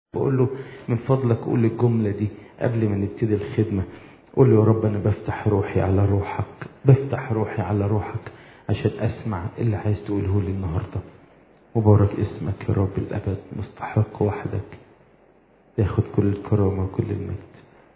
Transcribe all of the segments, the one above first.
بقول له من فضلك قول الجملة دي قبل ما نبتدي الخدمة قول له يا رب أنا بفتح روحي على روحك بفتح روحي على روحك عشان أسمع اللي عايز تقوله لي النهاردة مبارك اسمك يا رب الأبد مستحق وحدك تاخد كل الكرامة وكل المجد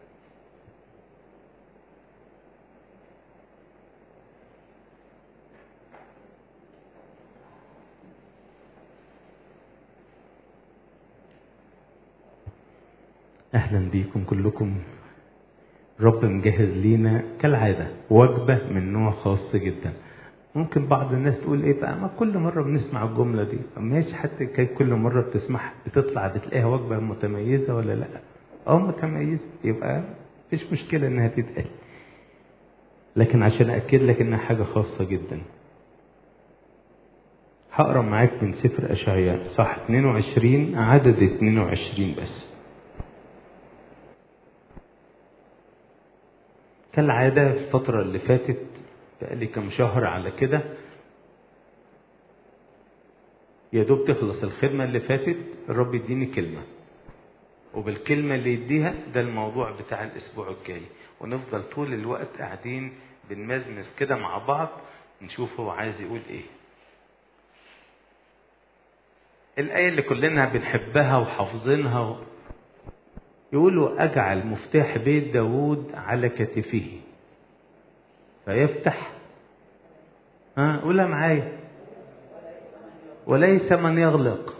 أهلا بيكم كلكم رب مجهز لينا كالعادة وجبة من نوع خاص جدا ممكن بعض الناس تقول ايه بقى ما كل مرة بنسمع الجملة دي ماشي حتى كي كل مرة بتسمعها بتطلع بتلاقيها وجبة متميزة ولا لا اه متميزة يبقى مفيش مشكلة انها تتقال لكن عشان أأكد لك إنها حاجة خاصة جدا هقرا معاك من سفر أشعياء صح 22 عدد 22 بس كالعادة في الفترة اللي فاتت بقالي كام شهر على كده يا دوب تخلص الخدمة اللي فاتت الرب يديني كلمة وبالكلمة اللي يديها ده الموضوع بتاع الأسبوع الجاي ونفضل طول الوقت قاعدين بنمزمز كده مع بعض نشوف هو عايز يقول ايه الآية اللي كلنا بنحبها وحافظينها و... يقولوا أجعل مفتاح بيت داود على كتفه فيفتح ها قولها معايا وليس من يغلق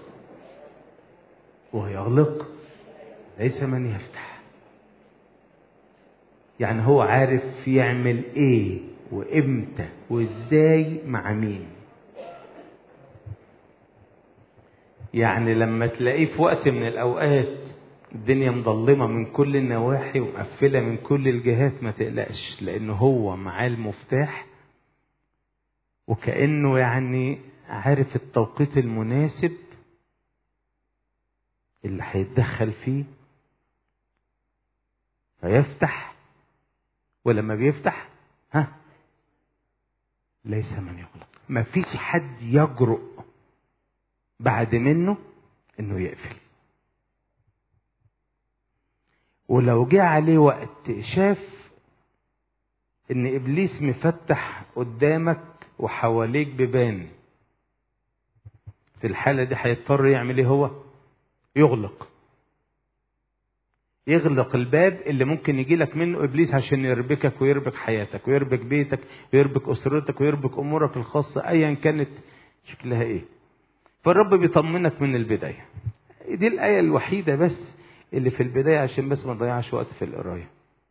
ويغلق ليس من يفتح يعني هو عارف يعمل ايه وامتى وازاي مع مين يعني لما تلاقيه في وقت من الاوقات الدنيا مظلمة من كل النواحي ومقفلة من كل الجهات ما تقلقش لأن هو معاه المفتاح وكأنه يعني عارف التوقيت المناسب اللي هيتدخل فيه فيفتح ولما بيفتح ها ليس من يغلق ما فيش حد يجرؤ بعد منه انه يقفل ولو جه عليه وقت شاف ان ابليس مفتح قدامك وحواليك بيبان في الحالة دي هيضطر يعمل ايه هو يغلق يغلق الباب اللي ممكن يجي لك منه ابليس عشان يربكك ويربك حياتك ويربك بيتك ويربك اسرتك ويربك امورك الخاصة ايا كانت شكلها ايه فالرب بيطمنك من البداية دي الآية الوحيدة بس اللي في البداية عشان بس ما نضيعش وقت في القراية.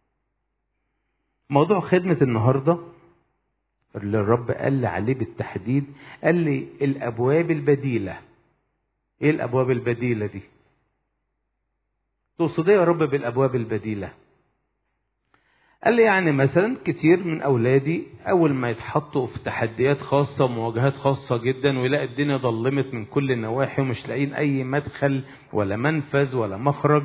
موضوع خدمة النهاردة اللي الرب قال لي عليه بالتحديد قال لي الأبواب البديلة. إيه الأبواب البديلة دي؟ تقصد إيه يا رب بالأبواب البديلة؟ قال لي يعني مثلا كتير من أولادي أول ما يتحطوا في تحديات خاصة ومواجهات خاصة جدا ويلاقي الدنيا ضلمت من كل النواحي ومش لاقيين أي مدخل ولا منفذ ولا مخرج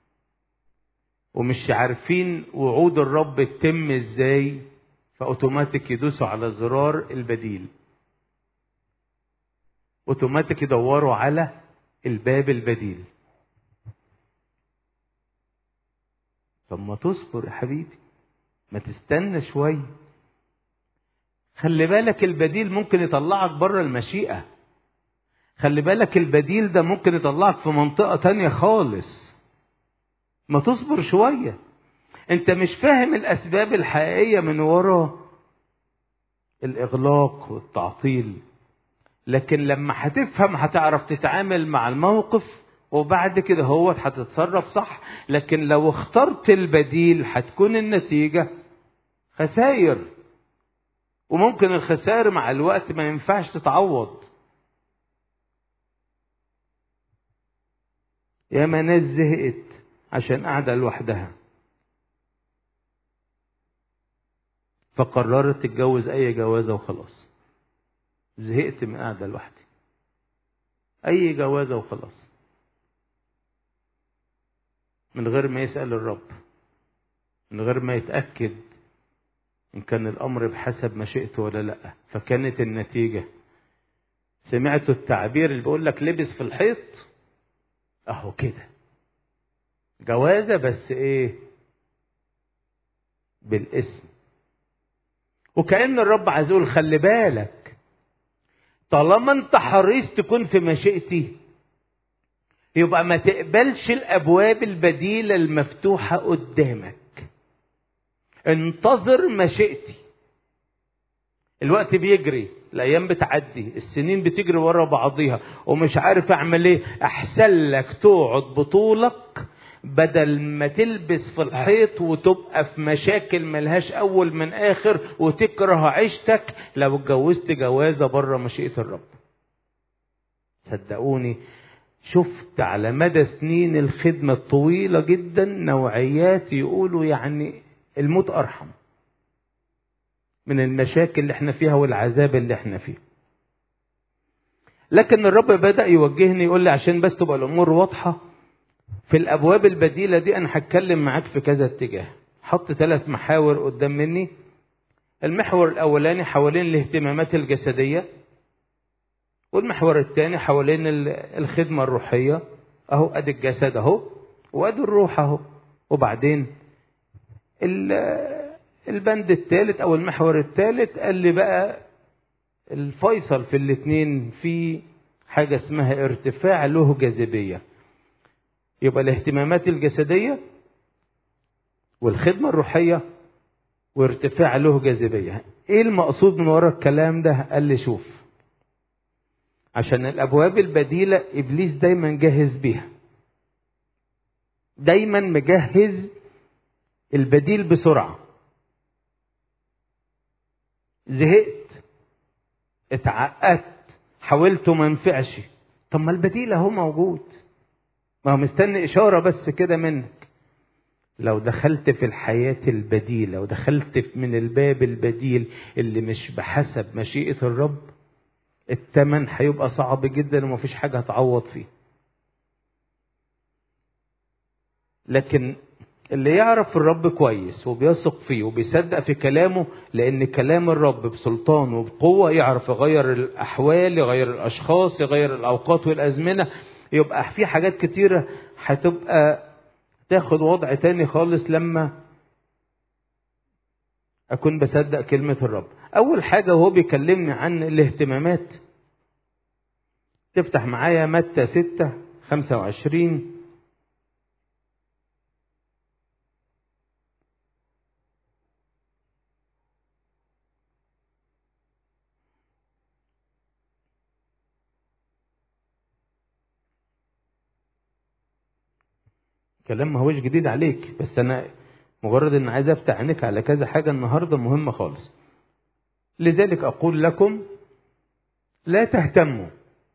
ومش عارفين وعود الرب تتم ازاي فأوتوماتيك يدوسوا على زرار البديل أوتوماتيك يدوروا على الباب البديل طب ما تصبر يا حبيبي ما تستنى شوية خلي بالك البديل ممكن يطلعك بره المشيئة خلي بالك البديل ده ممكن يطلعك في منطقة تانية خالص ما تصبر شوية انت مش فاهم الأسباب الحقيقية من وراء الإغلاق والتعطيل لكن لما هتفهم هتعرف تتعامل مع الموقف وبعد كده هو هتتصرف صح لكن لو اخترت البديل هتكون النتيجة خسائر وممكن الخسائر مع الوقت ما ينفعش تتعوض يا ما ناس زهقت عشان قاعدة لوحدها فقررت تتجوز أي جوازة وخلاص زهقت من قاعدة لوحدي أي جوازة وخلاص من غير ما يسأل الرب من غير ما يتأكد إن كان الأمر بحسب مشيئته ولا لأ فكانت النتيجة سمعتوا التعبير اللي بيقول لك لبس في الحيط أهو كده جوازة بس ايه بالاسم وكأن الرب عايز يقول خلي بالك طالما انت حريص تكون في مشيئتي يبقى ما تقبلش الابواب البديلة المفتوحة قدامك انتظر مشيئتي الوقت بيجري الايام بتعدي السنين بتجري ورا بعضيها ومش عارف اعمل ايه احسن لك تقعد بطولك بدل ما تلبس في الحيط وتبقى في مشاكل ملهاش اول من اخر وتكره عيشتك لو اتجوزت جوازه بره مشيئه الرب صدقوني شفت على مدى سنين الخدمة الطويلة جدا نوعيات يقولوا يعني الموت أرحم من المشاكل اللي احنا فيها والعذاب اللي احنا فيه لكن الرب بدأ يوجهني يقول لي عشان بس تبقى الأمور واضحة في الأبواب البديلة دي أنا هتكلم معاك في كذا اتجاه حط ثلاث محاور قدام مني المحور الأولاني حوالين الاهتمامات الجسدية والمحور الثاني حوالين الخدمة الروحية أهو أدي الجسد أهو وأدي الروح أهو وبعدين البند الثالث أو المحور الثالث قال لي بقى الفيصل في الاثنين في حاجة اسمها ارتفاع له جاذبية يبقى الاهتمامات الجسدية والخدمة الروحية وارتفاع له جاذبية ايه المقصود من وراء الكلام ده قال لي شوف عشان الابواب البديلة ابليس دايما جاهز بيها دايما مجهز البديل بسرعة زهقت اتعقدت حاولت وما نفعش طب ما البديل اهو موجود ما هو مستني اشاره بس كده منك لو دخلت في الحياة البديلة ودخلت من الباب البديل اللي مش بحسب مشيئة الرب التمن هيبقى صعب جدا ومفيش حاجة هتعوض فيه لكن اللي يعرف الرب كويس وبيثق فيه وبيصدق في كلامه لان كلام الرب بسلطان وبقوه يعرف يغير الاحوال يغير الاشخاص يغير الاوقات والازمنه يبقى في حاجات كتيره هتبقى تاخد وضع تاني خالص لما اكون بصدق كلمه الرب اول حاجه وهو بيكلمني عن الاهتمامات تفتح معايا متى 6 25 كلام ما هوش جديد عليك بس انا مجرد ان عايز افتح عينيك على كذا حاجه النهارده مهمه خالص لذلك اقول لكم لا تهتموا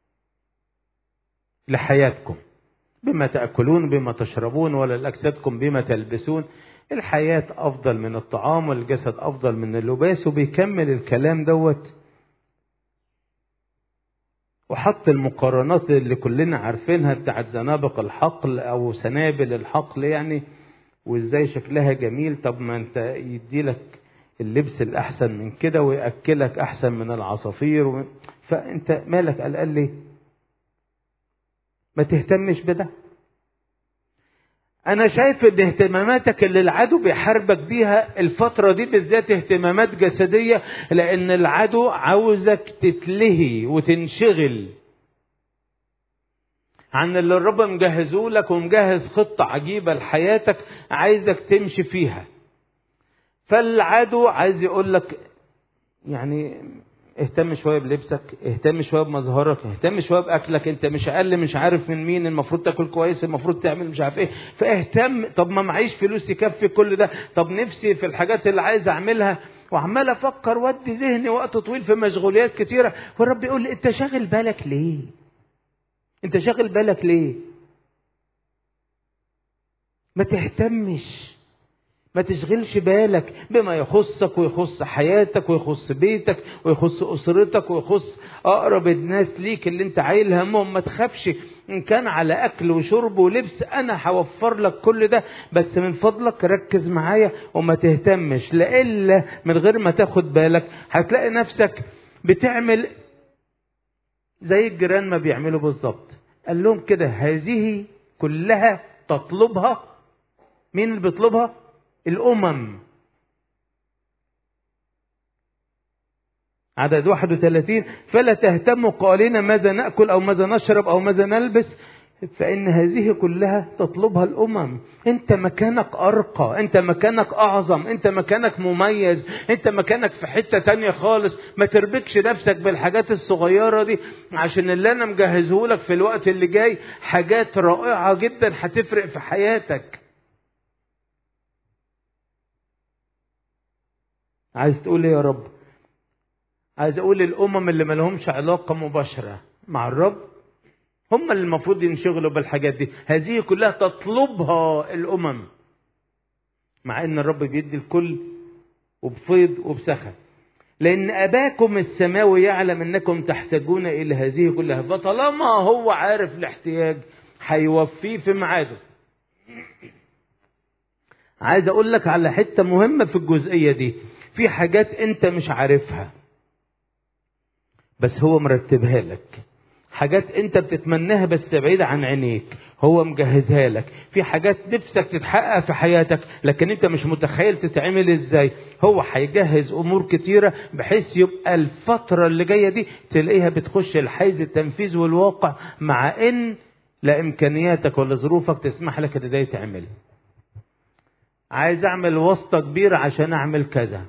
لحياتكم بما تاكلون بما تشربون ولا لاجسادكم بما تلبسون الحياه افضل من الطعام والجسد افضل من اللباس وبيكمل الكلام دوت وحط المقارنات اللي كلنا عارفينها بتاعت زنابق الحقل او سنابل الحقل يعني وازاي شكلها جميل طب ما انت يديلك اللبس الاحسن من كده وياكلك احسن من العصافير و... فانت مالك قلقان ليه ما تهتمش بده انا شايف ان اهتماماتك اللي العدو بيحاربك بيها الفترة دي بالذات اهتمامات جسدية لان العدو عاوزك تتلهي وتنشغل عن اللي الرب مجهزه لك ومجهز خطة عجيبة لحياتك عايزك تمشي فيها فالعدو عايز يقول لك يعني اهتم شويه بلبسك اهتم شويه بمظهرك اهتم شويه باكلك انت مش اقل مش عارف من مين المفروض تاكل كويس المفروض تعمل مش عارف ايه فاهتم طب ما معيش فلوس يكفي كل ده طب نفسي في الحاجات اللي عايز اعملها وعمال افكر وادي ذهني وقت طويل في مشغوليات كتيره والرب يقول لي انت شاغل بالك ليه انت شاغل بالك ليه ما تهتمش ما تشغلش بالك بما يخصك ويخص حياتك ويخص بيتك ويخص اسرتك ويخص اقرب الناس ليك اللي انت عايل همهم ما تخافش ان كان على اكل وشرب ولبس انا هوفر لك كل ده بس من فضلك ركز معايا وما تهتمش لإلا من غير ما تاخد بالك هتلاقي نفسك بتعمل زي الجيران ما بيعملوا بالظبط قال لهم كده هذه كلها تطلبها مين اللي بيطلبها الامم عدد 31 فلا تهتموا قائلين ماذا ناكل او ماذا نشرب او ماذا نلبس فان هذه كلها تطلبها الامم انت مكانك ارقى انت مكانك اعظم انت مكانك مميز انت مكانك في حته تانية خالص ما تربكش نفسك بالحاجات الصغيره دي عشان اللي انا مجهزه لك في الوقت اللي جاي حاجات رائعه جدا هتفرق في حياتك عايز تقول ايه يا رب عايز اقول الامم اللي ما لهمش علاقه مباشره مع الرب هم اللي المفروض ينشغلوا بالحاجات دي هذه كلها تطلبها الامم مع ان الرب بيدي الكل وبفيض وبسخة لان اباكم السماوي يعلم انكم تحتاجون الى هذه كلها فطالما هو عارف الاحتياج هيوفيه في ميعاده عايز اقول لك على حته مهمه في الجزئيه دي في حاجات انت مش عارفها بس هو مرتبها لك حاجات انت بتتمناها بس بعيدة عن عينيك هو مجهزها لك في حاجات نفسك تتحقق في حياتك لكن انت مش متخيل تتعمل ازاي هو هيجهز امور كتيرة بحيث يبقى الفترة اللي جاية دي تلاقيها بتخش الحيز التنفيذ والواقع مع ان لا امكانياتك ولا ظروفك تسمح لك ان ده يتعمل عايز اعمل واسطة كبيرة عشان اعمل كذا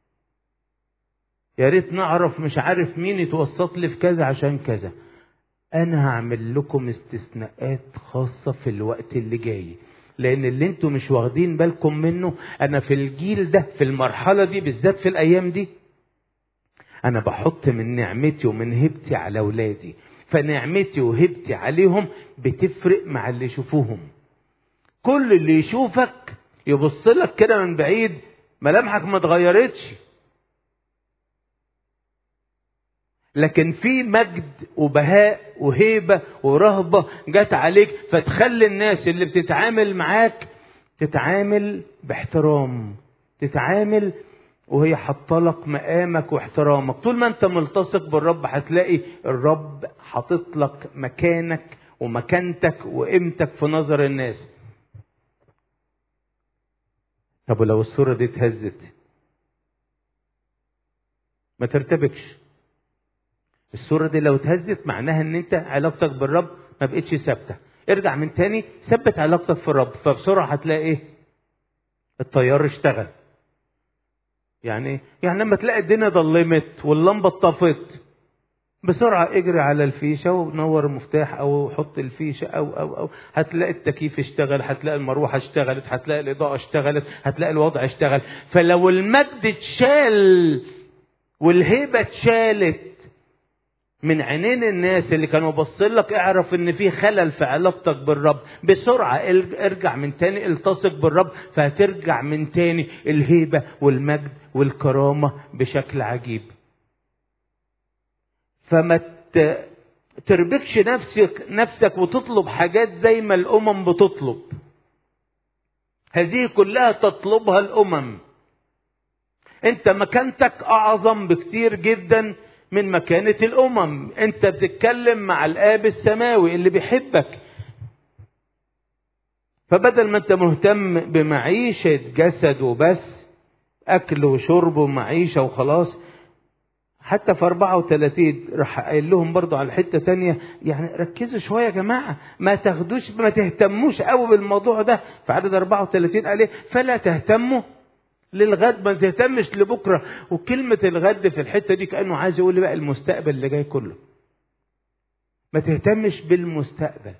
يا ريت نعرف مش عارف مين يتوسط لي في كذا عشان كذا انا هعمل لكم استثناءات خاصة في الوقت اللي جاي لان اللي انتوا مش واخدين بالكم منه انا في الجيل ده في المرحلة دي بالذات في الايام دي انا بحط من نعمتي ومن هبتي على اولادي فنعمتي وهبتي عليهم بتفرق مع اللي يشوفوهم كل اللي يشوفك يبص لك كده من بعيد ملامحك ما اتغيرتش لكن في مجد وبهاء وهيبة ورهبة جت عليك فتخلي الناس اللي بتتعامل معاك تتعامل باحترام تتعامل وهي حاطلك مقامك واحترامك طول ما انت ملتصق بالرب هتلاقي الرب حاطط لك مكانك ومكانتك وقيمتك في نظر الناس طب ولو الصورة دي اتهزت ما ترتبكش الصورة دي لو اتهزت معناها ان انت علاقتك بالرب ما بقتش ثابتة ارجع من تاني ثبت علاقتك في الرب فبسرعة هتلاقي ايه الطيار اشتغل يعني يعني لما تلاقي الدنيا ضلمت واللمبة اتطفت بسرعة اجري على الفيشة ونور المفتاح او حط الفيشة او او او هتلاقي التكييف اشتغل هتلاقي المروحة اشتغلت هتلاقي الإضاءة اشتغلت هتلاقي الوضع اشتغل فلو المجد اتشال والهيبة اتشالت من عينين الناس اللي كانوا باصين لك اعرف ان في خلل في علاقتك بالرب بسرعه ارجع من تاني التصق بالرب فهترجع من تاني الهيبه والمجد والكرامه بشكل عجيب فما تربكش نفسك نفسك وتطلب حاجات زي ما الامم بتطلب هذه كلها تطلبها الامم انت مكانتك اعظم بكتير جدا من مكانة الأمم أنت بتتكلم مع الآب السماوي اللي بيحبك فبدل ما أنت مهتم بمعيشة جسد وبس أكل وشرب ومعيشة وخلاص حتى في 34 راح قايل لهم برضو على حتة تانية يعني ركزوا شوية يا جماعة ما تاخدوش ما تهتموش قوي بالموضوع ده في عدد 34 قال ايه فلا تهتموا للغد ما تهتمش لبكره وكلمه الغد في الحته دي كانه عايز يقول لي بقى المستقبل اللي جاي كله ما تهتمش بالمستقبل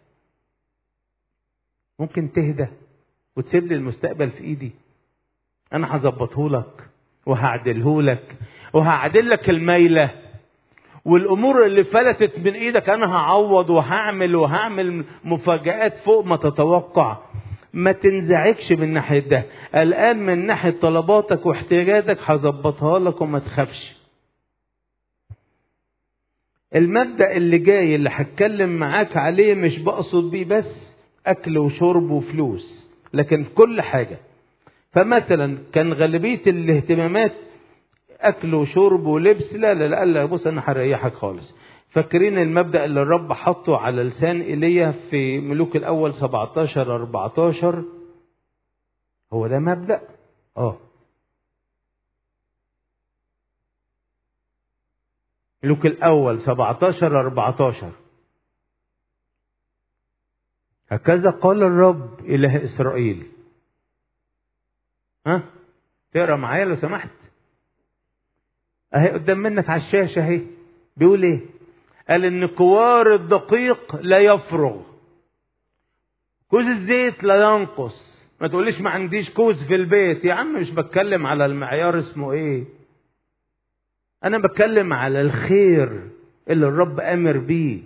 ممكن تهدى وتسيب لي المستقبل في ايدي انا هظبطه لك وهعدله لك وهعدل لك الميله والامور اللي فلتت من ايدك انا هعوض وهعمل وهعمل مفاجات فوق ما تتوقع ما تنزعجش من ناحية ده الآن من ناحية طلباتك واحتياجاتك هظبطها لك وما تخافش المبدأ اللي جاي اللي هتكلم معاك عليه مش بقصد بيه بس أكل وشرب وفلوس لكن كل حاجة فمثلا كان غالبية الاهتمامات أكل وشرب ولبس لا لا لا, لا بص أنا هريحك خالص فاكرين المبدأ اللي الرب حطه على لسان ايليا في ملوك الاول 17 14 هو ده مبدأ اه ملوك الاول 17 14 هكذا قال الرب اله اسرائيل ها تقرا معايا لو سمحت اهي قدام منك على الشاشه اهي بيقول ايه قال ان كوار الدقيق لا يفرغ كوز الزيت لا ينقص ما تقوليش ما عنديش كوز في البيت يا عم مش بتكلم على المعيار اسمه ايه انا بتكلم على الخير اللي الرب امر بيه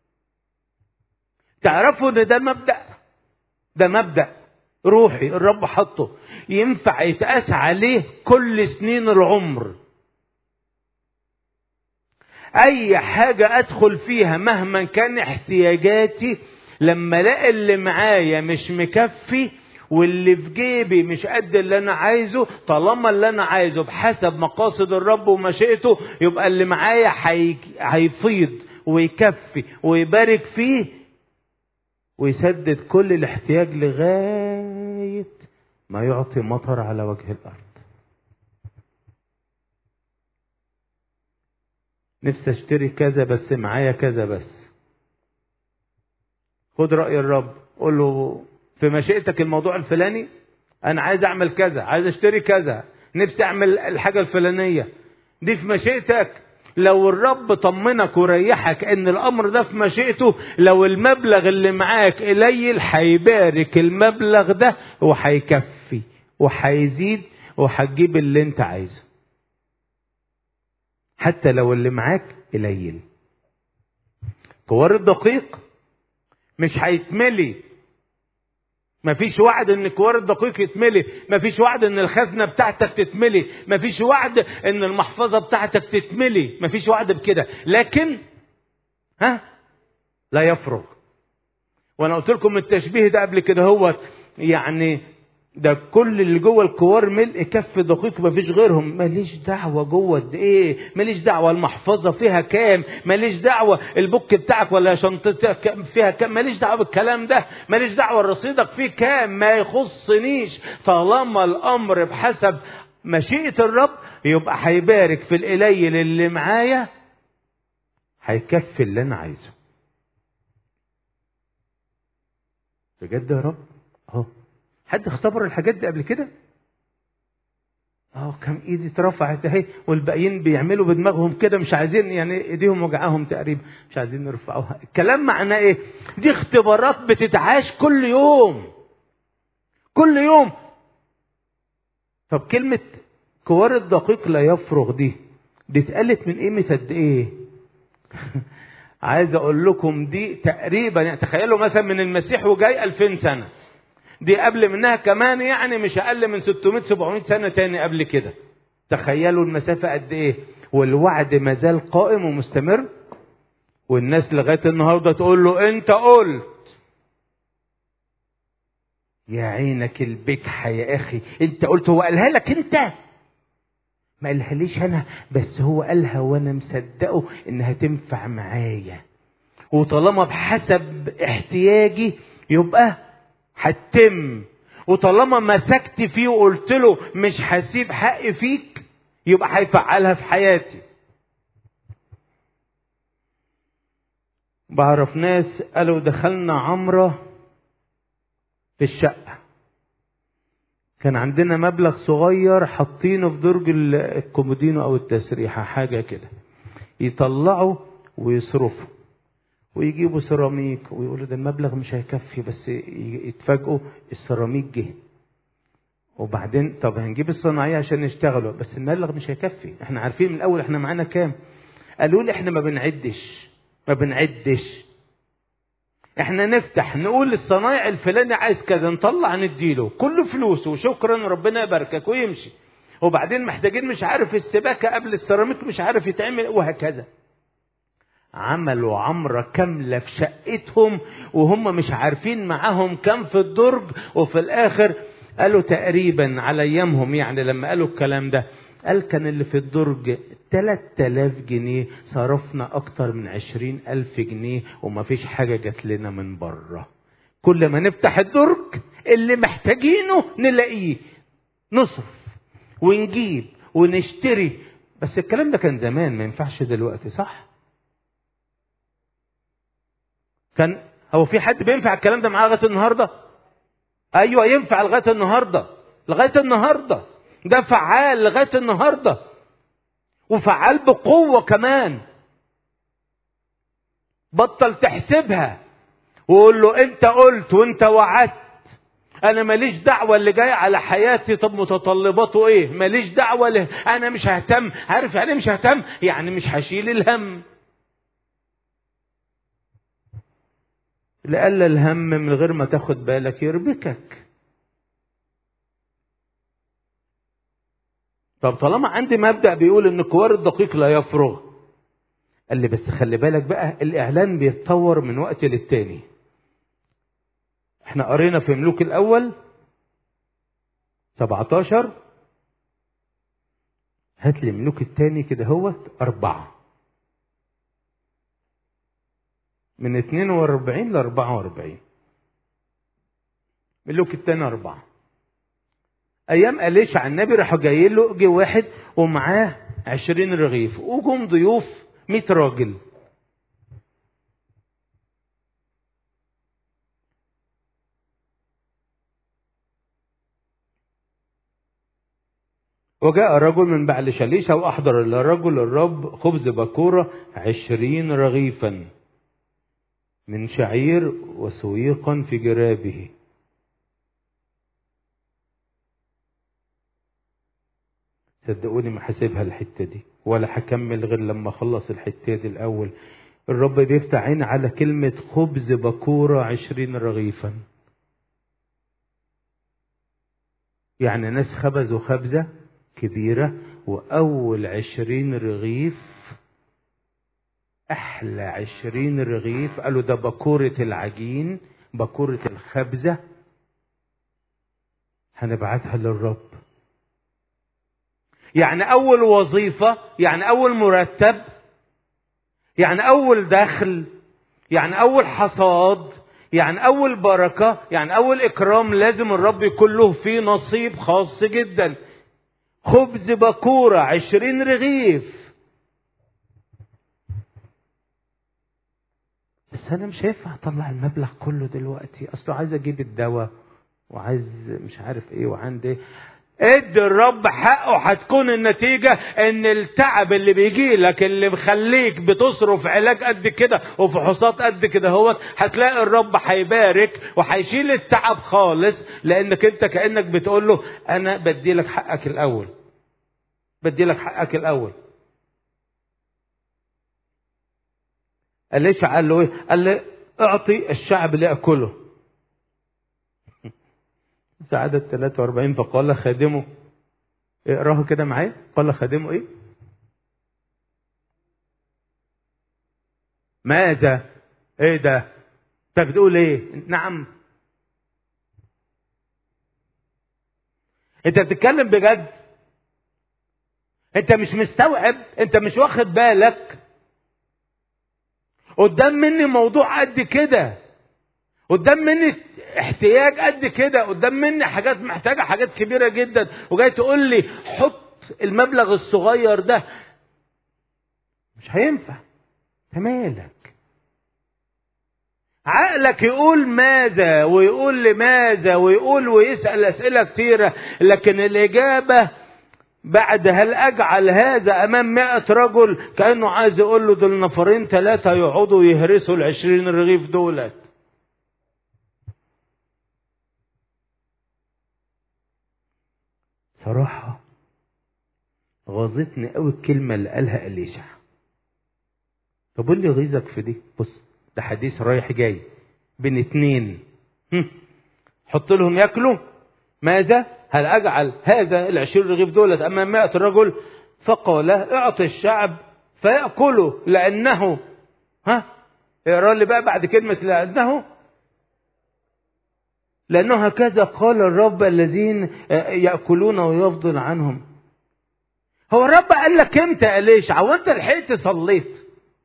تعرفوا ان ده مبدا ده مبدا روحي الرب حطه ينفع يتقاس عليه كل سنين العمر اي حاجة ادخل فيها مهما كان احتياجاتي لما الاقي اللي معايا مش مكفي واللي في جيبي مش قد اللي انا عايزه طالما اللي انا عايزه بحسب مقاصد الرب ومشيئته يبقى اللي معايا هيفيض ويكفي ويبارك فيه ويسدد كل الاحتياج لغاية ما يعطي مطر على وجه الأرض نفسي اشتري كذا بس معايا كذا بس خد رأي الرب قول له في مشيئتك الموضوع الفلاني انا عايز اعمل كذا عايز اشتري كذا نفسي اعمل الحاجة الفلانية دي في مشيئتك لو الرب طمنك وريحك ان الامر ده في مشيئته لو المبلغ اللي معاك قليل هيبارك المبلغ ده وهيكفي وهيزيد وهتجيب اللي انت عايزه حتى لو اللي معاك قليل كوار الدقيق مش هيتملي مفيش وعد ان كوار الدقيق يتملي مفيش وعد ان الخزنة بتاعتك تتملي مفيش وعد ان المحفظة بتاعتك تتملي مفيش وعد بكده لكن ها لا يفرغ وانا قلت لكم التشبيه ده قبل كده هو يعني ده كل اللي جوه الكوار ملء كف دقيق مفيش غيرهم ماليش دعوه جوه قد ايه ماليش دعوه المحفظه فيها كام ماليش دعوه البوك بتاعك ولا شنطتك فيها كام ماليش دعوه بالكلام ده ماليش دعوه رصيدك فيه كام ما يخصنيش طالما الامر بحسب مشيئه الرب يبقى هيبارك في القليل اللي معايا هيكفي اللي انا عايزه بجد يا رب اهو حد اختبر الحاجات دي قبل كده اه كم ايدي اترفعت اهي والباقيين بيعملوا بدماغهم كده مش عايزين يعني ايديهم وجعاهم تقريبا مش عايزين يرفعوها الكلام معناه ايه دي اختبارات بتتعاش كل يوم كل يوم طب كلمة كوار الدقيق لا يفرغ دي دي اتقالت من قيمة قد ايه عايز اقول لكم دي تقريبا يعني تخيلوا مثلا من المسيح وجاي 2000 سنه دي قبل منها كمان يعني مش اقل من 600 700 سنه تاني قبل كده تخيلوا المسافه قد ايه والوعد ما زال قائم ومستمر والناس لغايه النهارده تقول له انت قلت يا عينك البكحه يا اخي انت قلت هو قالها لك انت ما قالها ليش انا بس هو قالها وانا مصدقه انها تنفع معايا وطالما بحسب احتياجي يبقى هتتم وطالما مسكت فيه وقلت له مش هسيب حقي فيك يبقى هيفعلها في حياتي بعرف ناس قالوا دخلنا عمرة في الشقة كان عندنا مبلغ صغير حاطينه في درج الكومودينو او التسريحة حاجة كده يطلعوا ويصرفوا ويجيبوا سيراميك ويقولوا ده المبلغ مش هيكفي بس يتفاجئوا السيراميك جه وبعدين طب هنجيب الصناعيه عشان يشتغلوا بس المبلغ مش هيكفي احنا عارفين من الاول احنا معانا كام قالوا لي احنا ما بنعدش ما بنعدش احنا نفتح نقول الصنايع الفلاني عايز كذا نطلع نديله كل فلوسه وشكرا ربنا يباركك ويمشي وبعدين محتاجين مش عارف السباكه قبل السيراميك مش عارف يتعمل وهكذا عملوا عمرة كاملة في شقتهم وهم مش عارفين معاهم كم في الدرج وفي الآخر قالوا تقريبا على أيامهم يعني لما قالوا الكلام ده قال كان اللي في الدرج 3000 جنيه صرفنا اكتر من 20000 جنيه وما فيش حاجة جات لنا من بره كل ما نفتح الدرج اللي محتاجينه نلاقيه نصرف ونجيب ونشتري بس الكلام ده كان زمان ما ينفعش دلوقتي صح كان هو في حد بينفع الكلام ده معاه لغايه النهارده ايوه ينفع لغايه النهارده لغايه النهارده ده فعال لغايه النهارده وفعال بقوه كمان بطل تحسبها وقول له انت قلت وانت وعدت انا ماليش دعوه اللي جاي على حياتي طب متطلباته ايه ماليش دعوه له انا مش ههتم عارف يعني مش ههتم يعني مش هشيل الهم لألا الهم من غير ما تاخد بالك يربكك طب طالما عندي مبدأ بيقول ان كوار الدقيق لا يفرغ قال لي بس خلي بالك بقى الاعلان بيتطور من وقت للتاني احنا قرينا في ملوك الاول 17 هات لي ملوك التاني كده هوت أربعة من 42 ل 44 ملوك التاني أربعة أيام أليشع النبي راحوا جايين له جه واحد ومعاه 20 رغيف وجم ضيوف 100 راجل وجاء رجل من بعل شليشة وأحضر للرجل الرب خبز بكورة عشرين رغيفا من شعير وسويقا في جرابه صدقوني ما حاسبها الحتة دي ولا هكمل غير لما اخلص الحتة دي الأول الرب بيفتح عين على كلمة خبز بكورة عشرين رغيفا يعني ناس خبزوا خبزة كبيرة وأول عشرين رغيف أحلى عشرين رغيف قالوا ده بكورة العجين بكورة الخبزة هنبعتها للرب يعني أول وظيفة يعني أول مرتب يعني أول دخل يعني أول حصاد يعني أول بركة يعني أول إكرام لازم الرب يكون له فيه نصيب خاص جدا خبز بكورة عشرين رغيف بس أنا مش هينفع أطلع المبلغ كله دلوقتي أصله عايز أجيب الدواء وعايز مش عارف إيه وعندي ادي الرب حقه هتكون النتيجة ان التعب اللي بيجي لك اللي مخليك بتصرف علاج قد كده وفحوصات قد كده هو هتلاقي الرب هيبارك وهيشيل التعب خالص لانك انت كانك بتقول له انا بدي لك حقك الاول بدي لك حقك الاول قال ليش قال له ايه قال لي اعطي الشعب ليأكله في عدد 43 فقال خادمه اقراها كده معايا قال خادمه ايه ماذا ايه ده انت بتقول ايه نعم انت بتتكلم بجد انت مش مستوعب انت مش واخد بالك قدام مني موضوع قد كده قدام مني احتياج قد كده قدام مني حاجات محتاجة حاجات كبيرة جدا وجاي تقول لي حط المبلغ الصغير ده مش هينفع مالك عقلك يقول ماذا ويقول لماذا ويقول ويسأل أسئلة كتيرة لكن الإجابة بعد هل أجعل هذا أمام مئة رجل كأنه عايز يقول له دول نفرين ثلاثة يقعدوا يهرسوا العشرين رغيف دولت صراحة غاظتني قوي الكلمة اللي قالها أليشع طب اللي يغيظك في دي بص ده حديث رايح جاي بين اتنين حط لهم ياكلوا ماذا هل أجعل هذا العشرين رغيف دولت أمام مائة رجل فقال اعطي الشعب فيأكلوا لأنه ها اقرا لي بقى بعد كلمة لأنه لأنه هكذا قال الرب الذين يأكلون ويفضل عنهم هو الرب قال لك امتى يا ليش هو انت لحقت صليت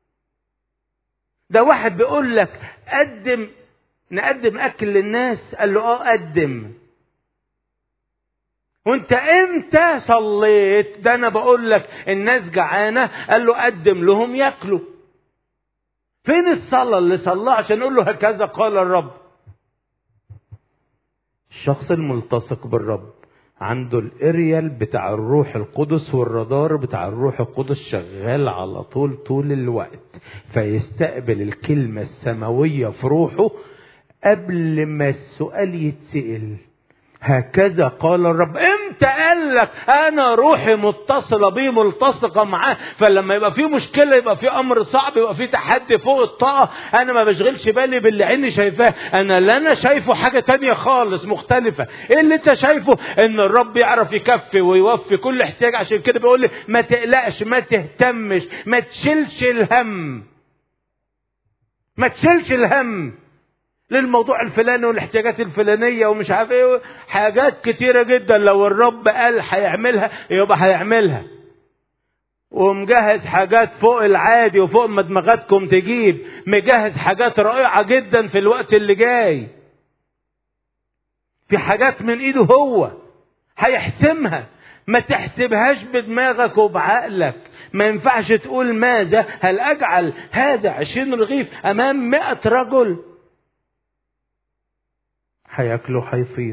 ده واحد بيقول لك قدم نقدم اكل للناس قال له اه قدم وانت امتى صليت ده انا بقول لك الناس جعانه قال له قدم لهم ياكلوا فين الصلاه اللي صلاها عشان نقول له هكذا قال الرب الشخص الملتصق بالرب عنده الاريال بتاع الروح القدس والرادار بتاع الروح القدس شغال على طول طول الوقت فيستقبل الكلمة السماوية في روحه قبل ما السؤال يتسأل هكذا قال الرب امتى قال لك انا روحي متصله بيه ملتصقه معاه فلما يبقى في مشكله يبقى في امر صعب يبقى في تحدي فوق الطاقه انا ما بشغلش بالي باللي عيني شايفاه انا اللي انا شايفه حاجه تانية خالص مختلفه ايه اللي انت شايفه ان الرب يعرف يكفي ويوفي كل احتياج عشان كده بيقول لي ما تقلقش ما تهتمش ما تشيلش الهم ما تشيلش الهم للموضوع الفلاني والاحتياجات الفلانيه ومش عارف ايه حاجات كتيره جدا لو الرب قال هيعملها يبقى هيعملها ومجهز حاجات فوق العادي وفوق ما دماغاتكم تجيب مجهز حاجات رائعه جدا في الوقت اللي جاي في حاجات من ايده هو هيحسمها ما تحسبهاش بدماغك وبعقلك ما ينفعش تقول ماذا هل اجعل هذا عشرين رغيف امام مئة رجل هياكله هيفيض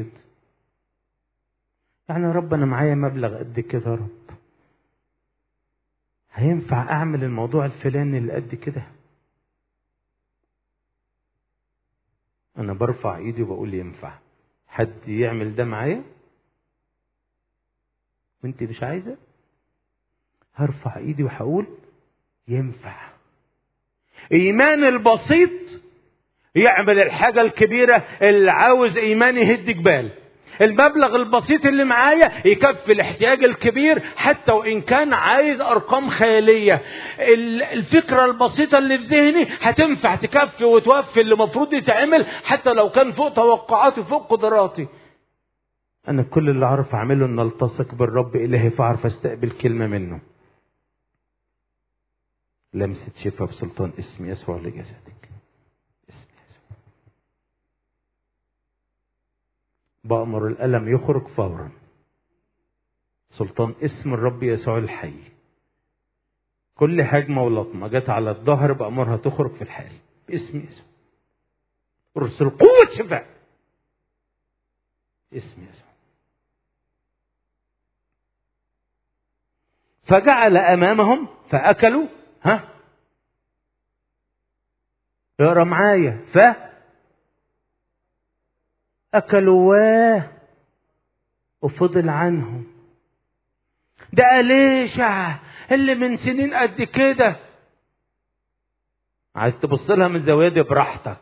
يعني يا رب انا معايا مبلغ قد كده يا رب هينفع اعمل الموضوع الفلاني اللي قد كده انا برفع ايدي وبقول ينفع حد يعمل ده معايا وانت مش عايزه هرفع ايدي وهقول ينفع ايمان البسيط يعمل الحاجة الكبيرة اللي عاوز إيمان يهد جبال المبلغ البسيط اللي معايا يكفي الاحتياج الكبير حتى وإن كان عايز أرقام خيالية الفكرة البسيطة اللي في ذهني هتنفع تكفي وتوفي اللي المفروض يتعمل حتى لو كان فوق توقعاتي وفوق قدراتي أنا كل اللي أعرف أعمله إن ألتصق بالرب إلهي فأعرف أستقبل كلمة منه لمسة شفاء بسلطان اسم يسوع لجسدك بأمر الألم يخرج فورا سلطان اسم الرب يسوع الحي كل هجمة ولطمة جت على الظهر بأمرها تخرج في الحال باسم يسوع ارسل قوة شفاء اسم يسوع فجعل أمامهم فأكلوا ها اقرا معايا ف أكلوا واه وفضل عنهم ده أليشع اللي من سنين قد كده عايز تبص لها من زاوية دي براحتك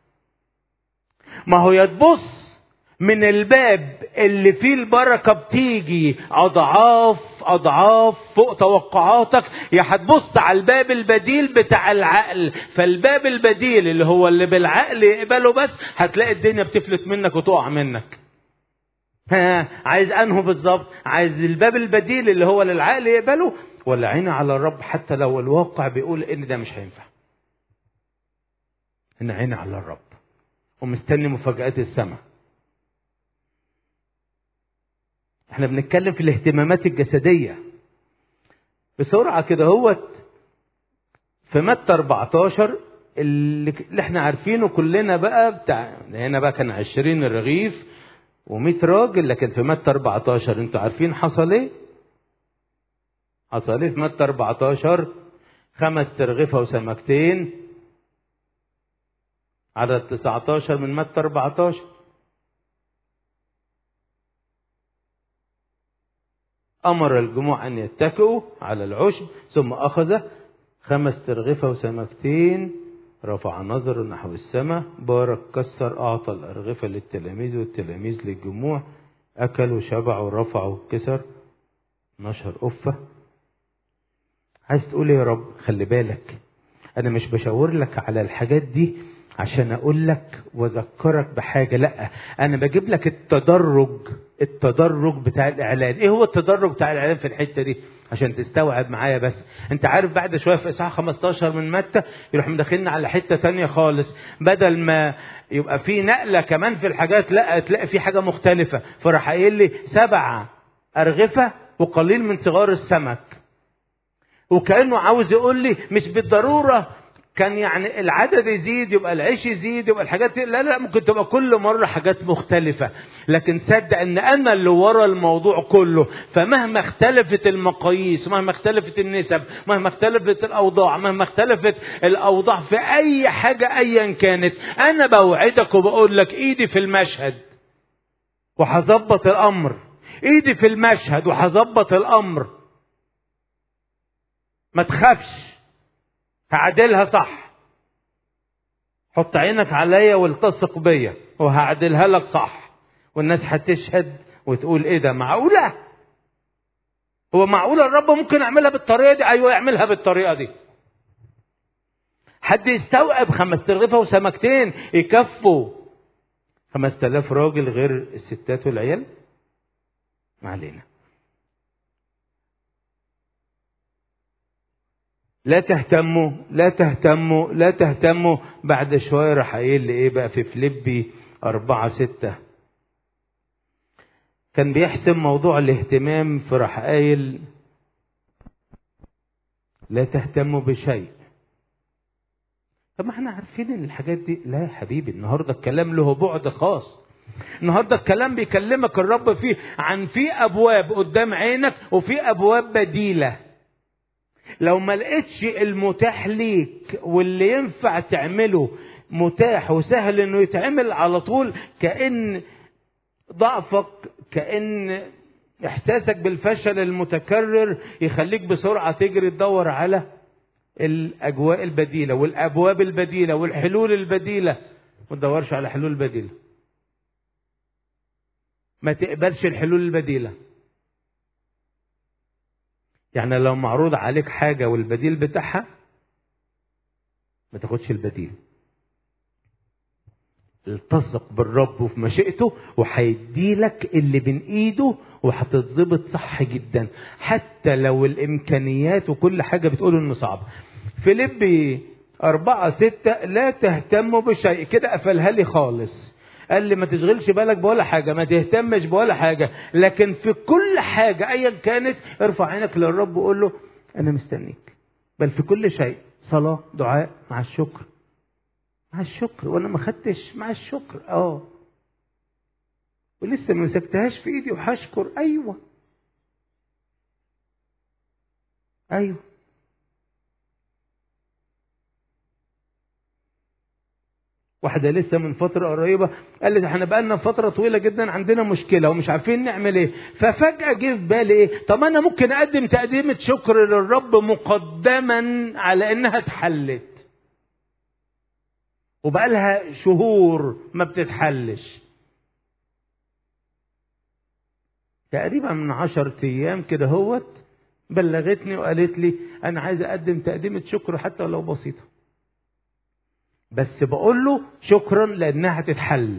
ما هو يا تبص من الباب اللي فيه البركة بتيجي أضعاف أضعاف فوق توقعاتك يا هتبص على الباب البديل بتاع العقل فالباب البديل اللي هو اللي بالعقل يقبله بس هتلاقي الدنيا بتفلت منك وتقع منك ها عايز انه بالظبط عايز الباب البديل اللي هو للعقل يقبله ولا عيني على الرب حتى لو الواقع بيقول ان ده مش هينفع ان عيني على الرب ومستني مفاجآت السماء احنا بنتكلم في الاهتمامات الجسدية بسرعة كده هوت في متى 14 اللي, اللي احنا عارفينه كلنا بقى بتاع هنا بقى كان 20 رغيف و100 راجل لكن في متى 14 انتوا عارفين حصل ايه؟ حصل ايه في متى 14 خمس ترغفة وسمكتين عدد 19 من متى 14 أمر الجموع أن يتكئوا على العشب ثم أخذ خمس ترغفة وسمكتين رفع نظر نحو السماء بارك كسر أعطى الأرغفة للتلاميذ والتلاميذ للجموع أكلوا شبعوا رفعوا كسر نشر أفة عايز تقول يا رب خلي بالك أنا مش بشاور لك على الحاجات دي عشان اقول لك واذكرك بحاجه لا انا بجيب لك التدرج التدرج بتاع الاعلان ايه هو التدرج بتاع الاعلان في الحته دي عشان تستوعب معايا بس انت عارف بعد شويه في اصحاح 15 من متى يروح مدخلنا على حته تانية خالص بدل ما يبقى في نقله كمان في الحاجات لا تلاقي في حاجه مختلفه فراح قايل لي سبعه ارغفه وقليل من صغار السمك وكانه عاوز يقول لي مش بالضروره كان يعني العدد يزيد يبقى العيش يزيد يبقى الحاجات لا لا ممكن تبقى كل مرة حاجات مختلفة لكن صدق ان انا اللي ورا الموضوع كله فمهما اختلفت المقاييس مهما اختلفت النسب مهما اختلفت الاوضاع مهما اختلفت الاوضاع في اي حاجة ايا كانت انا بوعدك وبقول لك ايدي في المشهد وهظبط الامر ايدي في المشهد وهظبط الامر ما تخافش هعدلها صح حط عينك عليا والتصق بيا وهعدلها لك صح والناس هتشهد وتقول ايه ده معقوله هو معقوله الرب ممكن يعملها بالطريقه دي ايوه يعملها بالطريقه دي حد يستوعب خمس ترغيفه وسمكتين يكفوا خمس تلاف راجل غير الستات والعيال ما علينا لا تهتموا لا تهتموا لا تهتموا بعد شوية راح قايل لي ايه بقى في فليبي أربعة ستة كان بيحسم موضوع الاهتمام فراح قايل لا تهتموا بشيء طب ما احنا عارفين ان الحاجات دي لا يا حبيبي النهارده الكلام له بعد خاص النهارده الكلام بيكلمك الرب فيه عن في ابواب قدام عينك وفي ابواب بديله لو ما لقيتش المتاح ليك واللي ينفع تعمله متاح وسهل انه يتعمل على طول كأن ضعفك كأن احساسك بالفشل المتكرر يخليك بسرعة تجري تدور على الاجواء البديلة والابواب البديلة والحلول البديلة ما تدورش على حلول بديلة ما تقبلش الحلول البديله يعني لو معروض عليك حاجة والبديل بتاعها ما تاخدش البديل التصق بالرب وفي مشيئته وهيديلك اللي بين ايده وهتتظبط صح جدا حتى لو الامكانيات وكل حاجة بتقول انه صعب فيليبي أربعة ستة لا تهتموا بشيء كده قفلها لي خالص قال لي ما تشغلش بالك بولا حاجه ما تهتمش بولا حاجه لكن في كل حاجه ايا كانت ارفع عينك للرب وقول له انا مستنيك بل في كل شيء صلاه دعاء مع الشكر مع الشكر وانا ما خدتش مع الشكر اه ولسه ما مسكتهاش في ايدي وهشكر ايوه ايوه واحده لسه من فتره قريبه قالت احنا بقالنا فتره طويله جدا عندنا مشكله ومش عارفين نعمل ايه ففجاه جه في بالي ايه طب انا ممكن اقدم تقديمه شكر للرب مقدما على انها اتحلت وبقالها شهور ما بتتحلش تقريبا من عشر ايام كده هوت بلغتني وقالت لي انا عايز اقدم تقديمه شكر حتى لو بسيطه بس بقول له شكرا لانها هتتحل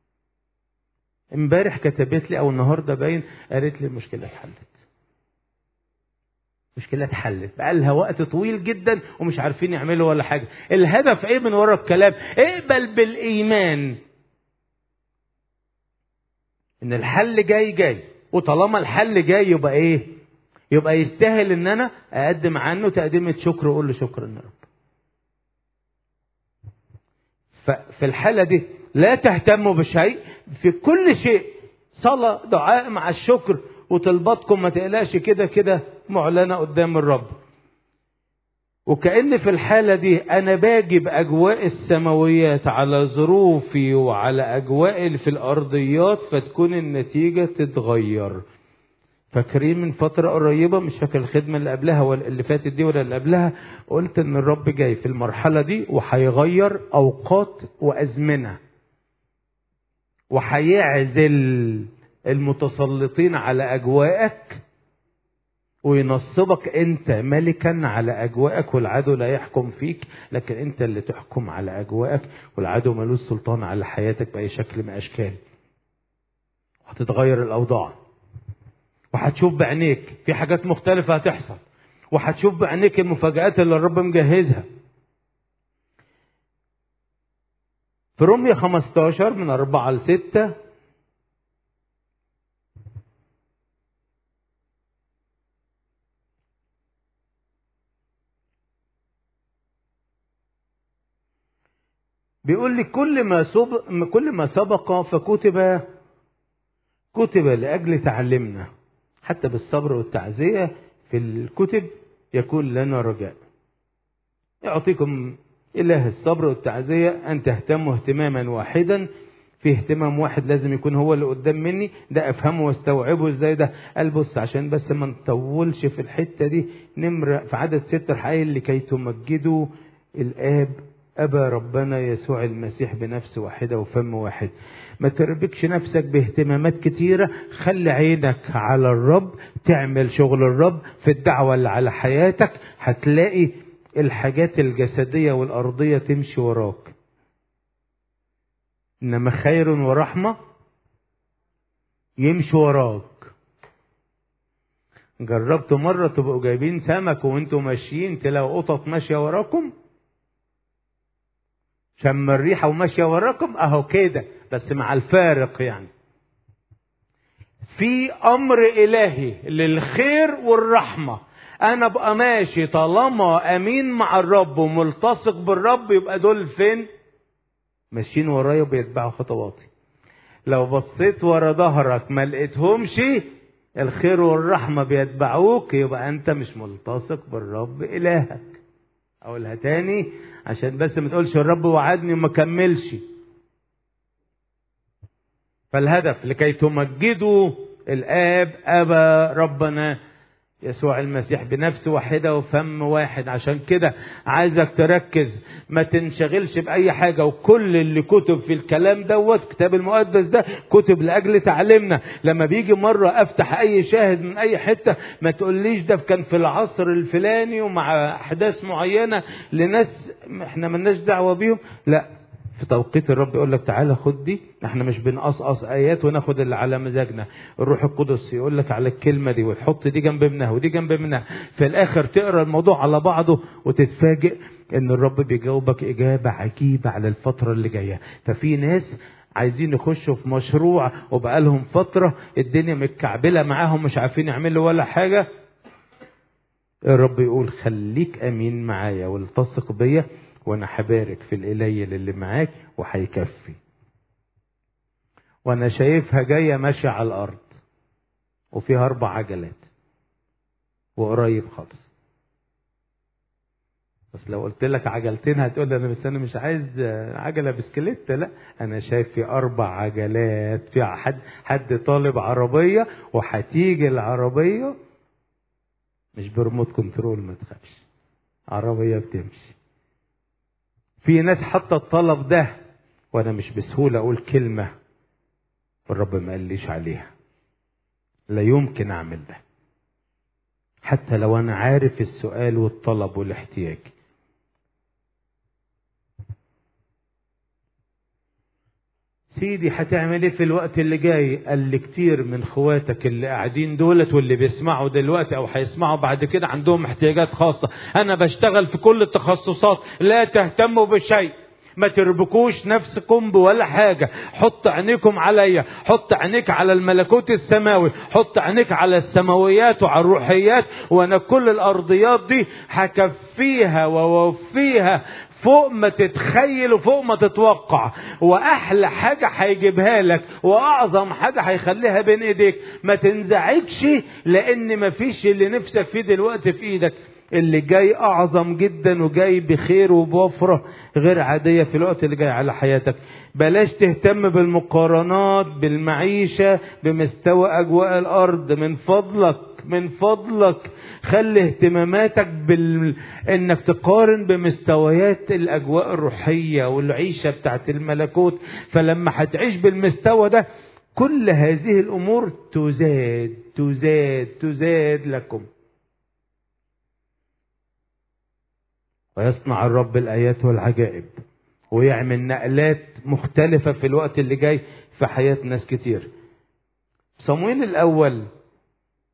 امبارح كتبت لي او النهارده باين قالت لي المشكله اتحلت مشكلة اتحلت بقى لها وقت طويل جدا ومش عارفين يعملوا ولا حاجة الهدف ايه من ورا الكلام اقبل بالايمان ان الحل جاي جاي وطالما الحل جاي يبقى ايه يبقى يستاهل ان انا اقدم عنه تقديمة شكر واقول له شكرا يا رب ففي الحالة دي لا تهتموا بشيء في كل شيء صلاة دعاء مع الشكر وطلباتكم ما تقلقش كده كده معلنة قدام الرب وكأن في الحالة دي أنا باجي بأجواء السماويات على ظروفي وعلى أجواء اللي في الأرضيات فتكون النتيجة تتغير فاكرين من فترة قريبة مش فاكر الخدمة اللي قبلها ولا اللي فاتت دي ولا اللي قبلها قلت إن الرب جاي في المرحلة دي وهيغير أوقات وأزمنة وهيعزل المتسلطين على أجواءك وينصبك انت ملكا على اجواءك والعدو لا يحكم فيك لكن انت اللي تحكم على اجواءك والعدو ملوش سلطان على حياتك باي شكل من اشكال هتتغير الاوضاع وهتشوف بعينيك في حاجات مختلفة هتحصل وهتشوف بعينيك المفاجآت اللي الرب مجهزها في رمية 15 من 4 ل 6 بيقول لي كل ما سبق كل ما سبق فكتب كتب لاجل تعلمنا حتى بالصبر والتعزيه في الكتب يكون لنا رجاء يعطيكم اله الصبر والتعزيه ان تهتموا اهتماما واحدا في اهتمام واحد لازم يكون هو اللي قدام مني ده افهمه واستوعبه ازاي ده قال بص عشان بس ما نطولش في الحته دي نمره في عدد ست الحقيقي لكي تمجدوا الاب أبى ربنا يسوع المسيح بنفس واحدة وفم واحد ما تربكش نفسك باهتمامات كتيرة خلي عينك على الرب تعمل شغل الرب في الدعوة اللي على حياتك هتلاقي الحاجات الجسدية والأرضية تمشي وراك إنما خير ورحمة يمشي وراك جربتوا مرة تبقوا جايبين سمك وانتوا ماشيين تلاقوا قطط ماشية وراكم شم الريحة وماشية وراكم اهو كده بس مع الفارق يعني في امر الهي للخير والرحمة انا ابقى ماشي طالما امين مع الرب وملتصق بالرب يبقى دول فين ماشيين ورايا وبيتبعوا خطواتي لو بصيت ورا ظهرك ما لقيتهمش الخير والرحمة بيتبعوك يبقى انت مش ملتصق بالرب الهك اقولها تاني عشان بس ما تقولش الرب وعدني وما كملش فالهدف لكي تمجدوا الاب ابا ربنا يسوع المسيح بنفس واحدة وفم واحد عشان كده عايزك تركز ما تنشغلش بأي حاجة وكل اللي كتب في الكلام دوت كتاب المقدس ده كتب لأجل تعليمنا لما بيجي مرة أفتح أي شاهد من أي حتة ما تقوليش ده كان في العصر الفلاني ومع أحداث معينة لناس احنا ملناش دعوة بيهم لا في توقيت الرب يقول لك تعالى خد دي احنا مش بنقصقص ايات وناخد اللي على مزاجنا الروح القدس يقول لك على الكلمه دي وتحط دي جنب منها ودي جنب منها في الاخر تقرا الموضوع على بعضه وتتفاجئ ان الرب بيجاوبك اجابه عجيبه على الفتره اللي جايه ففي ناس عايزين يخشوا في مشروع وبقالهم فتره الدنيا متكعبله معاهم مش عارفين يعملوا ولا حاجه الرب يقول خليك امين معايا والتصق بيا وانا هبارك في القليل اللي معاك وهيكفي وانا شايفها جايه ماشيه على الارض وفيها اربع عجلات وقريب خالص بس لو قلت لك عجلتين هتقول انا بس انا مش عايز عجله بسكليت لا انا شايف في اربع عجلات في حد حد طالب عربيه وهتيجي العربيه مش بريموت كنترول ما تخافش عربيه بتمشي في ناس حتى الطلب ده وانا مش بسهولة اقول كلمة الرب ما قاليش عليها لا يمكن اعمل ده حتى لو انا عارف السؤال والطلب والاحتياج سيدي هتعمل ايه في الوقت اللي جاي قال لي كتير من خواتك اللي قاعدين دولت واللي بيسمعوا دلوقتي او هيسمعوا بعد كده عندهم احتياجات خاصة انا بشتغل في كل التخصصات لا تهتموا بشيء ما تربكوش نفسكم بولا حاجة حط عينيكم عليا حط عينيك على الملكوت السماوي حط عينيك على السماويات وعلى الروحيات وانا كل الارضيات دي هكفيها ووفيها فوق ما تتخيل وفوق ما تتوقع واحلى حاجة هيجيبها لك واعظم حاجة هيخليها بين ايديك ما تنزعجش لان مفيش اللي نفسك فيه دلوقتي في ايدك اللي جاي اعظم جدا وجاي بخير وبوفرة غير عادية في الوقت اللي جاي على حياتك بلاش تهتم بالمقارنات بالمعيشة بمستوى اجواء الارض من فضلك من فضلك خلي اهتماماتك بال... انك تقارن بمستويات الاجواء الروحية والعيشة بتاعت الملكوت فلما هتعيش بالمستوى ده كل هذه الامور تزاد تزاد تزاد لكم ويصنع الرب الايات والعجائب ويعمل نقلات مختلفة في الوقت اللي جاي في حياة ناس كتير صمويل الاول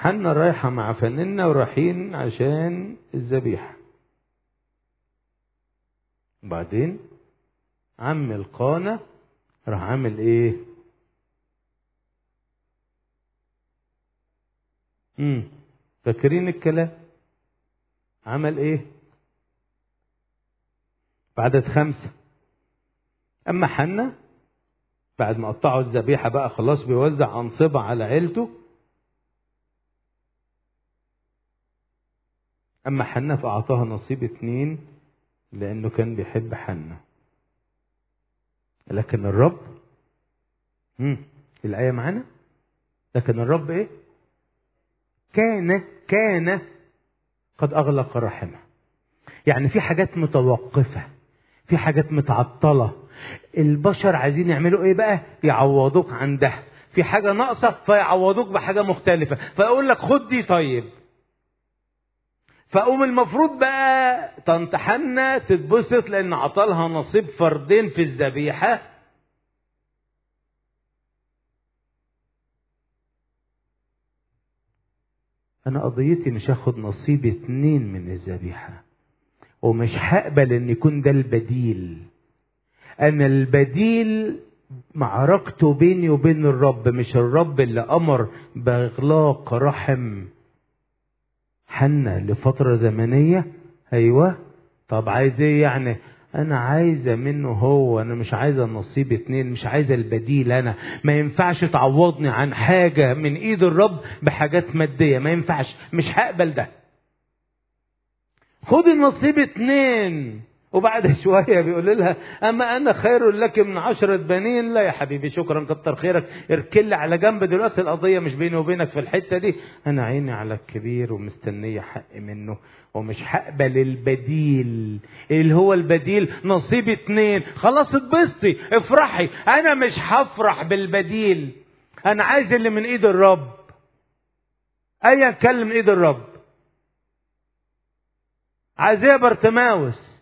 حنا رايحة مع فنانة ورايحين عشان الذبيحة وبعدين عم القانة راح عامل ايه امم فاكرين الكلام عمل ايه بعدد خمسة اما حنا بعد ما قطعوا الذبيحة بقى خلاص بيوزع أنصبة على عيلته أما حنا فأعطاها نصيب اتنين لأنه كان بيحب حنا لكن الرب مم. الآية معانا لكن الرب إيه كان كان قد أغلق رحمه يعني في حاجات متوقفة في حاجات متعطلة البشر عايزين يعملوا ايه بقى يعوضوك عن ده في حاجة ناقصة فيعوضوك بحاجة مختلفة فيقول لك خد دي طيب فقوم المفروض بقى طنط حنة تتبسط لان عطالها نصيب فردين في الذبيحة انا قضيتي مش هاخد نصيب اتنين من الذبيحة ومش هقبل ان يكون ده البديل انا البديل معركته بيني وبين الرب مش الرب اللي امر باغلاق رحم حنة لفترة زمنية ايوه طب عايز ايه يعني انا عايزة منه هو انا مش عايزة نصيب اتنين مش عايزة البديل انا ما ينفعش تعوضني عن حاجة من ايد الرب بحاجات مادية ما ينفعش مش هقبل ده خد النصيب اتنين وبعد شوية بيقول لها أما أنا خير لك من عشرة بنين لا يا حبيبي شكرا كتر خيرك اركل على جنب دلوقتي القضية مش بيني وبينك في الحتة دي أنا عيني على الكبير ومستنية حق منه ومش هقبل البديل اللي هو البديل نصيب اتنين خلاص اتبسطي افرحي أنا مش هفرح بالبديل أنا عايز اللي من إيد الرب أيا كان من إيد الرب عايز ايه برتماوس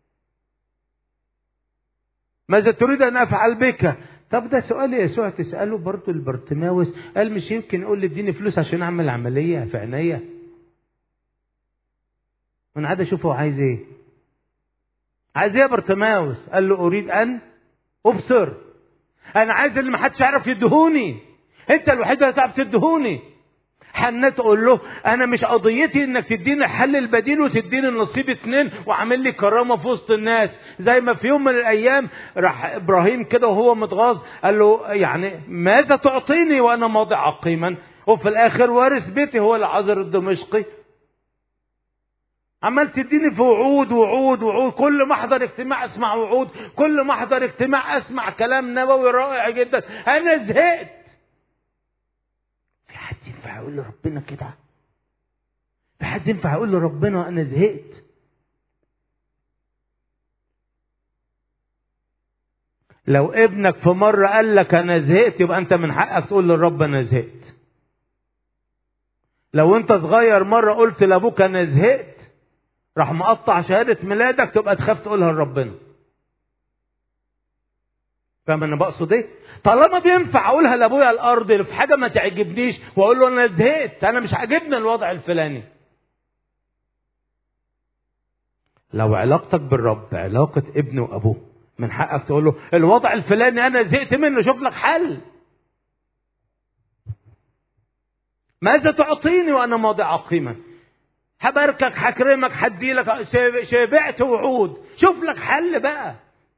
ماذا تريد ان افعل بك طب ده سؤال يسوع تساله برضه البرتماوس قال مش يمكن يقول لي اديني فلوس عشان اعمل عمليه في عينيا وانا قاعد اشوفه عايز ايه عايز ايه يا برتماوس قال له اريد ان ابصر انا عايز اللي ما حدش يعرف يدهوني انت الوحيد اللي هتعرف تدهوني حنة تقول له انا مش قضيتي انك تديني الحل البديل وتديني النصيب اتنين وعامل لي كرامه في وسط الناس زي ما في يوم من الايام راح ابراهيم كده وهو متغاظ قال له يعني ماذا تعطيني وانا ماضي عقيما وفي الاخر وارث بيتي هو العذر الدمشقي عمال تديني في وعود وعود وعود كل ما احضر اجتماع اسمع وعود كل ما احضر اجتماع اسمع كلام نبوي رائع جدا انا زهقت في حد ينفع يقول لربنا كده في حد ينفع يقول لربنا انا زهقت لو ابنك في مرة قال لك أنا زهقت يبقى أنت من حقك تقول للرب أنا زهقت. لو أنت صغير مرة قلت لأبوك أنا زهقت راح مقطع شهادة ميلادك تبقى تخاف تقولها لربنا. فاهم أنا بقصد إيه؟ طالما بينفع أقولها لأبويا الأرض اللي في حاجة ما تعجبنيش وأقول له أنا زهقت أنا مش عاجبني الوضع الفلاني. لو علاقتك بالرب علاقة ابن وأبوه من حقك تقول له الوضع الفلاني انا زهقت منه شوف لك حل ماذا تعطيني وانا ماضي عقيما هباركك هكرمك هديلك شبعت وعود شوف لك حل بقى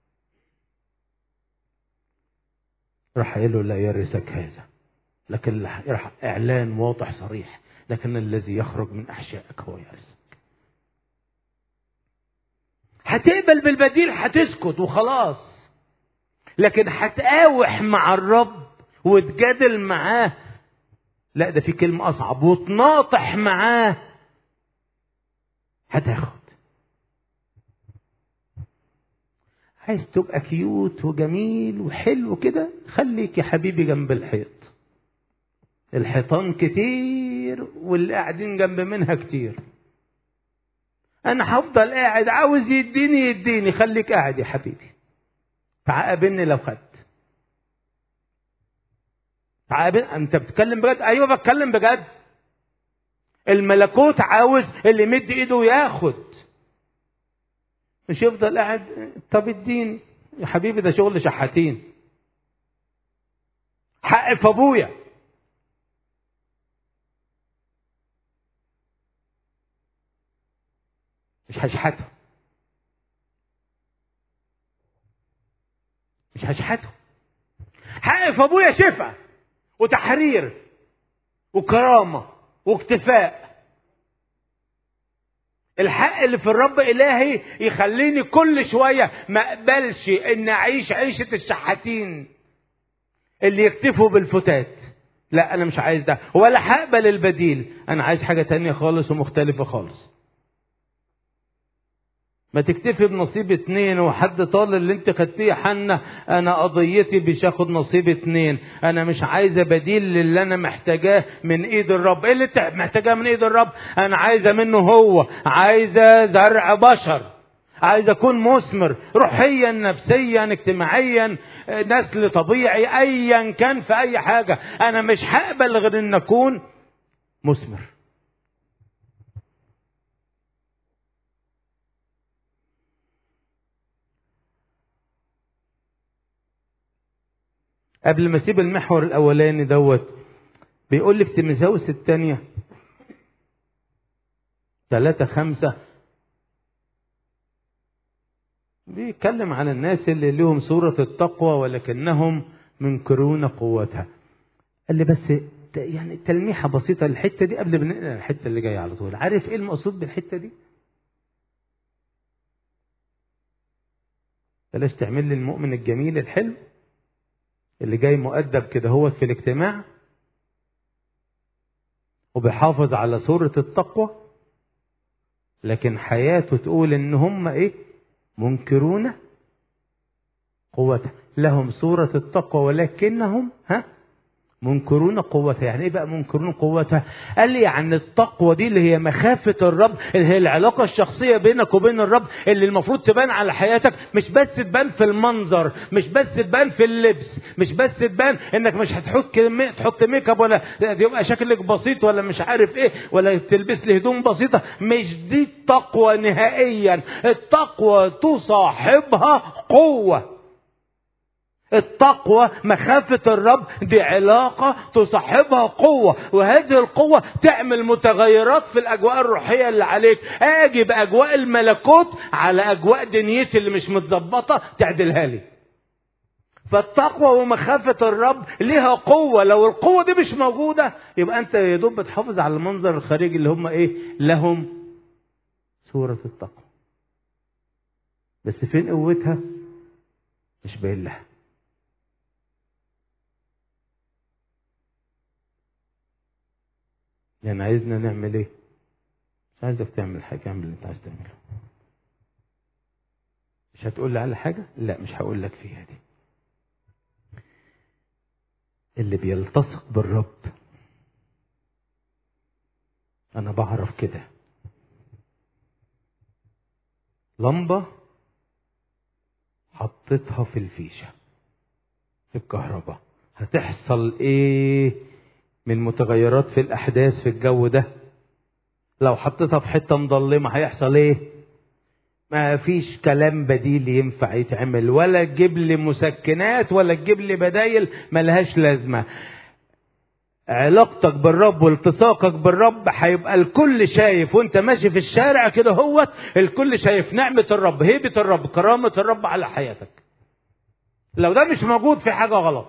راح قال له لا يرثك هذا لكن راح اعلان واضح صريح لكن الذي يخرج من احشائك هو يرثك هتقبل بالبديل هتسكت وخلاص لكن هتقاوح مع الرب وتجادل معاه لا ده في كلمة أصعب وتناطح معاه هتاخد عايز تبقى كيوت وجميل وحلو كده خليك يا حبيبي جنب الحيط الحيطان كتير واللي قاعدين جنب منها كتير انا هفضل قاعد عاوز يديني يديني خليك قاعد يا حبيبي تعاقبني لو خدت تعاقبني انت بتتكلم بجد ايوه بتكلم بجد الملكوت عاوز اللي يمد ايده وياخد مش يفضل قاعد طب اديني يا حبيبي ده شغل شحاتين حق في ابويا مش هشحته مش هشحته حق في ابويا شفا وتحرير وكرامه واكتفاء الحق اللي في الرب الهي يخليني كل شويه ما اقبلش ان اعيش عيشه الشحاتين اللي يكتفوا بالفتات لا انا مش عايز ده ولا هقبل البديل انا عايز حاجه تانية خالص ومختلفه خالص ما تكتفي بنصيب اتنين وحد طال اللي انت خدتيه حنة انا قضيتي مش هاخد نصيب اتنين انا مش عايزة بديل للي انا محتاجاه من ايد الرب ايه اللي انت محتاجاه من ايد الرب انا عايزة منه هو عايزة زرع بشر عايز اكون مثمر روحيا نفسيا اجتماعيا نسل طبيعي ايا كان في اي حاجة انا مش هقبل غير ان اكون مثمر قبل ما اسيب المحور الاولاني دوت بيقول لي في تيموثاوس الثانيه ثلاثة خمسة بيتكلم عن الناس اللي لهم صورة التقوى ولكنهم منكرون قوتها قال لي بس يعني تلميحة بسيطة الحتة دي قبل ما ننقل الحتة اللي جاية على طول عارف ايه المقصود بالحتة دي؟ بلاش تعمل لي المؤمن الجميل الحلو اللي جاي مؤدب كده هو في الاجتماع وبيحافظ على صورة التقوى لكن حياته تقول ان هم ايه منكرون قوتها لهم صورة التقوى ولكنهم ها منكرون قوتها يعني ايه بقى منكرون قوتها قال لي يعني التقوى دي اللي هي مخافة الرب اللي هي العلاقة الشخصية بينك وبين الرب اللي المفروض تبان على حياتك مش بس تبان في المنظر مش بس تبان في اللبس مش بس تبان انك مش هتحط كمية تحط ميك اب ولا يبقى شكلك بسيط ولا مش عارف ايه ولا تلبس لي هدوم بسيطة مش دي التقوى نهائيا التقوى تصاحبها قوة التقوى مخافة الرب دي علاقة تصاحبها قوة وهذه القوة تعمل متغيرات في الأجواء الروحية اللي عليك أجي بأجواء الملكوت على أجواء دنيتي اللي مش متظبطة تعدلها لي فالتقوى ومخافة الرب ليها قوة لو القوة دي مش موجودة يبقى أنت يا دوب بتحافظ على المنظر الخارجي اللي هم إيه لهم صورة التقوى بس فين قوتها مش باين لها يعني عايزنا نعمل ايه مش عايزك تعمل حاجة اعمل اللي انت عايز تعمله مش هتقول لي على حاجة لا مش هقول لك فيها دي اللي بيلتصق بالرب انا بعرف كده لمبة حطيتها في الفيشة في الكهرباء هتحصل ايه من متغيرات في الاحداث في الجو ده لو حطيتها في حته مظلمه هيحصل ايه ما فيش كلام بديل ينفع يتعمل ولا تجيب لي مسكنات ولا تجيب لي بدايل ملهاش لازمه علاقتك بالرب والتصاقك بالرب هيبقى الكل شايف وانت ماشي في الشارع كده هوت الكل شايف نعمة الرب هيبة الرب كرامة الرب على حياتك لو ده مش موجود في حاجة غلط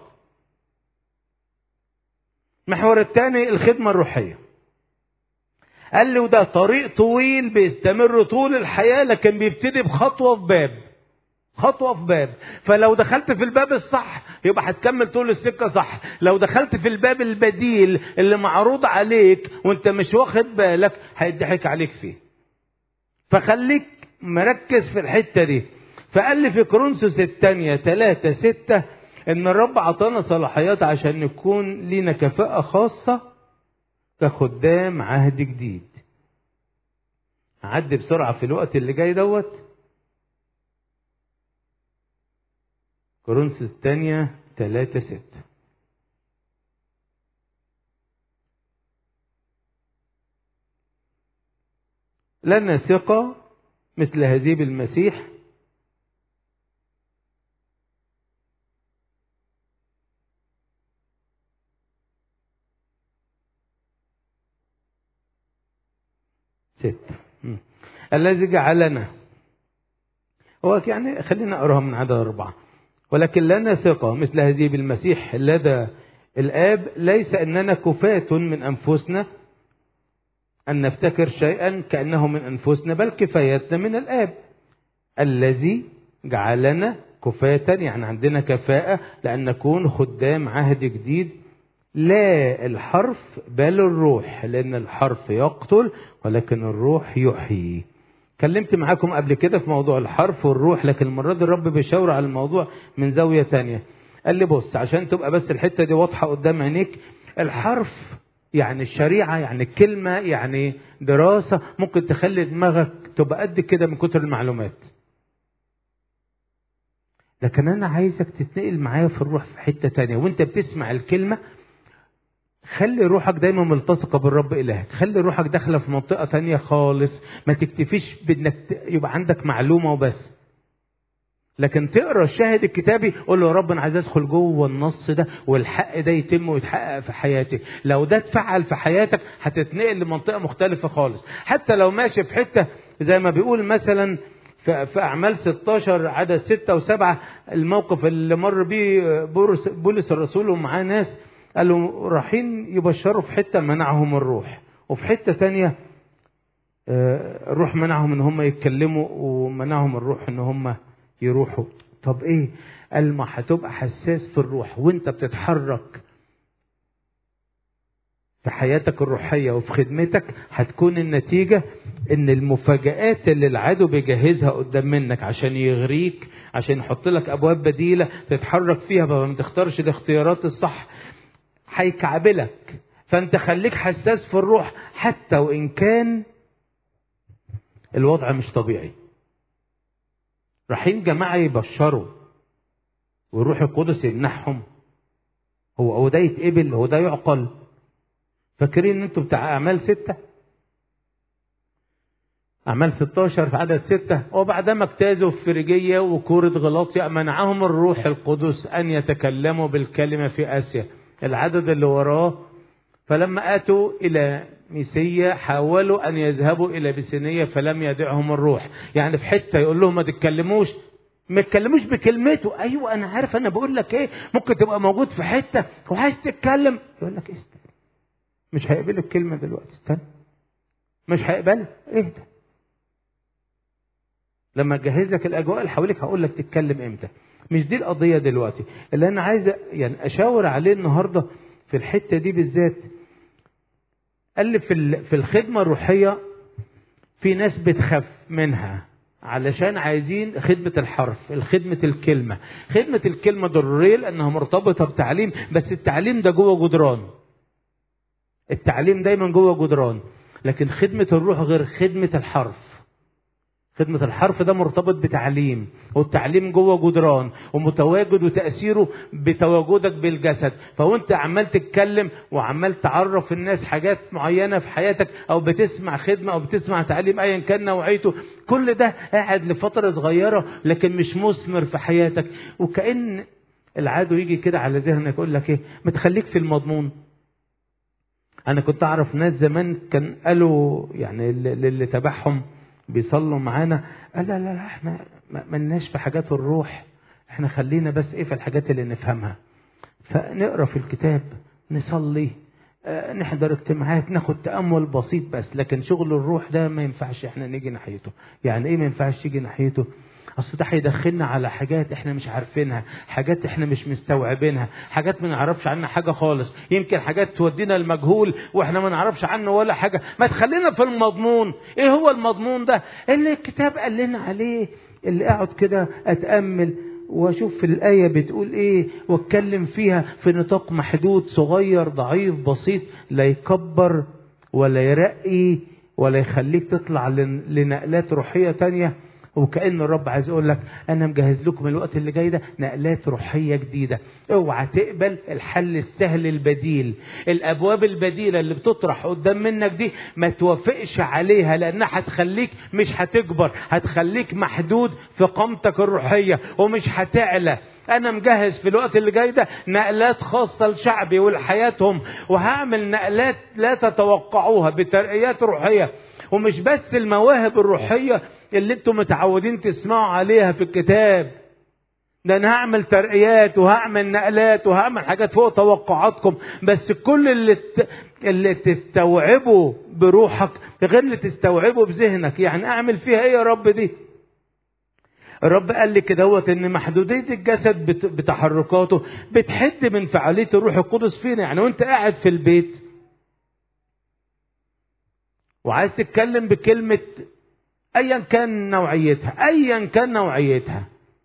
المحور الثاني الخدمة الروحية قال لي وده طريق طويل بيستمر طول الحياة لكن بيبتدي بخطوة في باب خطوة في باب فلو دخلت في الباب الصح يبقى هتكمل طول السكة صح لو دخلت في الباب البديل اللي معروض عليك وانت مش واخد بالك هيضحك عليك فيه فخليك مركز في الحتة دي فقال لي في كورنثوس الثانية ثلاثة ستة ان الرب عطانا صلاحيات عشان نكون لينا كفاءة خاصة كخدام عهد جديد عدي بسرعة في الوقت اللي جاي دوت كورنثوس الثانية ثلاثة ستة لنا ثقة مثل هذه بالمسيح ستة الذي جعلنا هو يعني خلينا أقراها من عدد أربعة ولكن لنا ثقة مثل هذه بالمسيح لدى الآب ليس أننا كفاة من أنفسنا أن نفتكر شيئا كأنه من أنفسنا بل كفايتنا من الآب الذي جعلنا كفاة يعني عندنا كفاءة لأن نكون خدام عهد جديد لا الحرف بل الروح لأن الحرف يقتل ولكن الروح يحيي كلمت معاكم قبل كده في موضوع الحرف والروح لكن المرة دي الرب بيشاور على الموضوع من زاوية تانية قال لي بص عشان تبقى بس الحتة دي واضحة قدام عينيك الحرف يعني الشريعة يعني الكلمة يعني دراسة ممكن تخلي دماغك تبقى قد كده من كتر المعلومات لكن أنا عايزك تتنقل معايا في الروح في حتة تانية وانت بتسمع الكلمة خلي روحك دايما ملتصقة بالرب إلهك خلي روحك داخلة في منطقة تانية خالص ما تكتفيش بانك يبقى عندك معلومة وبس لكن تقرا الشاهد الكتابي قول له يا رب انا عايز ادخل جوه النص ده والحق ده يتم ويتحقق في حياتي لو ده اتفعل في حياتك هتتنقل لمنطقه مختلفه خالص حتى لو ماشي في حته زي ما بيقول مثلا في اعمال 16 عدد 6 و7 الموقف اللي مر بيه بولس الرسول ومعاه ناس قالوا رايحين يبشروا في حته منعهم الروح وفي حته تانية الروح منعهم ان هم يتكلموا ومنعهم الروح ان هم يروحوا طب ايه قال ما هتبقى حساس في الروح وانت بتتحرك في حياتك الروحية وفي خدمتك هتكون النتيجة ان المفاجآت اللي العدو بيجهزها قدام منك عشان يغريك عشان يحط لك ابواب بديلة تتحرك فيها فما تختارش الاختيارات الصح هيكعبلك فانت خليك حساس في الروح حتى وان كان الوضع مش طبيعي رايحين جماعة يبشروا والروح القدس يمنحهم هو هو ده يتقبل هو ده يعقل فاكرين ان انتوا بتاع اعمال ستة اعمال 16 في عدد ستة وبعدما اجتازوا في فريجية وكورة غلاطيا منعهم الروح القدس ان يتكلموا بالكلمة في اسيا العدد اللي وراه فلما اتوا الى ميسية حاولوا أن يذهبوا إلى بسينية فلم يدعهم الروح يعني في حتة يقول لهم ما تتكلموش ما تتكلموش بكلمته أيوة أنا عارف أنا بقول لك إيه ممكن تبقى موجود في حتة وعايز تتكلم يقول لك استنى مش هيقبل الكلمة دلوقتي استنى مش هيقبلها اهدى لما تجهز لك الأجواء اللي حواليك هقول لك تتكلم إمتى مش دي القضية دلوقتي اللي أنا عايز يعني أشاور عليه النهاردة في الحتة دي بالذات قال لي في في الخدمة الروحية في ناس بتخاف منها علشان عايزين خدمة الحرف خدمة الكلمة خدمة الكلمة ضرورية لأنها مرتبطة بتعليم بس التعليم ده جوه جدران التعليم دايما جوه جدران لكن خدمة الروح غير خدمة الحرف خدمة الحرف ده مرتبط بتعليم والتعليم جوه جدران ومتواجد وتأثيره بتواجدك بالجسد فوانت عمال تتكلم وعمال تعرف الناس حاجات معينة في حياتك او بتسمع خدمة او بتسمع تعليم ايا كان نوعيته كل ده قاعد لفترة صغيرة لكن مش مثمر في حياتك وكأن العدو يجي كده على ذهنك يقول لك ايه ما تخليك في المضمون انا كنت اعرف ناس زمان كان قالوا يعني اللي تبعهم بيصلوا معانا قال لا لا لا احنا ملناش في حاجات الروح احنا خلينا بس ايه في الحاجات اللي نفهمها فنقرا في الكتاب نصلي اه نحضر اجتماعات ناخد تامل بسيط بس لكن شغل الروح ده ما ينفعش احنا نيجي ناحيته يعني ايه ما ينفعش يجي ناحيته اصل ده هيدخلنا على حاجات احنا مش عارفينها حاجات احنا مش مستوعبينها حاجات ما نعرفش عنها حاجه خالص يمكن حاجات تودينا المجهول واحنا ما نعرفش عنه ولا حاجه ما تخلينا في المضمون ايه هو المضمون ده اللي الكتاب قال لنا عليه اللي اقعد كده اتامل واشوف في الايه بتقول ايه واتكلم فيها في نطاق محدود صغير ضعيف بسيط لا يكبر ولا يرقي ولا يخليك تطلع لنقلات روحيه تانيه وكأن الرب عايز يقول لك أنا مجهز لكم الوقت اللي جاي ده نقلات روحية جديدة اوعى تقبل الحل السهل البديل الأبواب البديلة اللي بتطرح قدام منك دي ما توافقش عليها لأنها هتخليك مش هتكبر هتخليك محدود في قامتك الروحية ومش هتعلى انا مجهز في الوقت اللي جاي ده نقلات خاصه لشعبي ولحياتهم وهعمل نقلات لا تتوقعوها بترقيات روحيه ومش بس المواهب الروحيه اللي انتم متعودين تسمعوا عليها في الكتاب ده انا هعمل ترقيات وهعمل نقلات وهعمل حاجات فوق توقعاتكم بس كل اللي ت... اللي تستوعبه بروحك غير اللي تستوعبه بذهنك يعني اعمل فيها ايه يا رب دي الرب قال لي كدهوت ان محدوديه الجسد بت... بتحركاته بتحد من فعاليه الروح القدس فينا يعني وانت قاعد في البيت وعايز تتكلم بكلمه ايا كان نوعيتها ايا كان نوعيتها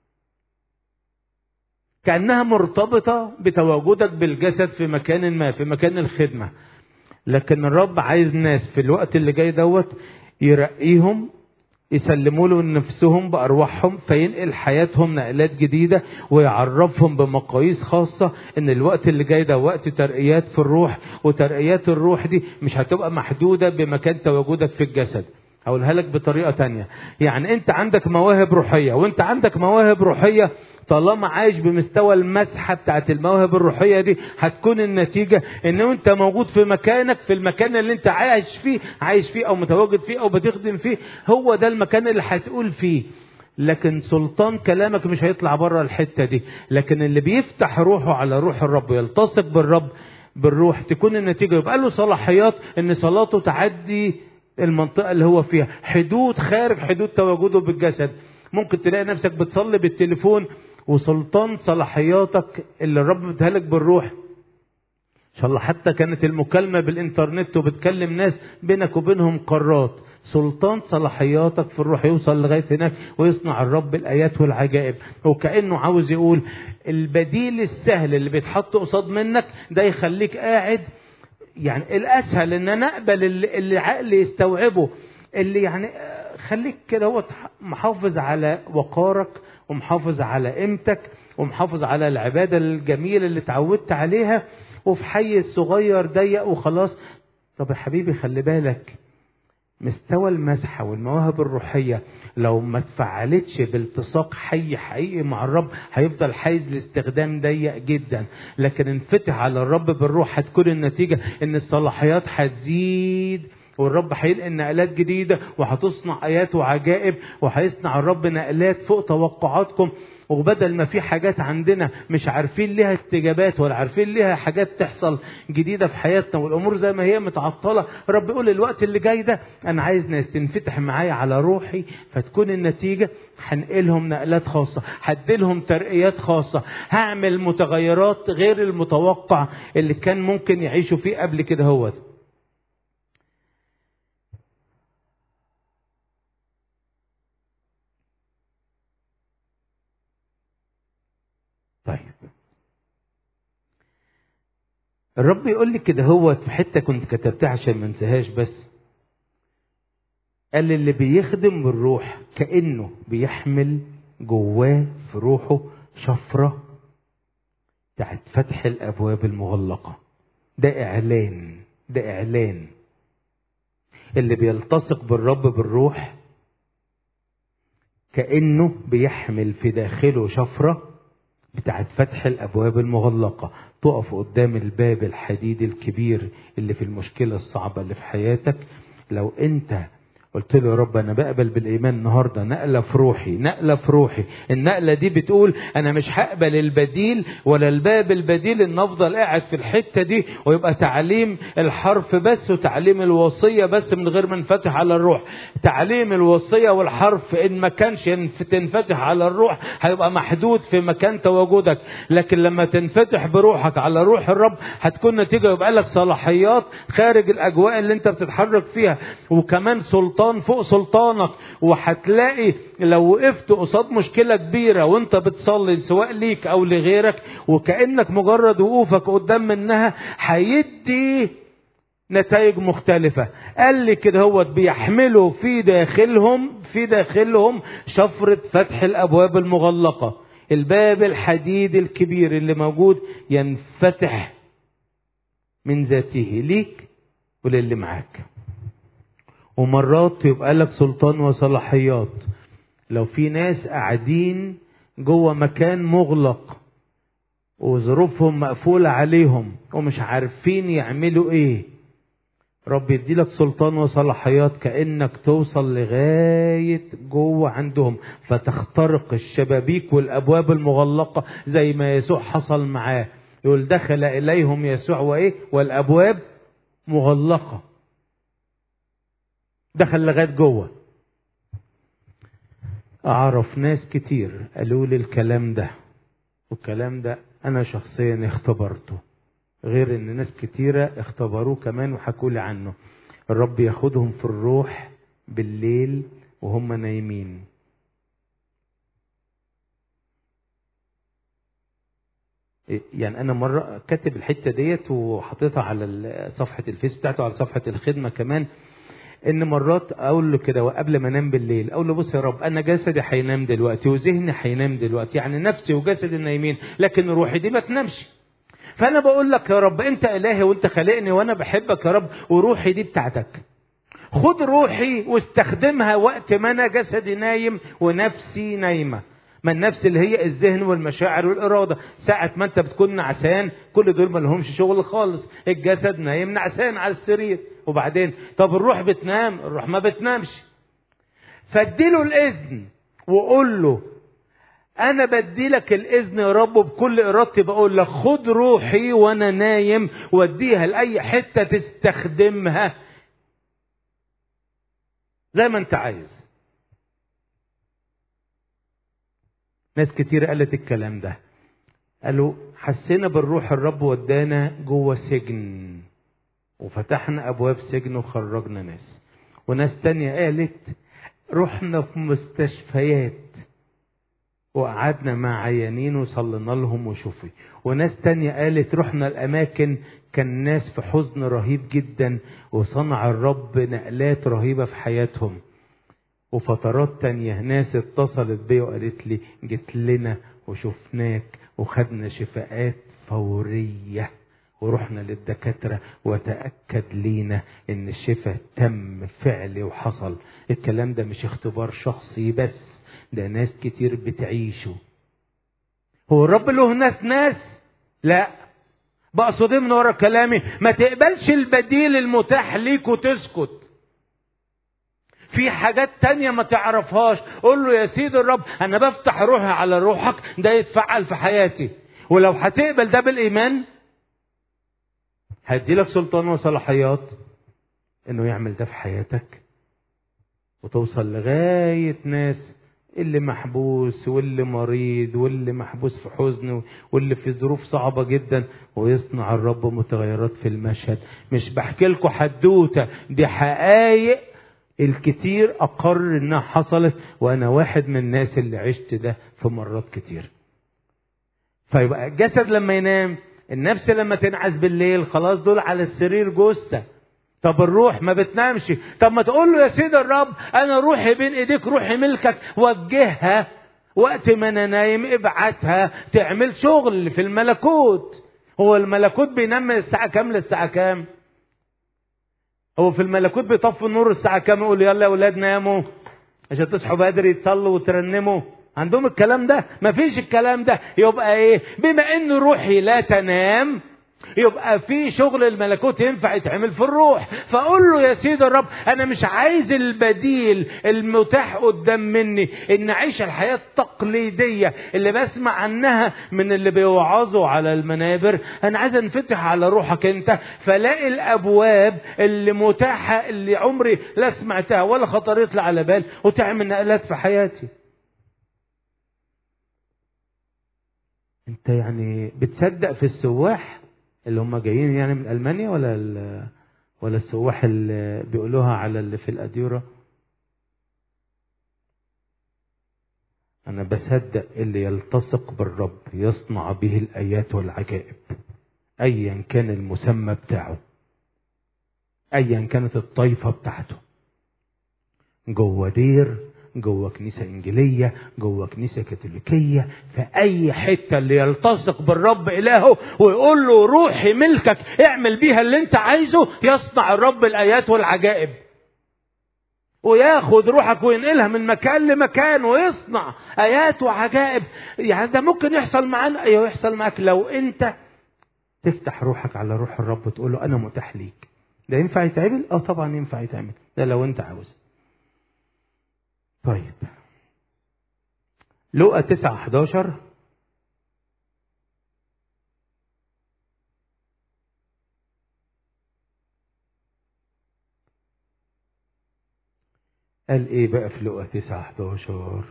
كانها مرتبطه بتواجدك بالجسد في مكان ما في مكان الخدمه لكن الرب عايز ناس في الوقت اللي جاي دوت يرقيهم يسلموا له نفسهم بارواحهم فينقل حياتهم نقلات جديده ويعرفهم بمقاييس خاصه ان الوقت اللي جاي ده وقت ترقيات في الروح وترقيات الروح دي مش هتبقى محدوده بمكان تواجدك في الجسد هقولها لك بطريقه تانية يعني انت عندك مواهب روحيه وانت عندك مواهب روحيه طالما عايش بمستوى المسحه بتاعت المواهب الروحيه دي هتكون النتيجه ان انت موجود في مكانك في المكان اللي انت عايش فيه عايش فيه او متواجد فيه او بتخدم فيه هو ده المكان اللي هتقول فيه لكن سلطان كلامك مش هيطلع بره الحته دي لكن اللي بيفتح روحه على روح الرب يلتصق بالرب بالروح تكون النتيجه يبقى له صلاحيات ان صلاته تعدي المنطقة اللي هو فيها حدود خارج حدود تواجده بالجسد ممكن تلاقي نفسك بتصلي بالتليفون وسلطان صلاحياتك اللي الرب مديها لك بالروح ان شاء الله حتى كانت المكالمة بالانترنت وبتكلم ناس بينك وبينهم قارات سلطان صلاحياتك في الروح يوصل لغاية هناك ويصنع الرب الآيات والعجائب وكأنه عاوز يقول البديل السهل اللي بيتحط قصاد منك ده يخليك قاعد يعني الاسهل ان انا اقبل اللي اللي عقلي يستوعبه اللي يعني خليك كده هو محافظ على وقارك ومحافظ على قيمتك ومحافظ على العباده الجميله اللي اتعودت عليها وفي حي صغير ضيق وخلاص طب يا حبيبي خلي بالك مستوى المسحه والمواهب الروحيه لو ما اتفعلتش بالتصاق حي حقيقي مع الرب هيفضل حيز لاستخدام ضيق جدا لكن انفتح على الرب بالروح هتكون النتيجه ان الصلاحيات هتزيد والرب هينقل نقلات جديدة وهتصنع آيات وعجائب وهيصنع الرب نقلات فوق توقعاتكم وبدل ما في حاجات عندنا مش عارفين ليها استجابات ولا عارفين ليها حاجات تحصل جديدة في حياتنا والأمور زي ما هي متعطلة رب يقول الوقت اللي جاي ده أنا عايز ناس تنفتح معايا على روحي فتكون النتيجة هنقلهم نقلات خاصة هديلهم ترقيات خاصة هعمل متغيرات غير المتوقع اللي كان ممكن يعيشوا فيه قبل كده هوت طيب الرب يقول لي كده هو في حته كنت كتبتها عشان ما انساهاش بس قال اللي بيخدم بالروح كانه بيحمل جواه في روحه شفره بتاعت فتح الابواب المغلقه ده اعلان ده اعلان اللي بيلتصق بالرب بالروح كانه بيحمل في داخله شفره بتاعت فتح الابواب المغلقه تقف قدام الباب الحديد الكبير اللي في المشكله الصعبه اللي في حياتك لو انت قلت له يا رب انا بقبل بالايمان النهارده نقله في روحي نقله في روحي النقله دي بتقول انا مش هقبل البديل ولا الباب البديل ان افضل قاعد في الحته دي ويبقى تعليم الحرف بس وتعليم الوصيه بس من غير ما انفتح على الروح تعليم الوصيه والحرف ان ما كانش تنفتح على الروح هيبقى محدود في مكان تواجدك لكن لما تنفتح بروحك على روح الرب هتكون نتيجه يبقى لك صلاحيات خارج الاجواء اللي انت بتتحرك فيها وكمان سلطان سلطان فوق سلطانك وهتلاقي لو وقفت قصاد مشكلة كبيرة وانت بتصلي سواء ليك او لغيرك وكأنك مجرد وقوفك قدام منها هيدي نتائج مختلفة قال لي كده هو بيحملوا في داخلهم في داخلهم شفرة فتح الأبواب المغلقة الباب الحديد الكبير اللي موجود ينفتح من ذاته ليك وللي معاك ومرات يبقى لك سلطان وصلاحيات لو في ناس قاعدين جوه مكان مغلق وظروفهم مقفولة عليهم ومش عارفين يعملوا ايه رب يديلك سلطان وصلاحيات كأنك توصل لغاية جوه عندهم فتخترق الشبابيك والأبواب المغلقة زي ما يسوع حصل معاه يقول دخل إليهم يسوع وإيه والأبواب مغلقة دخل لغاية جوه أعرف ناس كتير قالوا لي الكلام ده والكلام ده أنا شخصيا اختبرته غير ان ناس كتيرة اختبروه كمان وحكوا لي عنه الرب ياخدهم في الروح بالليل وهم نايمين يعني انا مره كاتب الحته ديت وحطيتها على صفحه الفيس بتاعته على صفحه الخدمه كمان ان مرات اقول له كده وقبل ما انام بالليل اقول له بص يا رب انا جسدي هينام دلوقتي وذهني هينام دلوقتي يعني نفسي وجسدي نايمين لكن روحي دي ما تنامش فانا بقول لك يا رب انت الهي وانت خالقني وانا بحبك يا رب وروحي دي بتاعتك خد روحي واستخدمها وقت ما انا جسدي نايم ونفسي نايمه ما النفس اللي هي الذهن والمشاعر والاراده ساعه ما انت بتكون نعسان كل دول ما لهمش شغل خالص الجسد نايم نعسان على السرير وبعدين طب الروح بتنام الروح ما بتنامش فاديله الاذن وقول له انا بدي لك الاذن يا رب بكل ارادتي بقول لك خد روحي وانا نايم واديها لاي حته تستخدمها زي ما انت عايز ناس كتير قالت الكلام ده قالوا حسينا بالروح الرب ودانا جوه سجن وفتحنا ابواب سجن وخرجنا ناس وناس تانية قالت رحنا في مستشفيات وقعدنا مع عيانين وصلينا لهم وشوفي وناس تانية قالت رحنا الأماكن كان ناس في حزن رهيب جدا وصنع الرب نقلات رهيبة في حياتهم وفترات تانية ناس اتصلت بيا وقالت لي جيت لنا وشفناك وخدنا شفاءات فورية ورحنا للدكاترة وتأكد لينا ان الشفاء تم فعلي وحصل الكلام ده مش اختبار شخصي بس ده ناس كتير بتعيشه هو الرب له ناس ناس لا بقصد من ورا كلامي ما تقبلش البديل المتاح ليك وتسكت في حاجات تانية ما تعرفهاش قول له يا سيد الرب انا بفتح روحي على روحك ده يتفعل في حياتي ولو هتقبل ده بالايمان هيدي لك سلطان وصلاحيات انه يعمل ده في حياتك وتوصل لغاية ناس اللي محبوس واللي مريض واللي محبوس في حزن واللي في ظروف صعبة جدا ويصنع الرب متغيرات في المشهد مش بحكي لكم حدوتة دي حقايق الكتير أقر إنها حصلت وأنا واحد من الناس اللي عشت ده في مرات كتير فيبقى الجسد لما ينام النفس لما تنعس بالليل خلاص دول على السرير جثة طب الروح ما بتنامش طب ما تقول له يا سيد الرب انا روحي بين ايديك روحي ملكك وجهها وقت ما انا نايم ابعتها تعمل شغل في الملكوت هو الملكوت بينام من الساعة كام للساعة كام هو في الملكوت بيطفي النور الساعة كام يقول يلا يا اولاد ناموا عشان تصحوا بدري تصلوا وترنموا عندهم الكلام ده مفيش الكلام ده يبقى ايه بما ان روحي لا تنام يبقى في شغل الملكوت ينفع يتعمل في الروح فاقول له يا سيد الرب انا مش عايز البديل المتاح قدام مني ان اعيش الحياه التقليديه اللي بسمع عنها من اللي بيوعظوا على المنابر انا عايز انفتح على روحك انت فلاقي الابواب اللي متاحه اللي عمري لا سمعتها ولا خطرت لي على بال وتعمل نقلات في حياتي انت يعني بتصدق في السواح اللي هم جايين يعني من المانيا ولا ولا السواح اللي بيقولوها على اللي في الاديره انا بصدق اللي يلتصق بالرب يصنع به الايات والعجائب ايا كان المسمى بتاعه ايا كانت الطائفه بتاعته جوه دير جوه كنيسة إنجيلية جوه كنيسة كاثوليكية في أي حتة اللي يلتصق بالرب إلهه ويقول له روحي ملكك اعمل بيها اللي أنت عايزه يصنع الرب الآيات والعجائب وياخد روحك وينقلها من مكان لمكان ويصنع آيات وعجائب يعني ده ممكن يحصل معانا أيوه يحصل معاك لو أنت تفتح روحك على روح الرب وتقول له أنا متاح ليك ده ينفع يتعمل؟ اه طبعا ينفع يتعمل ده لو انت عاوز طيب لقى تسعة 11 قال ايه بقى في لقى تسعة 11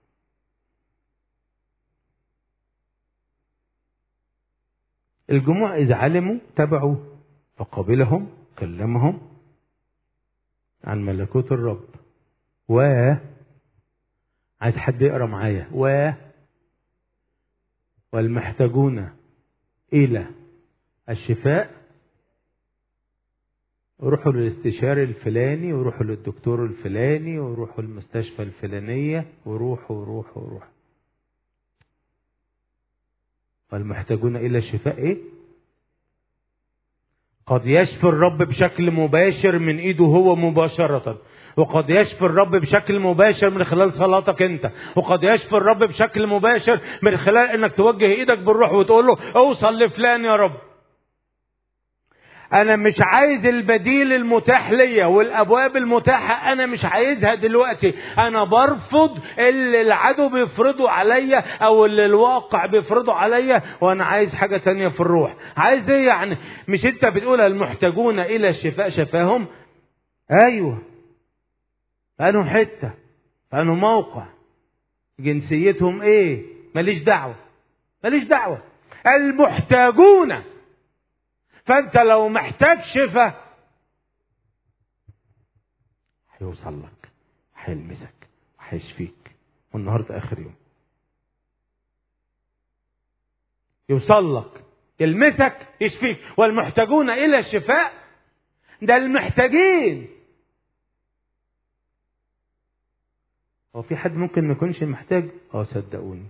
الجموع إذا علموا تبعوا فقبلهم كلمهم عن ملكوت الرب و عايز حد يقرا معايا و والمحتاجون الى الشفاء روحوا للاستشاري الفلاني وروحوا للدكتور الفلاني وروحوا المستشفى الفلانية وروحوا وروحوا وروحوا والمحتاجون إلى الشفاء إيه؟ قد يشفي الرب بشكل مباشر من إيده هو مباشرة وقد يشفي الرب بشكل مباشر من خلال صلاتك انت وقد يشفي الرب بشكل مباشر من خلال انك توجه ايدك بالروح وتقول له اوصل لفلان يا رب انا مش عايز البديل المتاح ليا والابواب المتاحه انا مش عايزها دلوقتي انا برفض اللي العدو بيفرضه عليا او اللي الواقع بيفرضه عليا وانا عايز حاجه تانية في الروح عايز ايه يعني مش انت بتقول المحتاجون الى الشفاء شفاهم ايوه فانه حته فانه موقع جنسيتهم ايه ماليش دعوه ماليش دعوه المحتاجون فانت لو محتاج شفاء هيوصل لك هيلمسك وهيشفيك والنهارده اخر يوم يوصل لك يلمسك يشفيك والمحتاجون الى الشفاء ده المحتاجين هو في حد ممكن ما يكونش محتاج اه صدقوني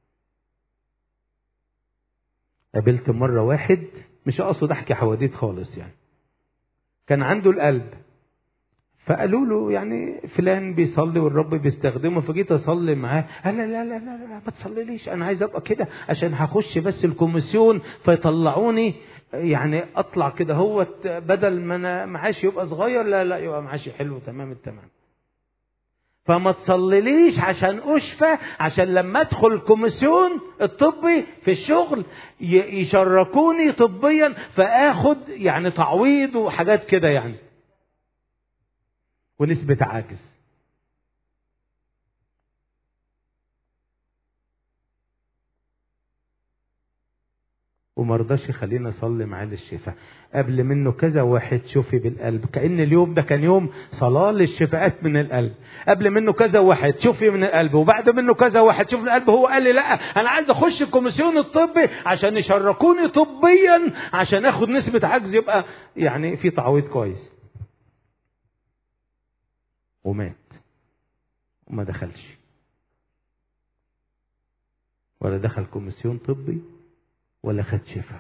قابلت مرة واحد مش اقصد احكي حواديت خالص يعني كان عنده القلب فقالوا له يعني فلان بيصلي والرب بيستخدمه فجيت اصلي معاه قال لا لا لا لا, لا ما تصليليش انا عايز ابقى كده عشان هخش بس الكوميسيون فيطلعوني يعني اطلع كده هو بدل ما انا معاشي يبقى صغير لا لا يبقى معاشي حلو تمام التمام فما تصليليش عشان اشفى عشان لما ادخل الكوميسيون الطبي في الشغل يشركوني طبيا فاخد يعني تعويض وحاجات كده يعني ونسبة عاجز وما رضاش يخليني اصلي معاه للشفاء قبل منه كذا واحد شفي بالقلب كان اليوم ده كان يوم صلاه للشفاءات من القلب قبل منه كذا واحد شفي من القلب وبعد منه كذا واحد شفي من القلب هو قال لي لا انا عايز اخش الكوميسيون الطبي عشان يشركوني طبيا عشان اخد نسبه عجز يبقى يعني في تعويض كويس ومات وما دخلش ولا دخل كوميسيون طبي ولا خد شفاء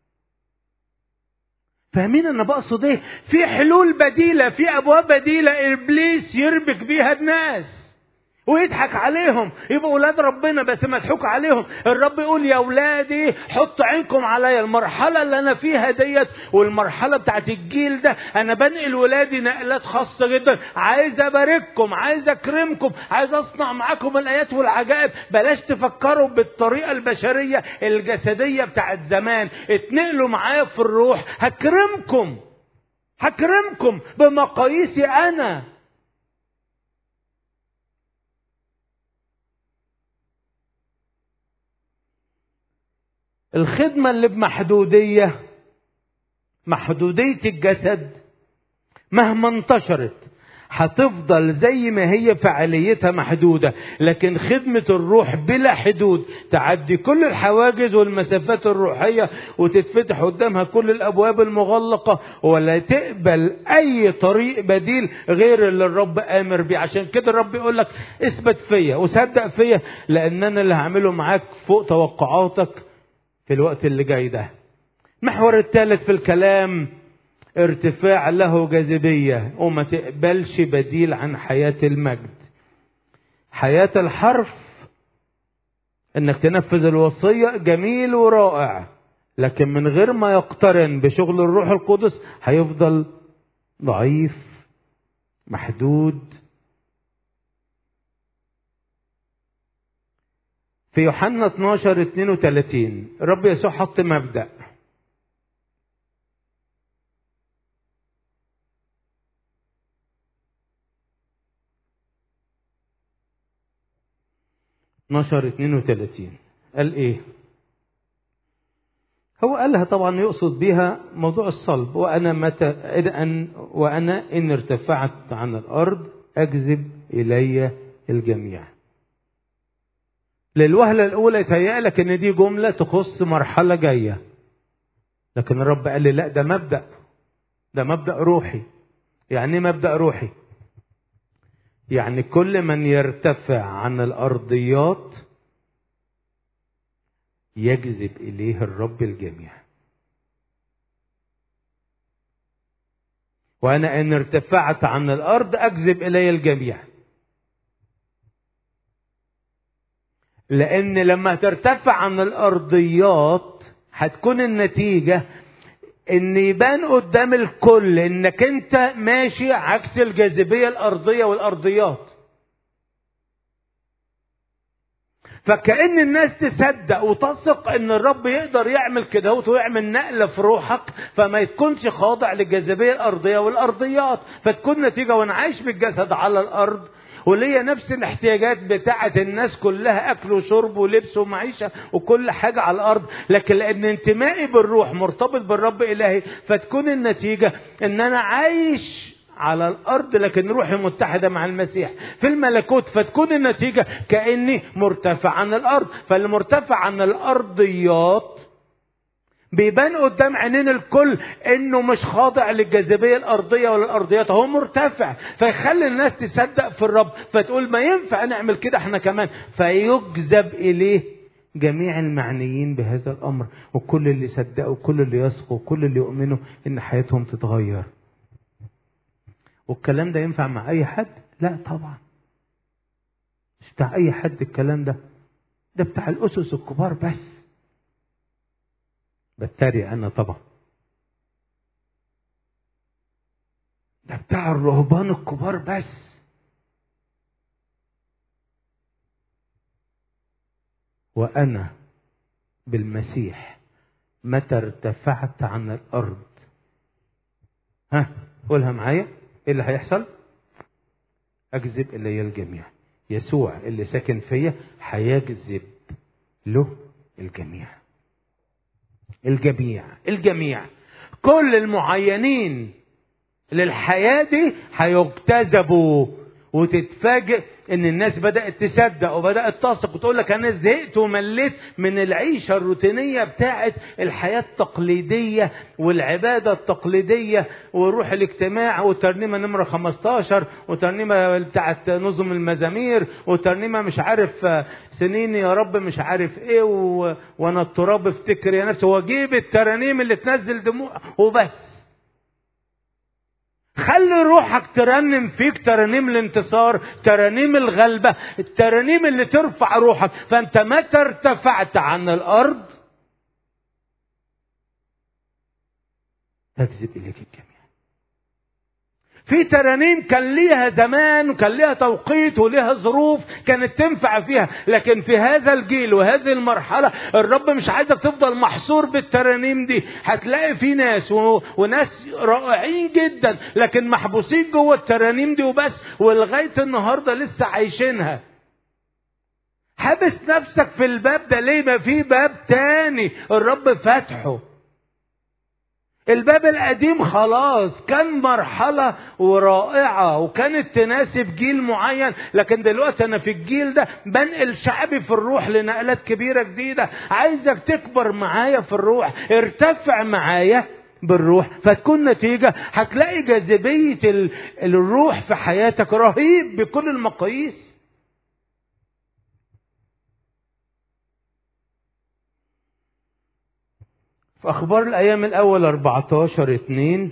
فاهمين انا بقصد ايه في حلول بديله في ابواب بديله ابليس يربك بيها الناس ويضحك عليهم يبقوا اولاد ربنا بس مضحوك عليهم الرب يقول يا اولادي حط عينكم عليا المرحله اللي انا فيها ديت والمرحله بتاعت الجيل ده انا بنقل ولادي نقلات خاصه جدا عايز ابارككم عايز اكرمكم عايز اصنع معاكم الايات والعجائب بلاش تفكروا بالطريقه البشريه الجسديه بتاعت زمان اتنقلوا معايا في الروح هكرمكم هكرمكم بمقاييسي انا الخدمة اللي بمحدودية محدودية الجسد مهما انتشرت هتفضل زي ما هي فعاليتها محدودة لكن خدمة الروح بلا حدود تعدي كل الحواجز والمسافات الروحية وتتفتح قدامها كل الأبواب المغلقة ولا تقبل أي طريق بديل غير اللي الرب آمر بيه عشان كده الرب يقول لك اثبت فيا وصدق فيا لأن أنا اللي هعمله معاك فوق توقعاتك في الوقت اللي جاي ده المحور الثالث في الكلام ارتفاع له جاذبية وما تقبلش بديل عن حياة المجد حياة الحرف انك تنفذ الوصية جميل ورائع لكن من غير ما يقترن بشغل الروح القدس هيفضل ضعيف محدود في يوحنا 12 32 رب يسوع حط مبدأ 12 32 قال ايه هو قالها طبعا يقصد بها موضوع الصلب وانا متى ان وانا ان ارتفعت عن الارض اجذب الي الجميع للوهلة الأولى يتهيأ لك إن دي جملة تخص مرحلة جاية. لكن الرب قال لي لا ده مبدأ. ده مبدأ روحي. يعني إيه مبدأ روحي؟ يعني كل من يرتفع عن الارضيات يجذب اليه الرب الجميع وانا ان ارتفعت عن الارض اجذب الي الجميع لان لما ترتفع عن الارضيات هتكون النتيجه ان يبان قدام الكل انك انت ماشي عكس الجاذبيه الارضيه والارضيات فكأن الناس تصدق وتثق ان الرب يقدر يعمل كده ويعمل نقلة في روحك فما تكونش خاضع للجاذبية الأرضية والأرضيات فتكون نتيجة وانا عايش بالجسد على الأرض وليا نفس الاحتياجات بتاعة الناس كلها أكل وشرب ولبس ومعيشة وكل حاجة على الأرض لكن لأن انتمائي بالروح مرتبط بالرب إلهي فتكون النتيجة إن أنا عايش على الارض لكن روحي متحده مع المسيح في الملكوت فتكون النتيجه كاني مرتفع عن الارض فالمرتفع عن الارضيات بيبان قدام عينين الكل انه مش خاضع للجاذبيه الارضيه ولا الارضيات هو مرتفع فيخلي الناس تصدق في الرب فتقول ما ينفع نعمل كده احنا كمان فيجذب اليه جميع المعنيين بهذا الامر وكل اللي صدقوا وكل اللي يثقوا وكل اللي يؤمنوا ان حياتهم تتغير والكلام ده ينفع مع اي حد لا طبعا مش بتاع اي حد الكلام ده ده بتاع الاسس الكبار بس بتريق انا طبعا ده بتاع الرهبان الكبار بس وانا بالمسيح متى ارتفعت عن الارض ها قولها معايا ايه اللي هيحصل اجذب الي الجميع يسوع اللي ساكن فيا هيجذب له الجميع الجميع الجميع كل المعينين للحياة دي هيجتذبوا وتتفاجئ ان الناس بدأت تصدق وبدأت تثق وتقول لك انا زهقت ومليت من العيشة الروتينية بتاعت الحياة التقليدية والعبادة التقليدية وروح الاجتماع وترنيمة نمرة 15 وترنيمة بتاعت نظم المزامير وترنيمة مش عارف سنين يا رب مش عارف ايه و... وانا التراب افتكر يا نفسي واجيب الترانيم اللي تنزل دموع وبس خلي روحك ترنم فيك ترانيم الانتصار ترانيم الغلبة الترانيم اللي ترفع روحك فانت متى ارتفعت عن الارض تجذب اليك الجميع في ترانيم كان ليها زمان وكان ليها توقيت وليها ظروف كانت تنفع فيها لكن في هذا الجيل وهذه المرحلة الرب مش عايزك تفضل محصور بالترانيم دي هتلاقي في ناس و... وناس رائعين جدا لكن محبوسين جوه الترانيم دي وبس ولغاية النهاردة لسه عايشينها حبس نفسك في الباب ده ليه ما في باب تاني الرب فاتحه الباب القديم خلاص كان مرحلة ورائعة وكانت تناسب جيل معين لكن دلوقتي أنا في الجيل ده بنقل شعبي في الروح لنقلات كبيرة جديدة عايزك تكبر معايا في الروح ارتفع معايا بالروح فتكون نتيجة هتلاقي جاذبية الروح في حياتك رهيب بكل المقاييس في أخبار الأيام الأول 14 2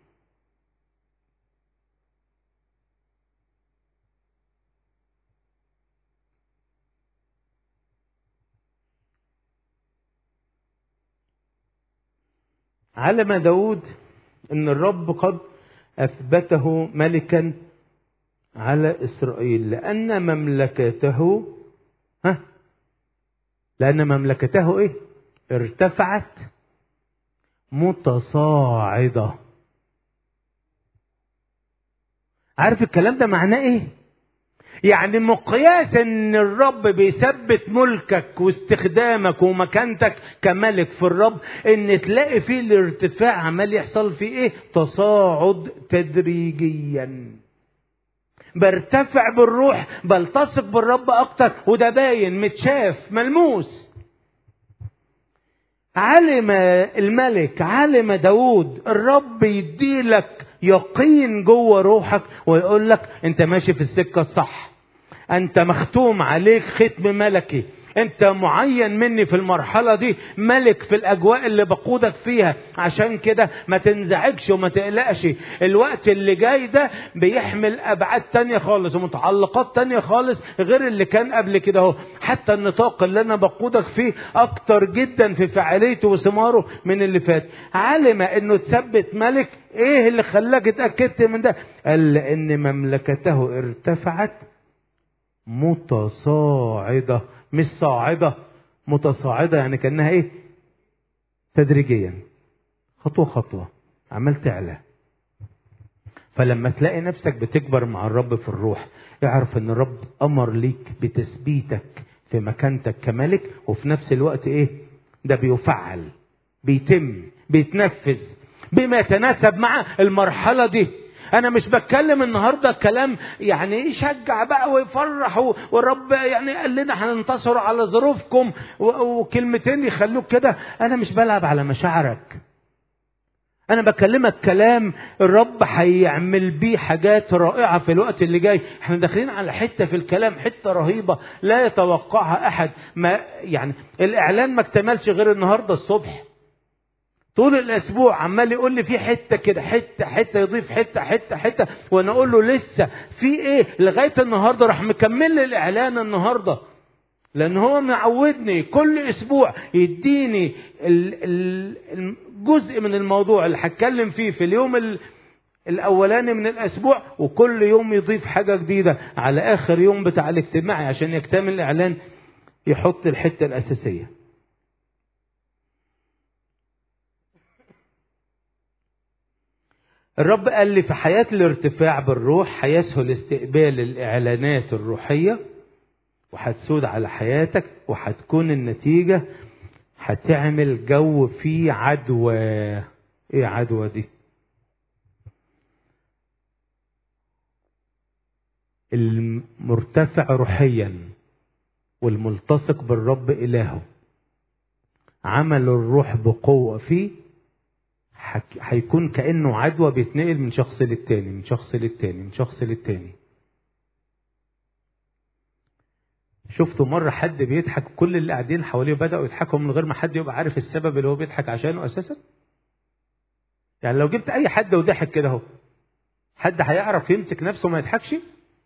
علم داود أن الرب قد أثبته ملكا على إسرائيل لأن مملكته ها لأن مملكته إيه ارتفعت متصاعدة عارف الكلام ده معناه ايه يعني مقياس ان الرب بيثبت ملكك واستخدامك ومكانتك كملك في الرب ان تلاقي فيه الارتفاع عمال يحصل فيه ايه تصاعد تدريجيا برتفع بالروح بلتصق بالرب اكتر وده باين متشاف ملموس علم الملك علم داود الرب يديلك يقين جوه روحك ويقول لك انت ماشي في السكه الصح انت مختوم عليك ختم ملكي انت معين مني في المرحله دي ملك في الاجواء اللي بقودك فيها عشان كده ما تنزعجش وما تقلقش الوقت اللي جاي ده بيحمل ابعاد تانية خالص ومتعلقات تانية خالص غير اللي كان قبل كده اهو حتى النطاق اللي انا بقودك فيه اكتر جدا في فعاليته وثماره من اللي فات علم انه تثبت ملك ايه اللي خلاك اتاكدت من ده قال لان مملكته ارتفعت متصاعده مش صاعدة متصاعدة يعني كأنها ايه تدريجيا خطوة خطوة عمال تعلى فلما تلاقي نفسك بتكبر مع الرب في الروح اعرف ان الرب امر ليك بتثبيتك في مكانتك كملك وفي نفس الوقت ايه ده بيفعل بيتم بيتنفذ بما يتناسب مع المرحلة دي انا مش بتكلم النهارده كلام يعني يشجع بقى ويفرح والرب يعني قال لنا هننتصر على ظروفكم وكلمتين يخلوك كده انا مش بلعب على مشاعرك انا بكلمك كلام الرب هيعمل بيه حاجات رائعه في الوقت اللي جاي احنا داخلين على حته في الكلام حته رهيبه لا يتوقعها احد ما يعني الاعلان ما اكتملش غير النهارده الصبح طول الاسبوع عمال يقول لي في حته كده حته حته يضيف حته حته حته وانا اقول له لسه في ايه لغايه النهارده راح مكمل لي الاعلان النهارده لان هو معودني كل اسبوع يديني الجزء من الموضوع اللي هتكلم فيه في اليوم الاولاني من الاسبوع وكل يوم يضيف حاجه جديده على اخر يوم بتاع الاجتماعي عشان يكتمل الاعلان يحط الحته الاساسيه الرب قال لي في حياة الارتفاع بالروح هيسهل استقبال الإعلانات الروحية وهتسود على حياتك وهتكون النتيجة هتعمل جو فيه عدوى ايه عدوى دي المرتفع روحيا والملتصق بالرب إلهه عمل الروح بقوة فيه هيكون كأنه عدوى بيتنقل من شخص للتاني من شخص للتاني من شخص للتاني شفتوا مرة حد بيضحك كل اللي قاعدين حواليه بدأوا يضحكوا من غير ما حد يبقى عارف السبب اللي هو بيضحك عشانه أساسا يعني لو جبت أي حد وضحك كده اهو حد هيعرف يمسك نفسه ما يضحكش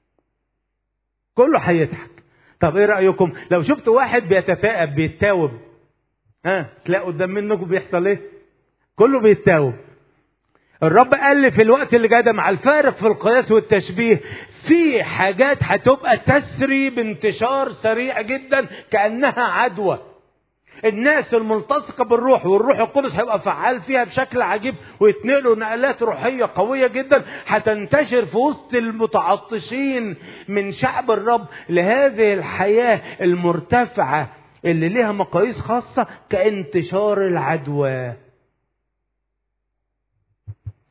كله هيضحك طب ايه رأيكم لو شفت واحد بيتثاءب بيتاوب ها تلاقوا قدام منكم بيحصل ايه كله بيتاوب الرب قال لي في الوقت اللي جاي ده مع الفارق في القياس والتشبيه في حاجات هتبقى تسري بانتشار سريع جدا كانها عدوى الناس الملتصقه بالروح والروح القدس هيبقى فعال فيها بشكل عجيب ويتنقلوا نقلات روحيه قويه جدا هتنتشر في وسط المتعطشين من شعب الرب لهذه الحياه المرتفعه اللي لها مقاييس خاصه كانتشار العدوى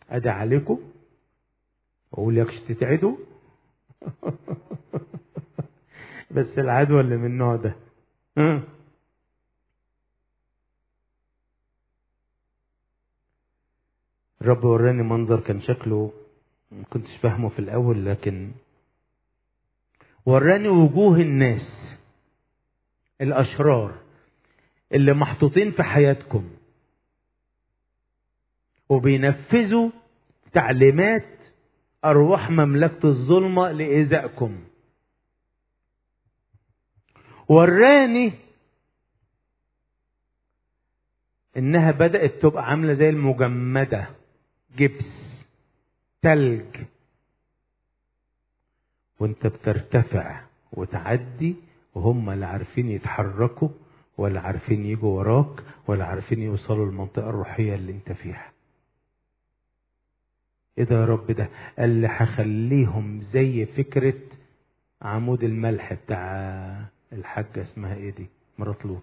ادعي عليكم واقول يكش تتعدوا بس العدوى اللي من النوع ده ها؟ الرب وراني منظر كان شكله ما كنتش فاهمه في الاول لكن وراني وجوه الناس الاشرار اللي محطوطين في حياتكم وبينفذوا تعليمات ارواح مملكه الظلمه لايذائكم وراني انها بدات تبقى عامله زي المجمده جبس تلج وانت بترتفع وتعدي وهم لا عارفين يتحركوا ولا عارفين يجوا وراك ولا عارفين يوصلوا للمنطقة الروحية اللي انت فيها ايه ده يا رب ده قال لي هخليهم زي فكرة عمود الملح بتاع الحاجة اسمها ايه دي مرات لوط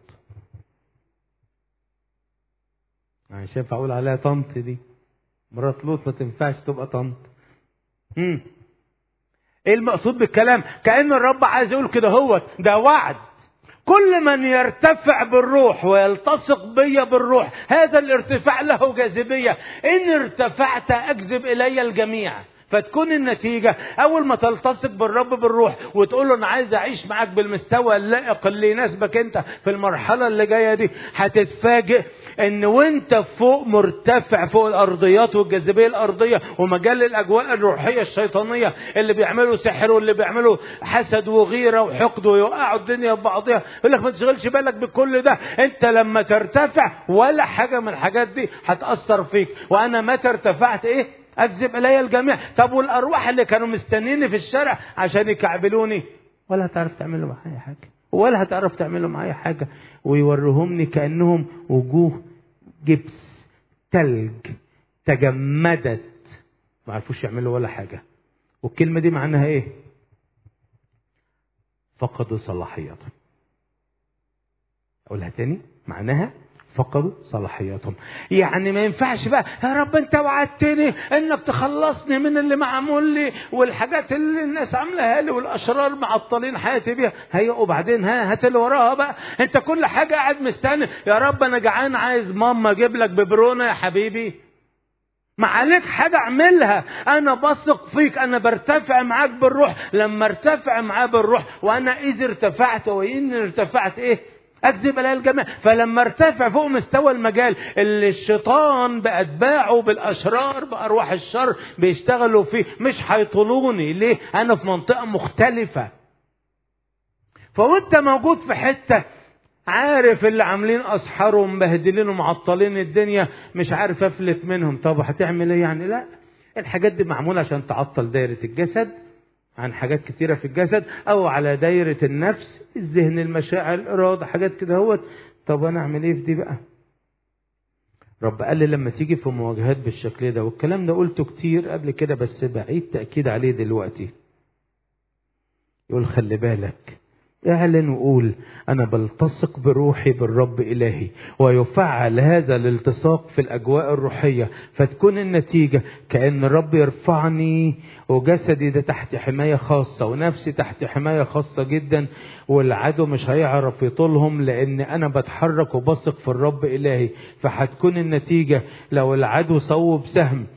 يعني شايف اقول عليها طنط دي مرات لوط ما تنفعش تبقى طنط مم. ايه المقصود بالكلام كأن الرب عايز يقول كده هو ده وعد كل من يرتفع بالروح ويلتصق بي بالروح هذا الارتفاع له جاذبية إن ارتفعت أجذب إلي الجميع فتكون النتيجة أول ما تلتصق بالرب بالروح وتقول له أنا عايز أعيش معاك بالمستوى اللائق اللي يناسبك أنت في المرحلة اللي جاية دي هتتفاجئ إن وأنت فوق مرتفع فوق الأرضيات والجاذبية الأرضية ومجال الأجواء الروحية الشيطانية اللي بيعملوا سحر واللي بيعملوا حسد وغيرة وحقد ويوقعوا الدنيا ببعضها يقول لك ما تشغلش بالك بكل ده أنت لما ترتفع ولا حاجة من الحاجات دي هتأثر فيك وأنا متى ارتفعت إيه؟ اكذب الي الجميع طب والارواح اللي كانوا مستنيني في الشارع عشان يكعبلوني ولا هتعرف تعملوا معايا حاجه ولا هتعرف تعملوا معايا حاجه ويوريهمني كانهم وجوه جبس تلج تجمدت ما عرفوش يعملوا ولا حاجه والكلمه دي معناها ايه فقدوا صلاحيتهم اقولها تاني معناها فقدوا صلاحياتهم يعني ما ينفعش بقى يا رب انت وعدتني انك تخلصني من اللي معمول لي والحاجات اللي الناس عاملاها لي والاشرار معطلين حياتي بيها هي وبعدين ها هات اللي وراها بقى انت كل حاجه قاعد مستني يا رب انا جعان عايز ماما اجيب لك ببرونه يا حبيبي ما عليك حاجة اعملها انا بثق فيك انا برتفع معاك بالروح لما ارتفع معاه بالروح وانا اذا ارتفعت وان ارتفعت ايه اكذب على الجميع فلما ارتفع فوق مستوى المجال اللي الشيطان باتباعه بالاشرار بارواح الشر بيشتغلوا فيه مش هيطولوني ليه انا في منطقه مختلفه فوانت موجود في حته عارف اللي عاملين اسحار ومبهدلين ومعطلين الدنيا مش عارف افلت منهم طب هتعمل ايه يعني لا الحاجات دي معموله عشان تعطل دايره الجسد عن حاجات كتيرة في الجسد أو على دايرة النفس الذهن المشاعر الإرادة حاجات كده هوت طب أنا أعمل إيه في دي بقى؟ رب قال لي لما تيجي في مواجهات بالشكل ده والكلام ده قلته كتير قبل كده بس بعيد تأكيد عليه دلوقتي يقول خلي بالك اعلن وقول انا بلتصق بروحي بالرب الهي ويفعل هذا الالتصاق في الاجواء الروحيه فتكون النتيجه كان الرب يرفعني وجسدي ده تحت حمايه خاصه ونفسي تحت حمايه خاصه جدا والعدو مش هيعرف يطولهم لان انا بتحرك وبثق في الرب الهي فهتكون النتيجه لو العدو صوب سهم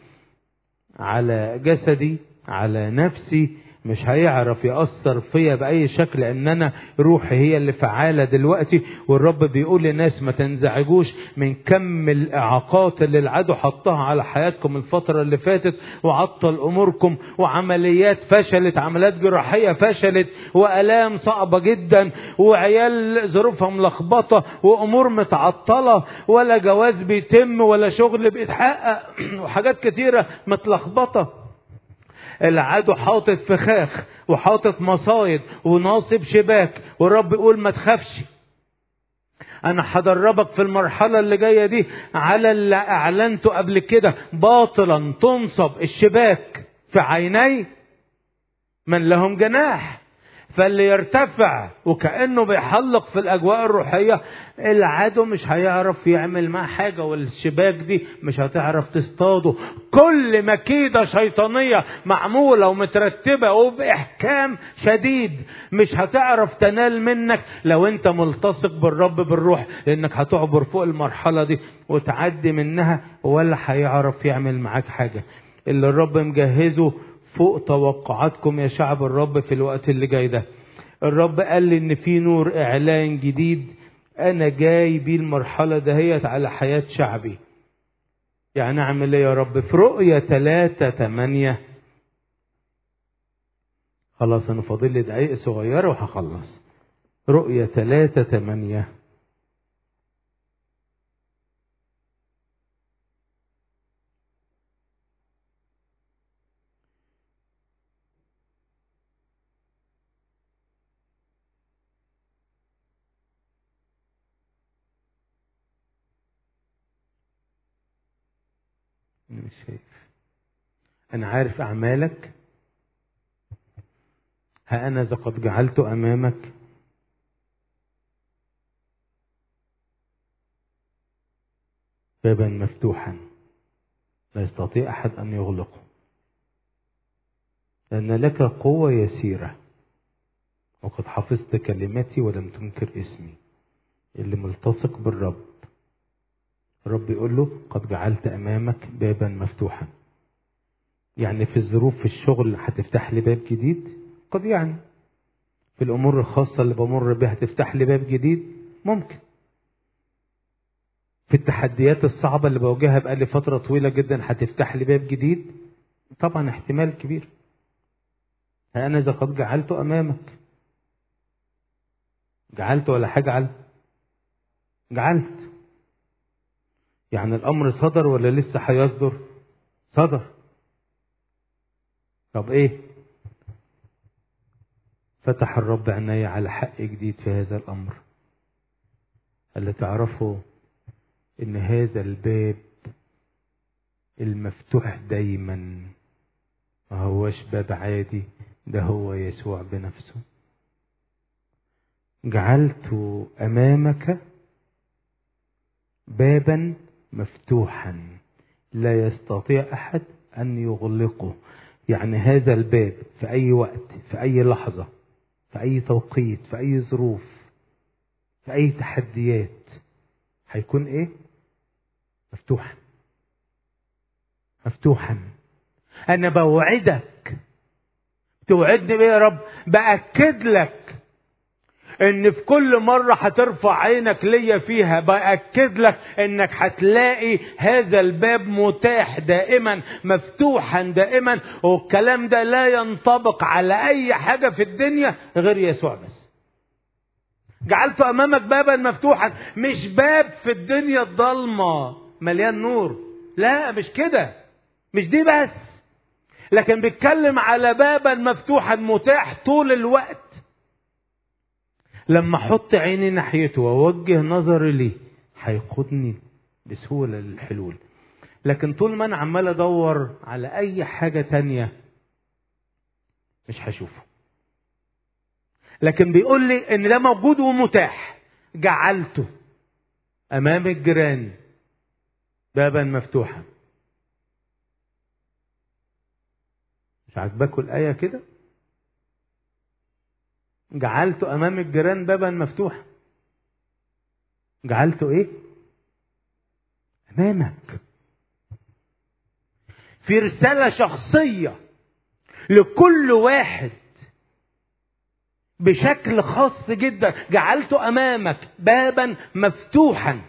على جسدي على نفسي مش هيعرف يأثر فيا بأي شكل لأن أنا روحي هي اللي فعالة دلوقتي والرب بيقول للناس ما تنزعجوش من كم الإعاقات اللي العدو حطها على حياتكم الفترة اللي فاتت وعطل أموركم وعمليات فشلت عمليات جراحية فشلت وآلام صعبة جدا وعيال ظروفها ملخبطة وأمور متعطلة ولا جواز بيتم ولا شغل بيتحقق وحاجات كتيرة متلخبطة العدو حاطط فخاخ وحاطط مصايد وناصب شباك والرب يقول ما تخافش انا هدربك في المرحلة اللي جاية دي على اللي اعلنته قبل كده باطلا تنصب الشباك في عيني من لهم جناح فاللي يرتفع وكأنه بيحلق في الأجواء الروحية العدو مش هيعرف يعمل معاه حاجة والشباك دي مش هتعرف تصطاده كل مكيدة شيطانية معمولة ومترتبة وبإحكام شديد مش هتعرف تنال منك لو انت ملتصق بالرب بالروح لانك هتعبر فوق المرحلة دي وتعدي منها ولا هيعرف يعمل معاك حاجة اللي الرب مجهزه فوق توقعاتكم يا شعب الرب في الوقت اللي جاي ده الرب قال لي ان في نور اعلان جديد انا جاي بيه المرحله دهيت على حياه شعبي يعني اعمل ايه يا رب في رؤية ثلاثة تمانية خلاص انا فاضل لي دقايق صغيرة وهخلص رؤية ثلاثة تمانية مش شايف أنا عارف أعمالك ها أنا إذا قد جعلت أمامك بابا مفتوحا لا يستطيع أحد أن يغلقه لأن لك قوة يسيرة وقد حفظت كلمتي ولم تنكر اسمي اللي ملتصق بالرب الرب يقول له قد جعلت امامك بابا مفتوحا يعني في الظروف في الشغل هتفتح لي باب جديد قد يعني في الامور الخاصه اللي بمر بها هتفتح لي باب جديد ممكن في التحديات الصعبة اللي بواجهها بقالي فترة طويلة جدا هتفتح لي باب جديد طبعا احتمال كبير أنا إذا قد جعلته أمامك جعلت ولا حاجة جعلت جعلت يعني الامر صدر ولا لسه هيصدر صدر طب ايه فتح الرب عيني على حق جديد في هذا الامر اللي تعرفوا ان هذا الباب المفتوح دايما ما هوش باب عادي ده هو يسوع بنفسه جعلت امامك بابا مفتوحا لا يستطيع احد ان يغلقه يعني هذا الباب في اي وقت في اي لحظه في اي توقيت في اي ظروف في اي تحديات هيكون ايه مفتوحا مفتوحا انا بوعدك توعدني بيه يا رب باكد لك ان في كل مرة هترفع عينك ليا فيها باكد لك انك هتلاقي هذا الباب متاح دائما مفتوحا دائما والكلام ده لا ينطبق على اي حاجة في الدنيا غير يسوع بس جعلت امامك بابا مفتوحا مش باب في الدنيا الضلمة مليان نور لا مش كده مش دي بس لكن بيتكلم على بابا مفتوحا متاح طول الوقت لما احط عيني ناحيته واوجه نظري ليه هيقودني بسهولة للحلول لكن طول ما انا عمال ادور على اي حاجة تانية مش هشوفه لكن بيقول لي ان ده موجود ومتاح جعلته امام الجيران بابا مفتوحا مش عاجباكوا الايه كده جعلت امام الجيران بابا مفتوحا جعلته ايه امامك في رساله شخصيه لكل واحد بشكل خاص جدا جعلته امامك بابا مفتوحا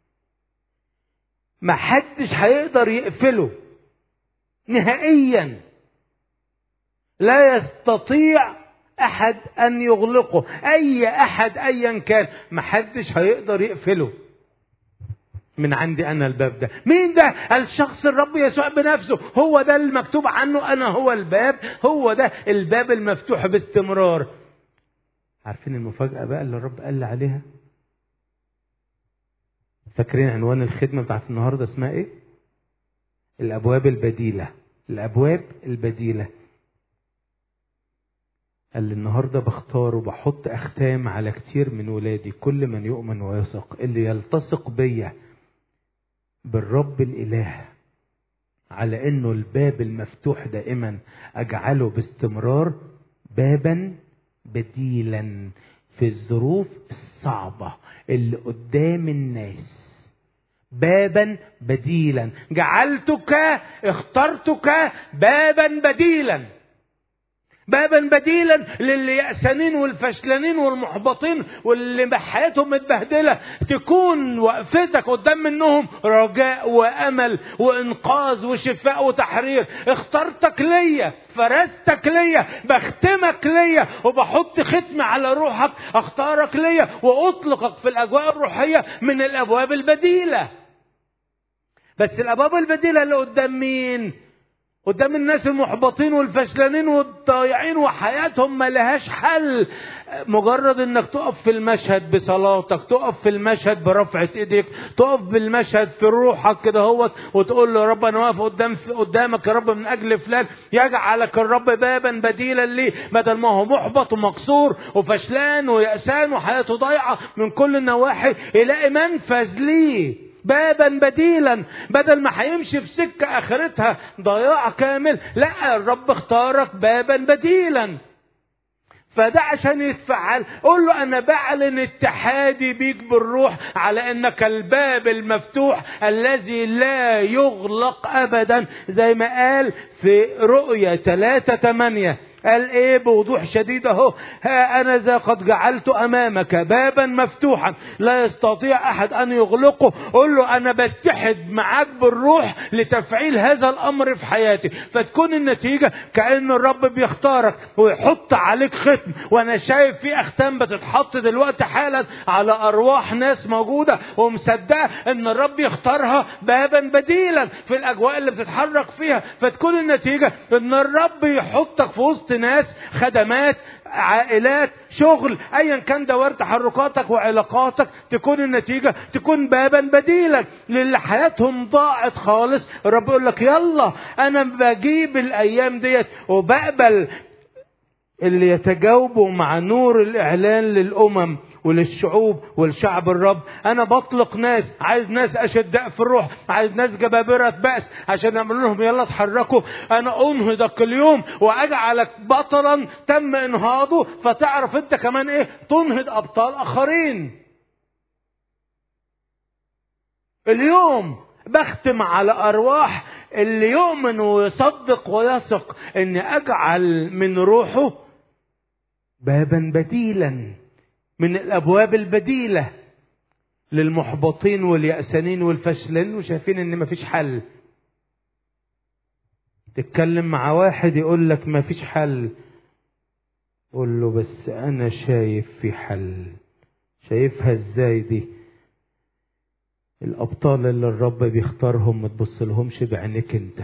ما حدش هيقدر يقفله نهائيا لا يستطيع احد ان يغلقه اي احد ايا كان محدش هيقدر يقفله من عندي انا الباب ده مين ده الشخص الرب يسوع بنفسه هو ده المكتوب عنه انا هو الباب هو ده الباب المفتوح باستمرار عارفين المفاجأة بقى اللي الرب قال لي عليها فاكرين عنوان الخدمة بتاعت النهاردة اسمها ايه الابواب البديلة الابواب البديلة قال لي النهارده بختار وبحط اختام على كتير من ولادي كل من يؤمن ويثق اللي يلتصق بيا بالرب الاله على انه الباب المفتوح دائما اجعله باستمرار بابا بديلا في الظروف الصعبه اللي قدام الناس بابا بديلا جعلتك اخترتك بابا بديلا بابا بديلا للي يأسانين والفشلانين والمحبطين واللي حياتهم متبهدلة تكون وقفتك قدام منهم رجاء وأمل وإنقاذ وشفاء وتحرير اخترتك ليا فرستك ليا بختمك ليا وبحط ختم على روحك اختارك ليا واطلقك في الاجواء الروحيه من الابواب البديله بس الابواب البديله اللي قدام مين قدام الناس المحبطين والفشلانين والضايعين وحياتهم ما لهاش حل مجرد انك تقف في المشهد بصلاتك تقف في المشهد برفعة ايديك تقف بالمشهد في روحك كده هو وتقول له يا رب انا واقف قدام قدامك يا رب من اجل فلان يجعلك الرب بابا بديلا ليه بدل ما هو محبط ومكسور وفشلان ويأسان وحياته ضايعة من كل النواحي يلاقي منفذ ليه بابا بديلا بدل ما هيمشي في سكة آخرتها ضياع كامل لا الرب اختارك بابا بديلا فده عشان يتفعل قول له انا بعلن اتحادي بيك بالروح على انك الباب المفتوح الذي لا يغلق ابدا زي ما قال في رؤيا 3 8 قال ايه بوضوح شديد اهو ها انا ذا قد جعلت امامك بابا مفتوحا لا يستطيع احد ان يغلقه قل له انا بتحد معاك بالروح لتفعيل هذا الامر في حياتي فتكون النتيجه كان الرب بيختارك ويحط عليك ختم وانا شايف في اختام بتتحط دلوقتي حالا على ارواح ناس موجوده ومصدقه ان الرب يختارها بابا بديلا في الاجواء اللي بتتحرك فيها فتكون النتيجه ان الرب يحطك في وسط ناس خدمات عائلات شغل ايا كان دوار تحركاتك وعلاقاتك تكون النتيجه تكون بابا بديلا للي حياتهم ضاعت خالص الرب يقول لك يلا انا بجيب الايام ديت وبقبل اللي يتجاوبوا مع نور الاعلان للامم وللشعوب ولشعب الرب انا بطلق ناس عايز ناس اشداء في الروح عايز ناس جبابرة بأس عشان اعمل لهم يلا اتحركوا انا انهضك اليوم واجعلك بطلا تم انهاضه فتعرف انت كمان ايه تنهض ابطال اخرين اليوم بختم على ارواح اللي يؤمن ويصدق ويثق ان اجعل من روحه بابا بديلا من الابواب البديله للمحبطين واليأسانين والفشلين وشايفين ان مفيش حل تتكلم مع واحد يقول لك مفيش حل قول له بس انا شايف في حل شايفها ازاي دي الابطال اللي الرب بيختارهم ما تبص لهمش بعينيك انت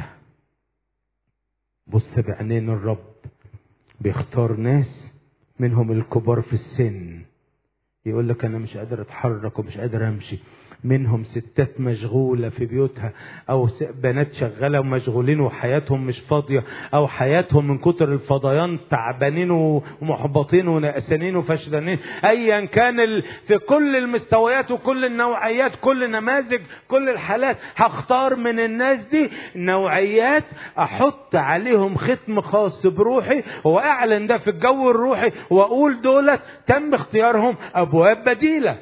بص بعينين الرب بيختار ناس منهم الكبار في السن يقول لك انا مش قادر اتحرك ومش قادر امشي منهم ستات مشغوله في بيوتها او بنات شغاله ومشغولين وحياتهم مش فاضيه او حياتهم من كتر الفضيان تعبانين ومحبطين ونقسانين وفشلانين ايا كان ال... في كل المستويات وكل النوعيات كل نماذج كل الحالات هختار من الناس دي نوعيات احط عليهم ختم خاص بروحي واعلن ده في الجو الروحي واقول دولت تم اختيارهم ابواب بديله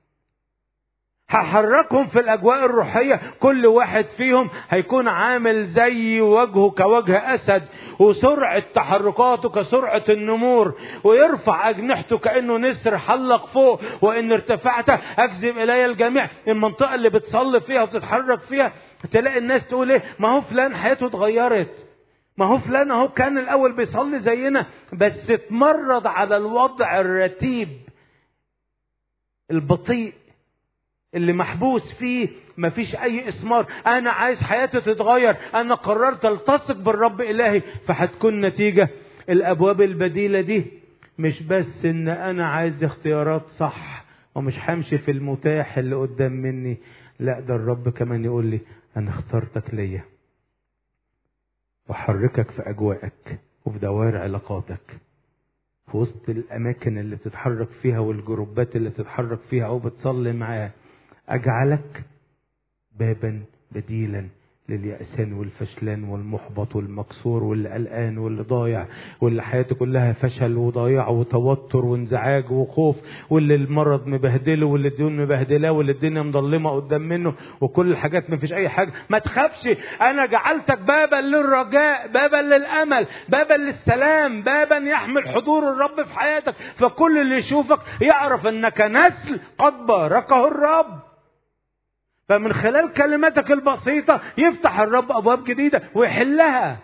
هحركهم في الاجواء الروحيه كل واحد فيهم هيكون عامل زي وجهه كوجه اسد وسرعه تحركاته كسرعه النمور ويرفع اجنحته كانه نسر حلق فوق وان ارتفعت اجذب الي الجميع المنطقه اللي بتصلي فيها وتتحرك فيها تلاقي الناس تقول ايه ما هو فلان حياته اتغيرت ما هو فلان اهو كان الاول بيصلي زينا بس اتمرد على الوضع الرتيب البطيء اللي محبوس فيه مفيش اي اسمار انا عايز حياتي تتغير انا قررت التصق بالرب الهي فهتكون نتيجة الابواب البديلة دي مش بس ان انا عايز اختيارات صح ومش همشي في المتاح اللي قدام مني لا ده الرب كمان يقول لي انا اخترتك ليا وحركك في اجواءك وفي دوائر علاقاتك في وسط الأماكن اللي بتتحرك فيها والجروبات اللي بتتحرك فيها أو بتصلي معاه أجعلك بابا بديلا لليأسان والفشلان والمحبط والمكسور واللي قلقان واللي ضايع واللي حياته كلها فشل وضياع وتوتر وانزعاج وخوف واللي المرض مبهدله واللي الديون مبهدلاه واللي الدنيا مظلمه قدام منه وكل الحاجات ما فيش اي حاجه ما تخافش انا جعلتك بابا للرجاء بابا للامل بابا للسلام بابا يحمل حضور الرب في حياتك فكل اللي يشوفك يعرف انك نسل قد باركه الرب فمن خلال كلماتك البسيطة يفتح الرب أبواب جديدة ويحلها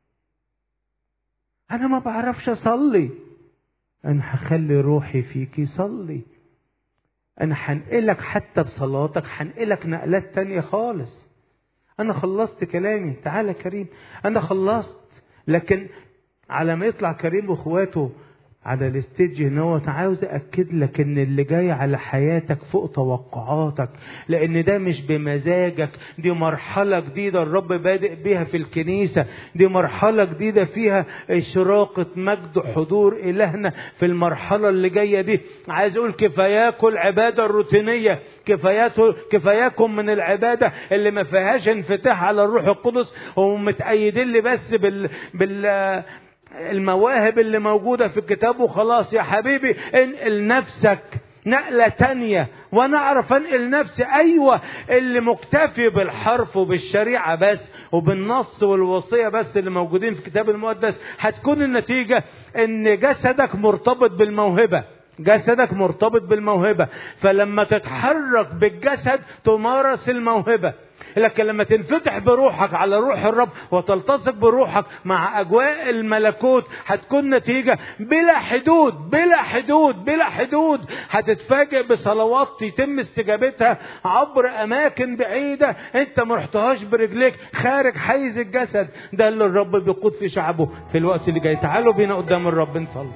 أنا ما بعرفش أصلي أنا هخلي روحي فيك يصلي أنا هنقلك حتى بصلاتك هنقلك نقلات تانية خالص أنا خلصت كلامي تعالى كريم أنا خلصت لكن على ما يطلع كريم واخواته على الاستيج هنا هو عاوز اكد لك ان اللي جاي على حياتك فوق توقعاتك لان ده مش بمزاجك دي مرحله جديده الرب بادئ بيها في الكنيسه دي مرحله جديده فيها اشراقه مجد حضور الهنا في المرحله اللي جايه دي عايز اقول كفاياكم العباده الروتينيه كفاياته كفاياكم من العباده اللي ما فيهاش انفتاح على الروح القدس ومتأيدين لي بس بال بال المواهب اللي موجودة في الكتاب وخلاص يا حبيبي انقل نفسك نقلة تانية وانا اعرف انقل نفسي ايوه اللي مكتفي بالحرف وبالشريعة بس وبالنص والوصية بس اللي موجودين في الكتاب المقدس هتكون النتيجة ان جسدك مرتبط بالموهبة جسدك مرتبط بالموهبة فلما تتحرك بالجسد تمارس الموهبة لكن لما تنفتح بروحك على روح الرب وتلتصق بروحك مع اجواء الملكوت هتكون نتيجه بلا حدود بلا حدود بلا حدود هتتفاجئ بصلوات يتم استجابتها عبر اماكن بعيده انت ما رحتهاش برجليك خارج حيز الجسد ده اللي الرب بيقود في شعبه في الوقت اللي جاي تعالوا بينا قدام الرب نصلي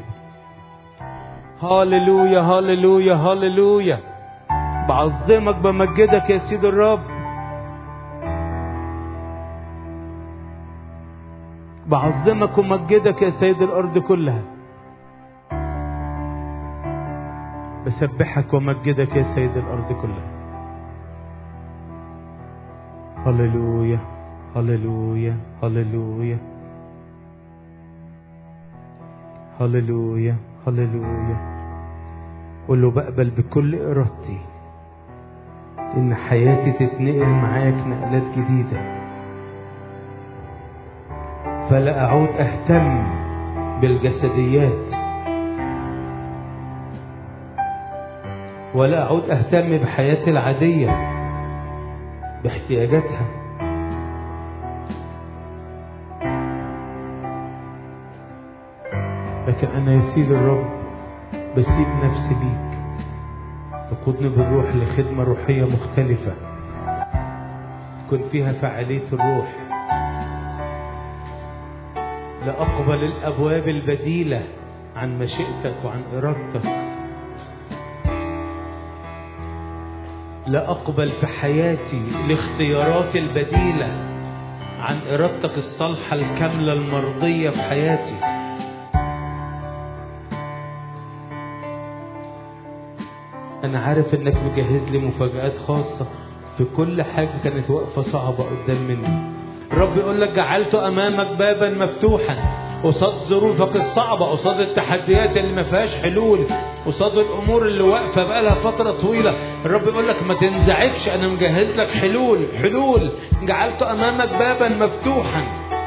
هاللويا هاللويا هاللويا بعظمك بمجدك يا سيد الرب بعظمك ومجدك يا سيد الارض كلها بسبحك ومجدك يا سيد الارض كلها هللويا هللويا هللويا هللويا هللويا قول له بقبل بكل ارادتي ان حياتي تتنقل معاك نقلات جديده فلا أعود أهتم بالجسديات ولا أعود أهتم بحياتي العادية باحتياجاتها لكن أنا يا سيد الرب بسيب نفسي ليك تقودني بالروح لخدمة روحية مختلفة تكون فيها فعالية الروح لأقبل الأبواب البديلة عن مشيئتك وعن إرادتك لأقبل في حياتي الاختيارات البديلة عن إرادتك الصالحة الكاملة المرضية في حياتي أنا عارف إنك مجهز لي مفاجآت خاصة في كل حاجة كانت واقفة صعبة قدام مني الرب يقول لك جعلت امامك بابا مفتوحا قصاد ظروفك الصعبة قصاد التحديات اللي ما فيهاش حلول قصاد الأمور اللي واقفة بقالها فترة طويلة الرب يقول لك ما تنزعجش أنا مجهز لك حلول حلول جعلت أمامك بابا مفتوحا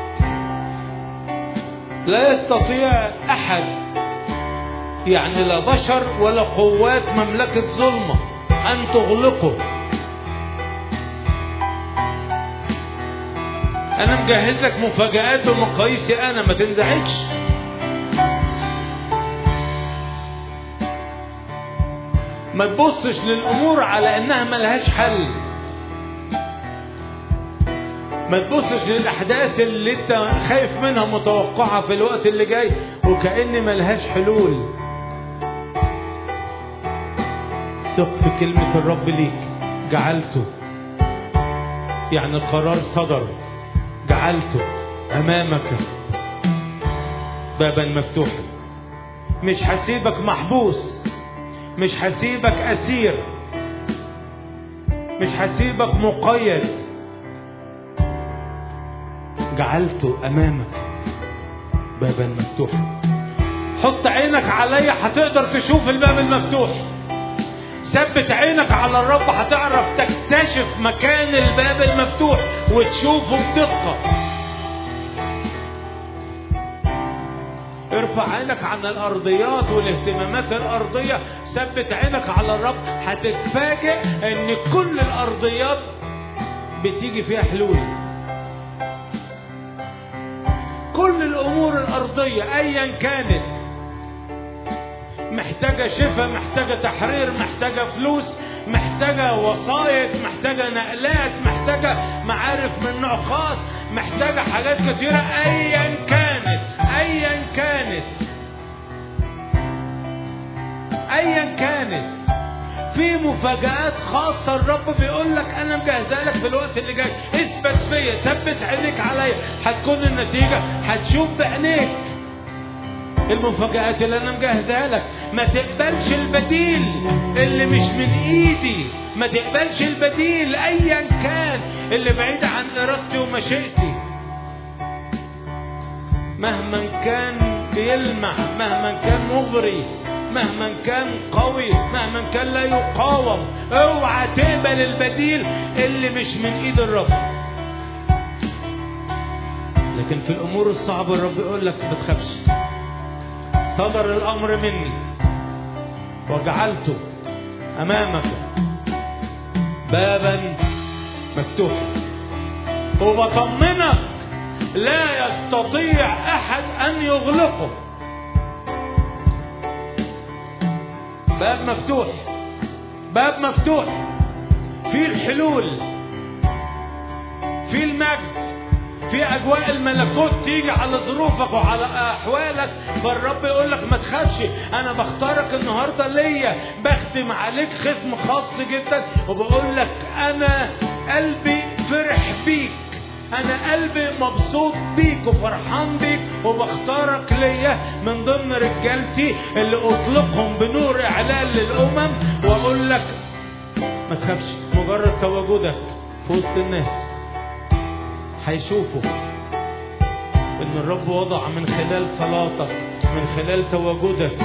لا يستطيع أحد يعني لا بشر ولا قوات مملكة ظلمة أن تغلقه انا مجهز لك مفاجآت بمقاييسي انا ما تنزعجش ما تبصش للامور على انها ملهاش حل ما تبصش للاحداث اللي انت خايف منها متوقعه في الوقت اللي جاي وكأن ملهاش حلول ثق في كلمة الرب ليك جعلته يعني القرار صدر جعلته أمامك بابا مفتوحا مش هسيبك محبوس مش هسيبك اسير مش هسيبك مقيد جعلته امامك بابا مفتوحا حط عينك عليا هتقدر تشوف الباب المفتوح ثبت عينك على الرب هتعرف تكتشف مكان الباب المفتوح وتشوفه بدقة ارفع عينك عن الارضيات والاهتمامات الارضية ثبت عينك على الرب هتتفاجئ ان كل الارضيات بتيجي فيها حلول كل الامور الارضية ايا كانت محتاجة شفاء محتاجة تحرير محتاجة فلوس محتاجة وسائط محتاجة نقلات محتاجة معارف من نوع خاص محتاجة حاجات كثيرة أيا كانت أيا كانت أيا كانت في مفاجآت خاصة الرب بيقول لك أنا مجهزها لك في الوقت اللي جاي اثبت فيا ثبت عينيك عليا هتكون النتيجة هتشوف بعينيك المفاجآت اللي أنا مجهزها لك ما تقبلش البديل اللي مش من إيدي ما تقبلش البديل أيا كان اللي بعيد عن إرادتي ومشيئتي مهما كان بيلمع مهما كان مغري مهما كان قوي مهما كان لا يقاوم اوعى تقبل البديل اللي مش من ايد الرب لكن في الامور الصعبه الرب يقول لك ما تخافش صدر الامر مني وجعلته امامك بابا مفتوحا وبطمنك لا يستطيع احد ان يغلقه باب مفتوح باب مفتوح في الحلول في المجد في اجواء الملكوت تيجي على ظروفك وعلى احوالك فالرب يقول لك ما تخافش انا بختارك النهارده ليا بختم عليك ختم خاص جدا وبقول لك انا قلبي فرح بيك انا قلبي مبسوط بيك وفرحان بيك وبختارك ليا من ضمن رجالتي اللي اطلقهم بنور اعلان للامم واقول لك ما تخافش مجرد تواجدك في وسط الناس هيشوفوا ان الرب وضع من خلال صلاتك من خلال تواجدك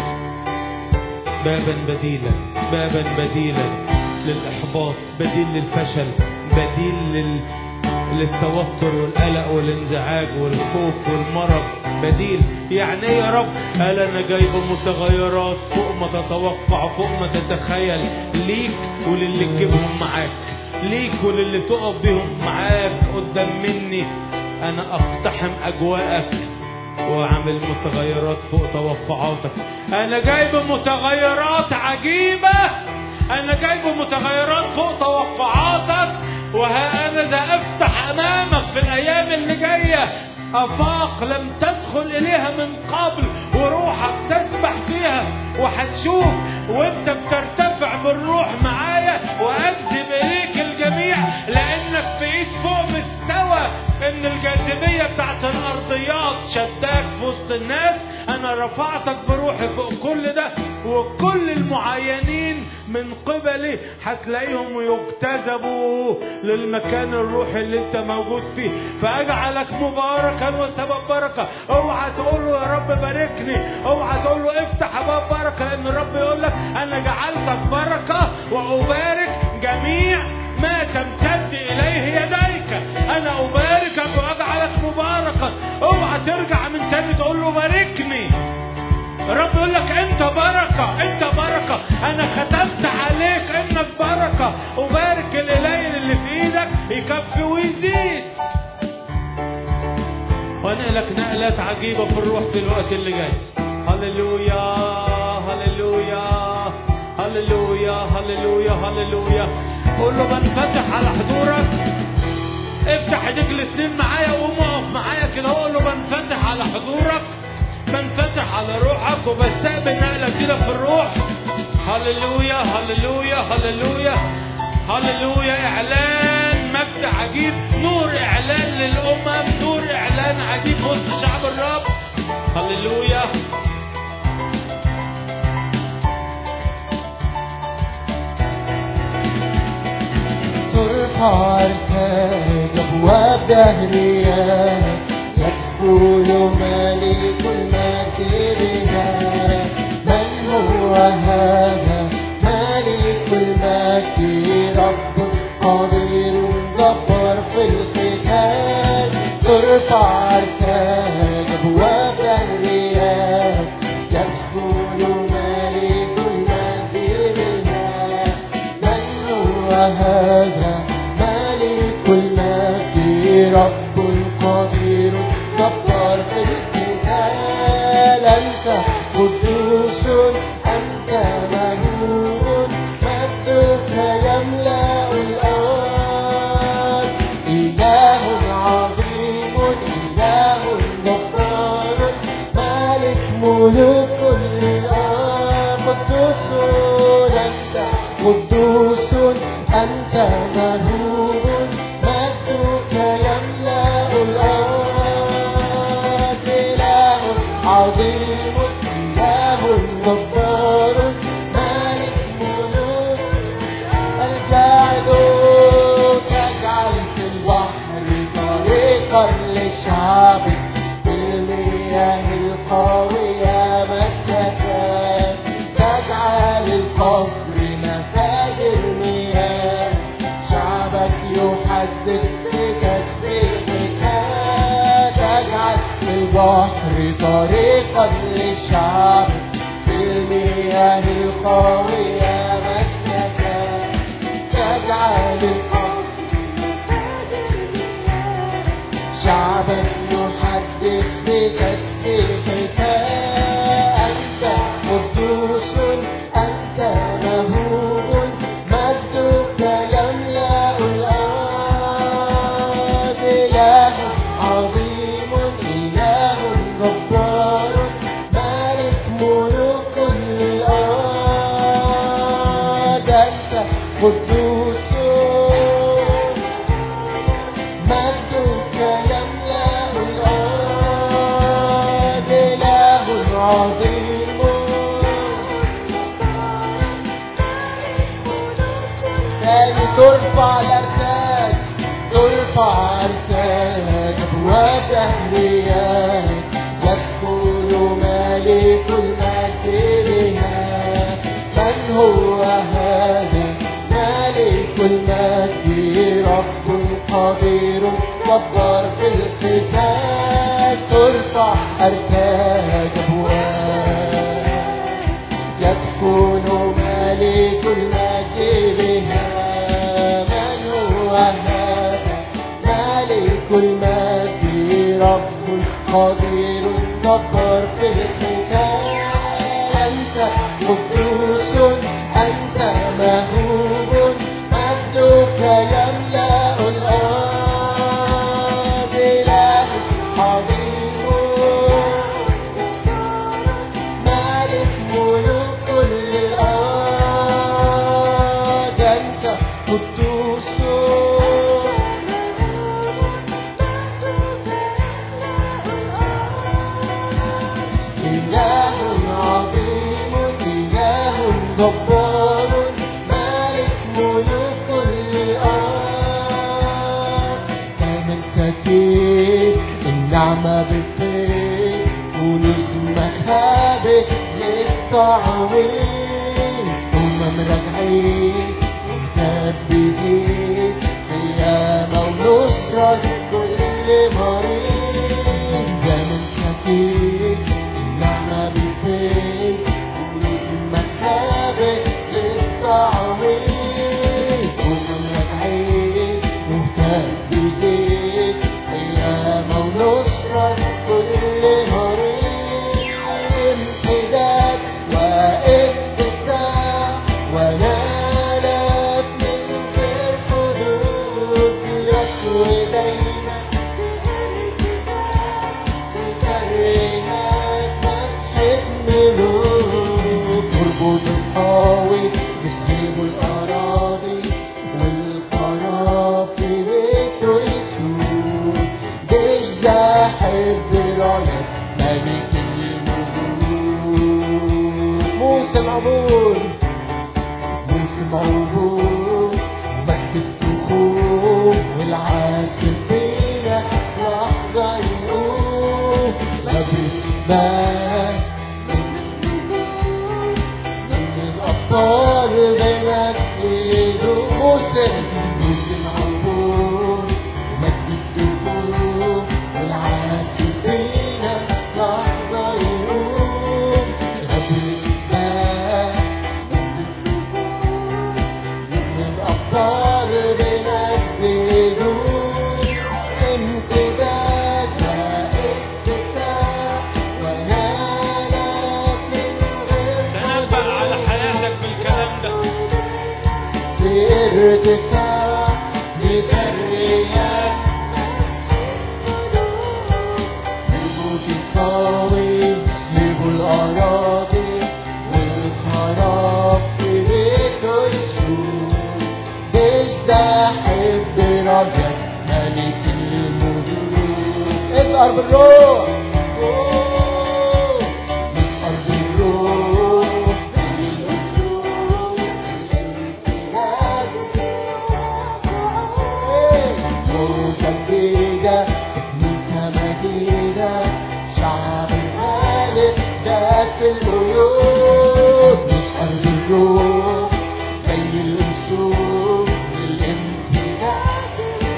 بابا بديلا بابا بديلا للاحباط بديل للفشل بديل لل للتوتر والقلق والانزعاج والخوف والمرض بديل يعني ايه يا رب قال انا جايب متغيرات فوق ما تتوقع فوق ما تتخيل ليك وللي تجيبهم معاك ليك وللي تقف بيهم معاك قدام مني انا اقتحم اجواءك واعمل متغيرات فوق توقعاتك انا جايب متغيرات عجيبه انا جايب متغيرات فوق توقعاتك وها انا ذا افتح امامك في الايام اللي جايه افاق لم تدخل اليها من قبل وروحك تسبح فيها وهتشوف وانت بترتفع بالروح معايا واجذب اليك الجميع لانك بقيت فوق مستوى ان الجاذبيه بتاعت الارضيات شداك في وسط الناس انا رفعتك بروحي فوق كل ده وكل المعينين من قبلي هتلاقيهم يجتذبوا للمكان الروحي اللي انت موجود فيه فاجعلك مباركا وسبب بركه اوعى تقول له يا رب باركني اوعى تقول له افتح ابواب بركه لان الرب يقول لك انا جعلتك بركه وابارك جميع ما تمتد اليه يديك انا اباركك واجعلك مباركا اوعى ترجع من تاني تقول له باركني الرب يقول لك انت بركه انت بركه انا ختمت عليك انك بركه وبارك القليل اللي في ايدك يكفي ويزيد وانقلك نقلات عجيبه في الروح في الوقت اللي جاي هللويا هللويا هللويا هللويا هللويا قول له بنفتح على حضورك افتح ايديك الاثنين معايا وقوم اقف معايا كده قول له بنفتح على حضورك بنفتح على روحك وبستقبل نقله كده في الروح هللويا هللويا هللويا هللويا اعلان مجد عجيب نور اعلان للامم نور اعلان عجيب وسط شعب الرب هللويا ترفع ارتاج أبواب دهرية يدخل ملك المجد بها من هو هذا ملك المجد رب قدير جبار في القتال ترفع ارتاج أبواب دهرية يدخل ملك المجد بها من هو هذا ملك المجد رب قدير جبار في القتال أنت قدوس أنت مهول مجدك يملأ الأرض إله عظيم إله جبار مالك ملوك الأرض قدوس أنت قدوس أنت مهول مجدك يملأ الأرض إله عظيم إله جبار مالك ملوك الجعل تجعل في البحر طريقا لشعبك في المياه القوية مجدك تجعل القبر مفاد المياه شعبك يحدث بتسبيحك تجعل في البحر طريقا للشعب في المياه القوية مجدك تجعل القبر شعبك يحدث بتسبيحك أنت قدوس أنت مهوب مجدك يملأ الأرض إله عظيم إله جبار مالك ملوك الأرض أنت قدوس مجدك يملأ الأرض إله عظيم تاني ترفع الأرتاج ترفع أرتاج أبواب دهريات يدخل ملك المجد بها من هو هذا ملك المجد رب قدير جبار في القتال ترفع أرتاج أبواب يدخل ملك المجد بها من هو هذا ملك المجد رب قدير جبار في القتال أنت قدوس أنت مهوب مجدك يملأ الأرض إله عظيم مالك ملوك الأرض أنت قدوس إله عظيم إله جبار مالك ملوك الأرض كمن سكين النعمة بخير كنوز مخابئ للتعويض أمم راجعين متبهين قيامة ونصرة كل مريض جمال كتير النعمة بخير كنوز مخابئ للتعويض أمم راجعين مهتبين قيامة ونصرة كل مريض امتداد واتساع ونالت من خير بس من الأبطال بينك موسم موسم عبور مجد الدخول والعاسفين لحظة يروح غبر الناس من الأبطال بنجد امتداد اتكاء ونالت من غير تنبأ على حياتك بالكلام ده بارتفاع ببريات الموت القوي يسلب الأراضي والخراب في بيته يسوع تستحب رجل ملك الملوك اسهر بالروح أوه، اسهر بالروح بالأسلوب بالامتداد موجة جديدة تكنيكة مجيدة شعب غالب داس القيود مش أرض الروح زي الأسود للامتداد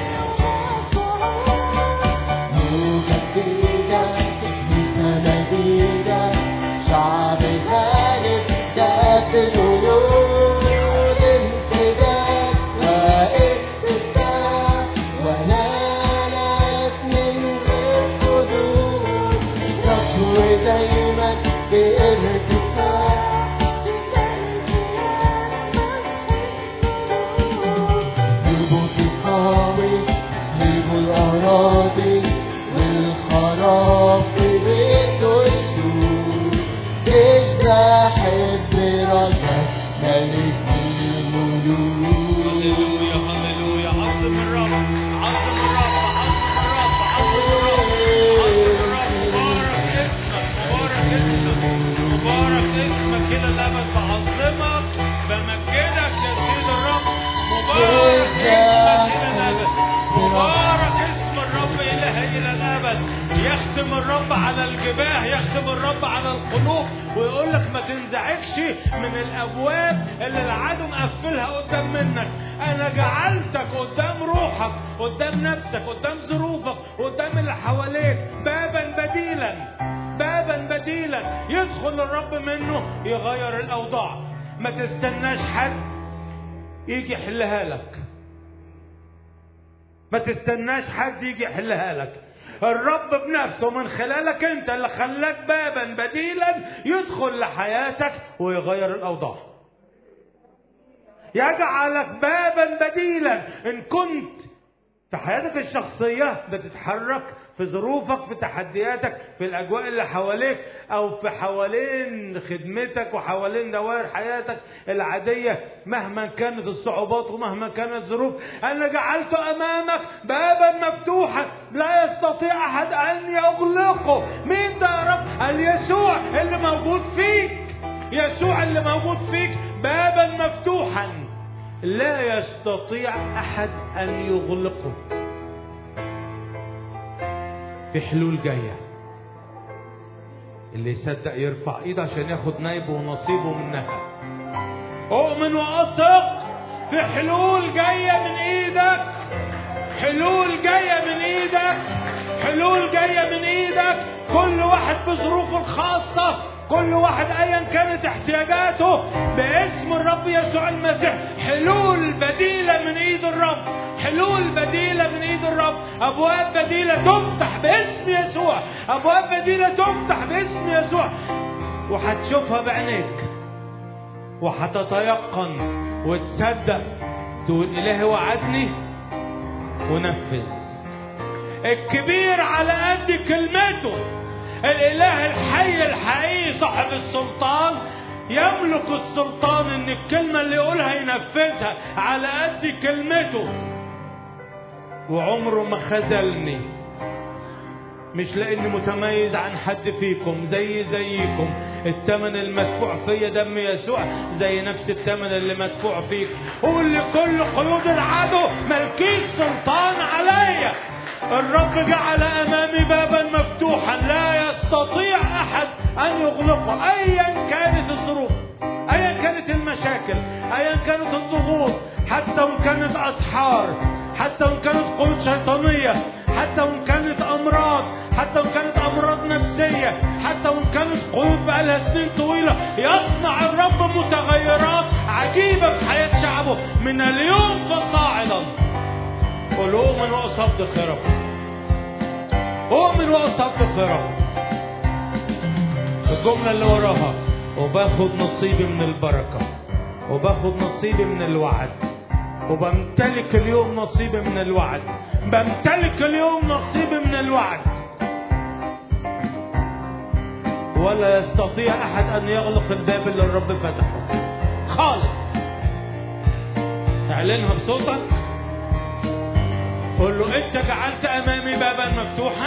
موجة جديدة تكنيكة مجيدة شعب غالب داس القيود امتداد واتباع ونالت من غير حدود تصوي دايما بارتفاع يربط القوي يسلب الأراضي والخراب في بيته يسوع تستحب رجل ملك الملوك هللويا هللويا عظم الرب عظم الرب عظم الرب عظم الرب مبارك اسمك مبارك اسمك مبارك اسمك كده الابد بعظمك بمجدك يا سيد الرب مبارك اسمك الى الابد مبارك اسم الرب اله الى الابد يختم الرب على الجباه يختم الرب على القلوب ويقول لك ما تنزعجش من الابواب اللي العدو مقفلها قدام منك انا جعلتك قدام روحك قدام نفسك قدام ظروفك قدام اللي حواليك بابا بديلا بابا بديلا يدخل الرب منه يغير الاوضاع ما تستناش حد يجي يحلها لك ما تستناش حد يجي يحلها لك الرب بنفسه من خلالك انت اللي خلاك بابا بديلا يدخل لحياتك ويغير الاوضاع يجعلك بابا بديلا ان كنت في حياتك الشخصية بتتحرك في ظروفك في تحدياتك في الأجواء اللي حواليك أو في حوالين خدمتك وحوالين دوائر حياتك العادية مهما كانت الصعوبات ومهما كانت الظروف أنا جعلت أمامك بابا مفتوحا لا يستطيع أحد أن يغلقه مين ده يا رب؟ قال يسوع اللي موجود فيك يسوع اللي موجود فيك بابا مفتوحا لا يستطيع احد ان يغلقه في حلول جايه اللي يصدق يرفع ايده عشان ياخد نايبه ونصيبه منها اؤمن واثق في حلول جايه من ايدك حلول جايه من ايدك حلول جايه من ايدك كل واحد بظروفه الخاصه كل واحد ايا كانت احتياجاته باسم الرب يسوع المسيح حلول بديله من ايد الرب حلول بديله من ايد الرب ابواب بديله تفتح باسم يسوع ابواب بديله تفتح باسم يسوع وهتشوفها بعينيك وهتتيقن وتصدق تقول الهي وعدني ونفذ الكبير على قد كلمته الاله الحي الحقيقي صاحب السلطان يملك السلطان ان الكلمه اللي يقولها ينفذها على قد كلمته وعمره ما خذلني مش لاني متميز عن حد فيكم زي زيكم الثمن المدفوع فيا دم يسوع زي نفس الثمن اللي مدفوع فيك قول لكل قيود العدو ملكيش سلطان عليا الرب جعل امامي بابا مفتوحا مفتوحا لا يستطيع أحد أن يغلقه أيا كانت الظروف أيا كانت المشاكل أيا كانت الضغوط حتى وإن كانت أسحار حتى وإن كانت قيود شيطانية حتى وإن كانت أمراض حتى وإن كانت أمراض نفسية حتى وإن كانت قيود بقالها سنين طويلة يصنع الرب متغيرات عجيبة في حياة شعبه من اليوم فصاعدا قل أؤمن وأصدق يا رب أؤمن وأصدق يا رب الجملة اللي وراها وباخد نصيبي من البركة وباخد نصيبي من الوعد وبمتلك اليوم نصيبي من الوعد بمتلك اليوم نصيبي من الوعد ولا يستطيع أحد أن يغلق الباب اللي الرب فتحه خالص اعلنها بصوتك قل له انت جعلت امامي بابا مفتوحا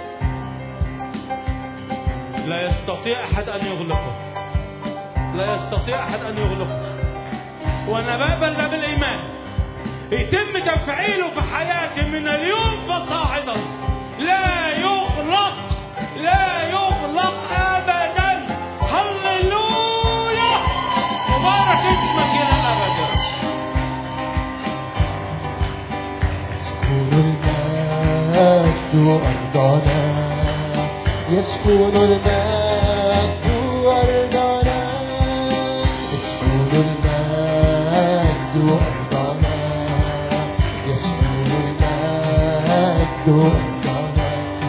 لا يستطيع احد ان يغلقه لا يستطيع احد ان يغلقه وانا بقبل ده بالايمان يتم تفعيله في حياتي من اليوم فصاعدا لا يغلق لا يغلق ابدا هللويا مبارك اسمك الى الابد يا رب. يسكن المجد أرضنا يسكن المجد أرضنا يسكن المجد أرضنا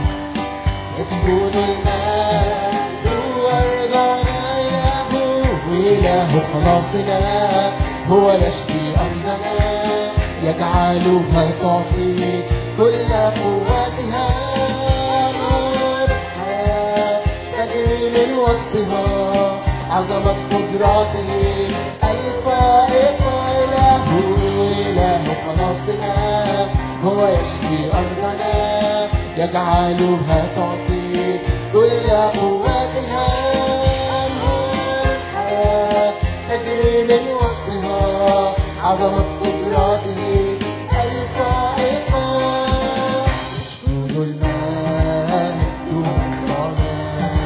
يسكن المجد أرضنا يهو إله خلاصنا هو يشفي أرضنا يجعلها تعطي كل قوتها نور حياة تجري من وسطها عظمة قدراته الفائقة إله إله خلاصنا هو يشفي أرضنا يجعلها تعطي كل قوتها نور حياة تجري من وسطها عظمة قدراته الفائقة يسكن المجد أرضنا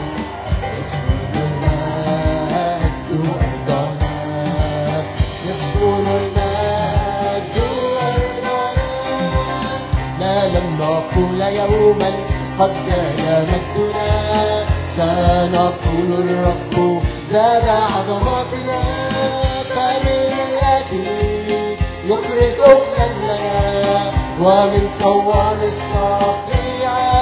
يسكن المجد أرضنا يسكن المجد أرضنا لا لم نقول يوما قد زال مجدنا سنقول الرب زاد عظمتنا فمن الذي يخرج أكلا لنا ومن صوان الصقيع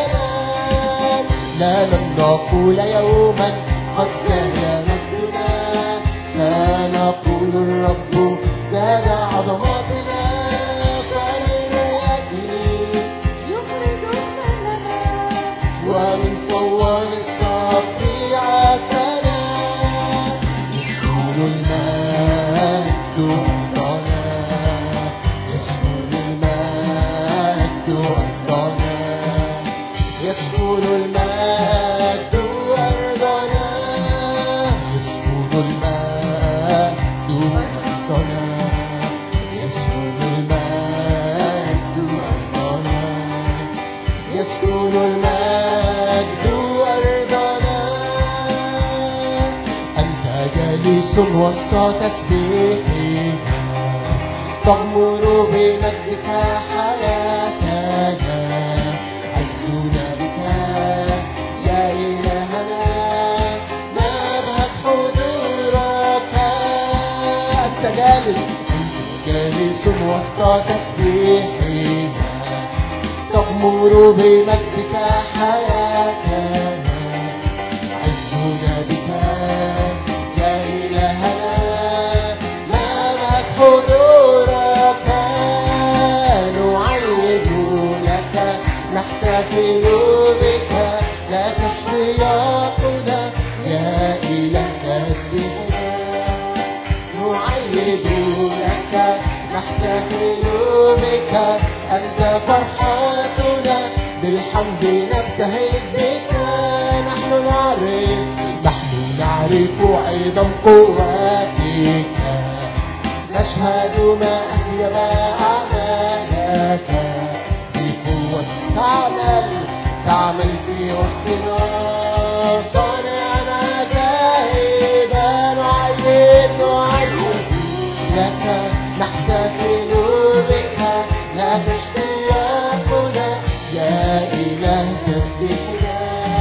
سلام لا لم نقول يوما قد زال مجدنا سنقول الرب زاد عظمتنا فمن الذي يخرج أكلا لنا ومن صوان الصقيع سلام يسكن المجد أرضنا يسكن المجد أرضنا يسكن المجد أرضنا يسكن المجد أرضنا يسكن المجد أرضنا يسكن المجد أرضنا أنت جالس وسط تسبيحنا تغمر بمجدك حياتنا عزنا بك يا إلهنا نبهت حضورك أنت جالس أنت جالس وسط تسبيحنا تغمر بمجدك حياتنا عزنا بك يا إلهنا نامت حضورك نعيد لك نحتفل بك لا تشتياقنا يا إله تسبيحنا نعيد لك نحتفل بك أنت فرحتنا بالحمد نبتهج بك نحن نعرف نحن نعرف عظم قوتك نشهد ما أهيب أعمالك بقوة تعمل تعمل في وسطنا صانعنا عجائبا نعيد نعيد لك نحتفل بك لك اشتياقنا يا إله تسبيحنا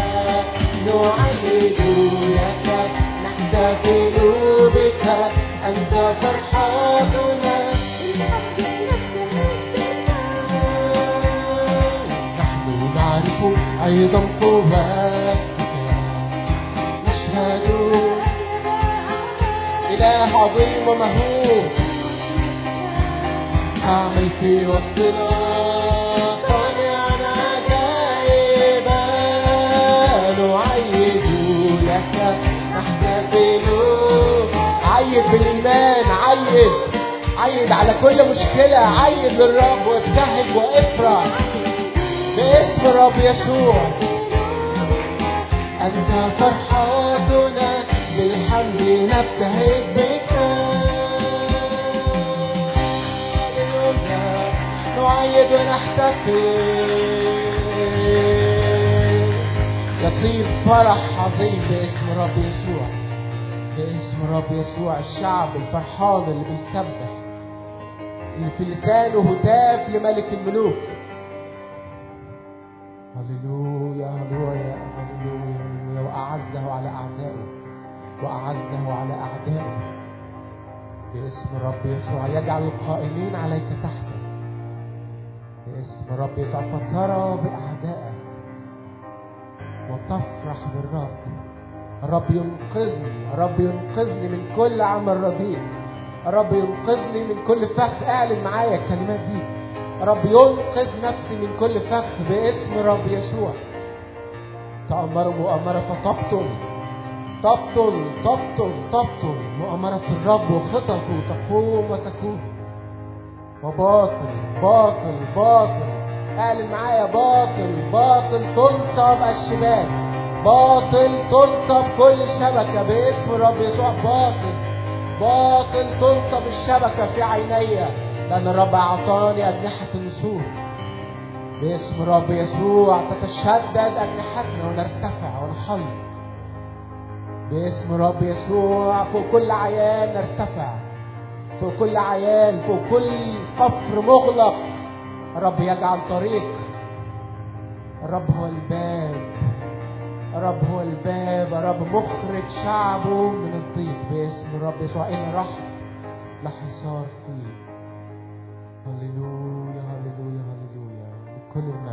نعيد لك نحتفل بك أنت فرحتنا نحن نعرف أيضا قوتك نشهد إله عظيم ومهول أعمل في وسطنا صانعنا عجائبا نعيد لك نحتفل عيد بالإيمان عيد عيد على كل مشكلة عيد للرب وابتهج وافرح باسم الرب يسوع أنت فرحتنا بالحمد نبتهج بك هللويا. نعيد ونحتفل يصير فرح عظيم باسم الرب يسوع باسم الرب يسوع الشعب الفرحان اللي بيسبح اللي في لسانه هتاف لملك الملوك هللويا هللويا هللويا هللويا وأعزه على أعدائه وأعزه على أعدائه باسم الرب يسوع يجعل القائمين عليك تحتك باسم الرب يسوع فترى بأعدائك وتفرح بالرب الرب ينقذني الرب ينقذني من كل عمل رديء الرب ينقذني من كل فخ اعلن معايا الكلمات دي الرب ينقذ نفسي من كل فخ باسم الرب يسوع تأمروا مؤامرة فتبطل تبطل تبطل تبطل مؤامرة الرب وخططه تقوم وتكون وباطل باطل باطل اعلن معايا باطل باطل تنصب الشباك باطل تنصب كل شبكة باسم الرب يسوع باطل باطل تنصب الشبكة في عيني لأن الرب أعطاني أجنحة النسور باسم الرب يسوع تتشدد أجنحتنا ونرتفع ونحلق باسم الرب يسوع فوق كل عيان نرتفع فوق كل عيان فوق كل قفر مغلق الرب يجعل طريق الرب هو الباب الرب هو الباب الرب مخرج شعبه من الضيق باسم الرب يسوع إلى رحم لا حصار فيه هللويا هللويا هللويا لكل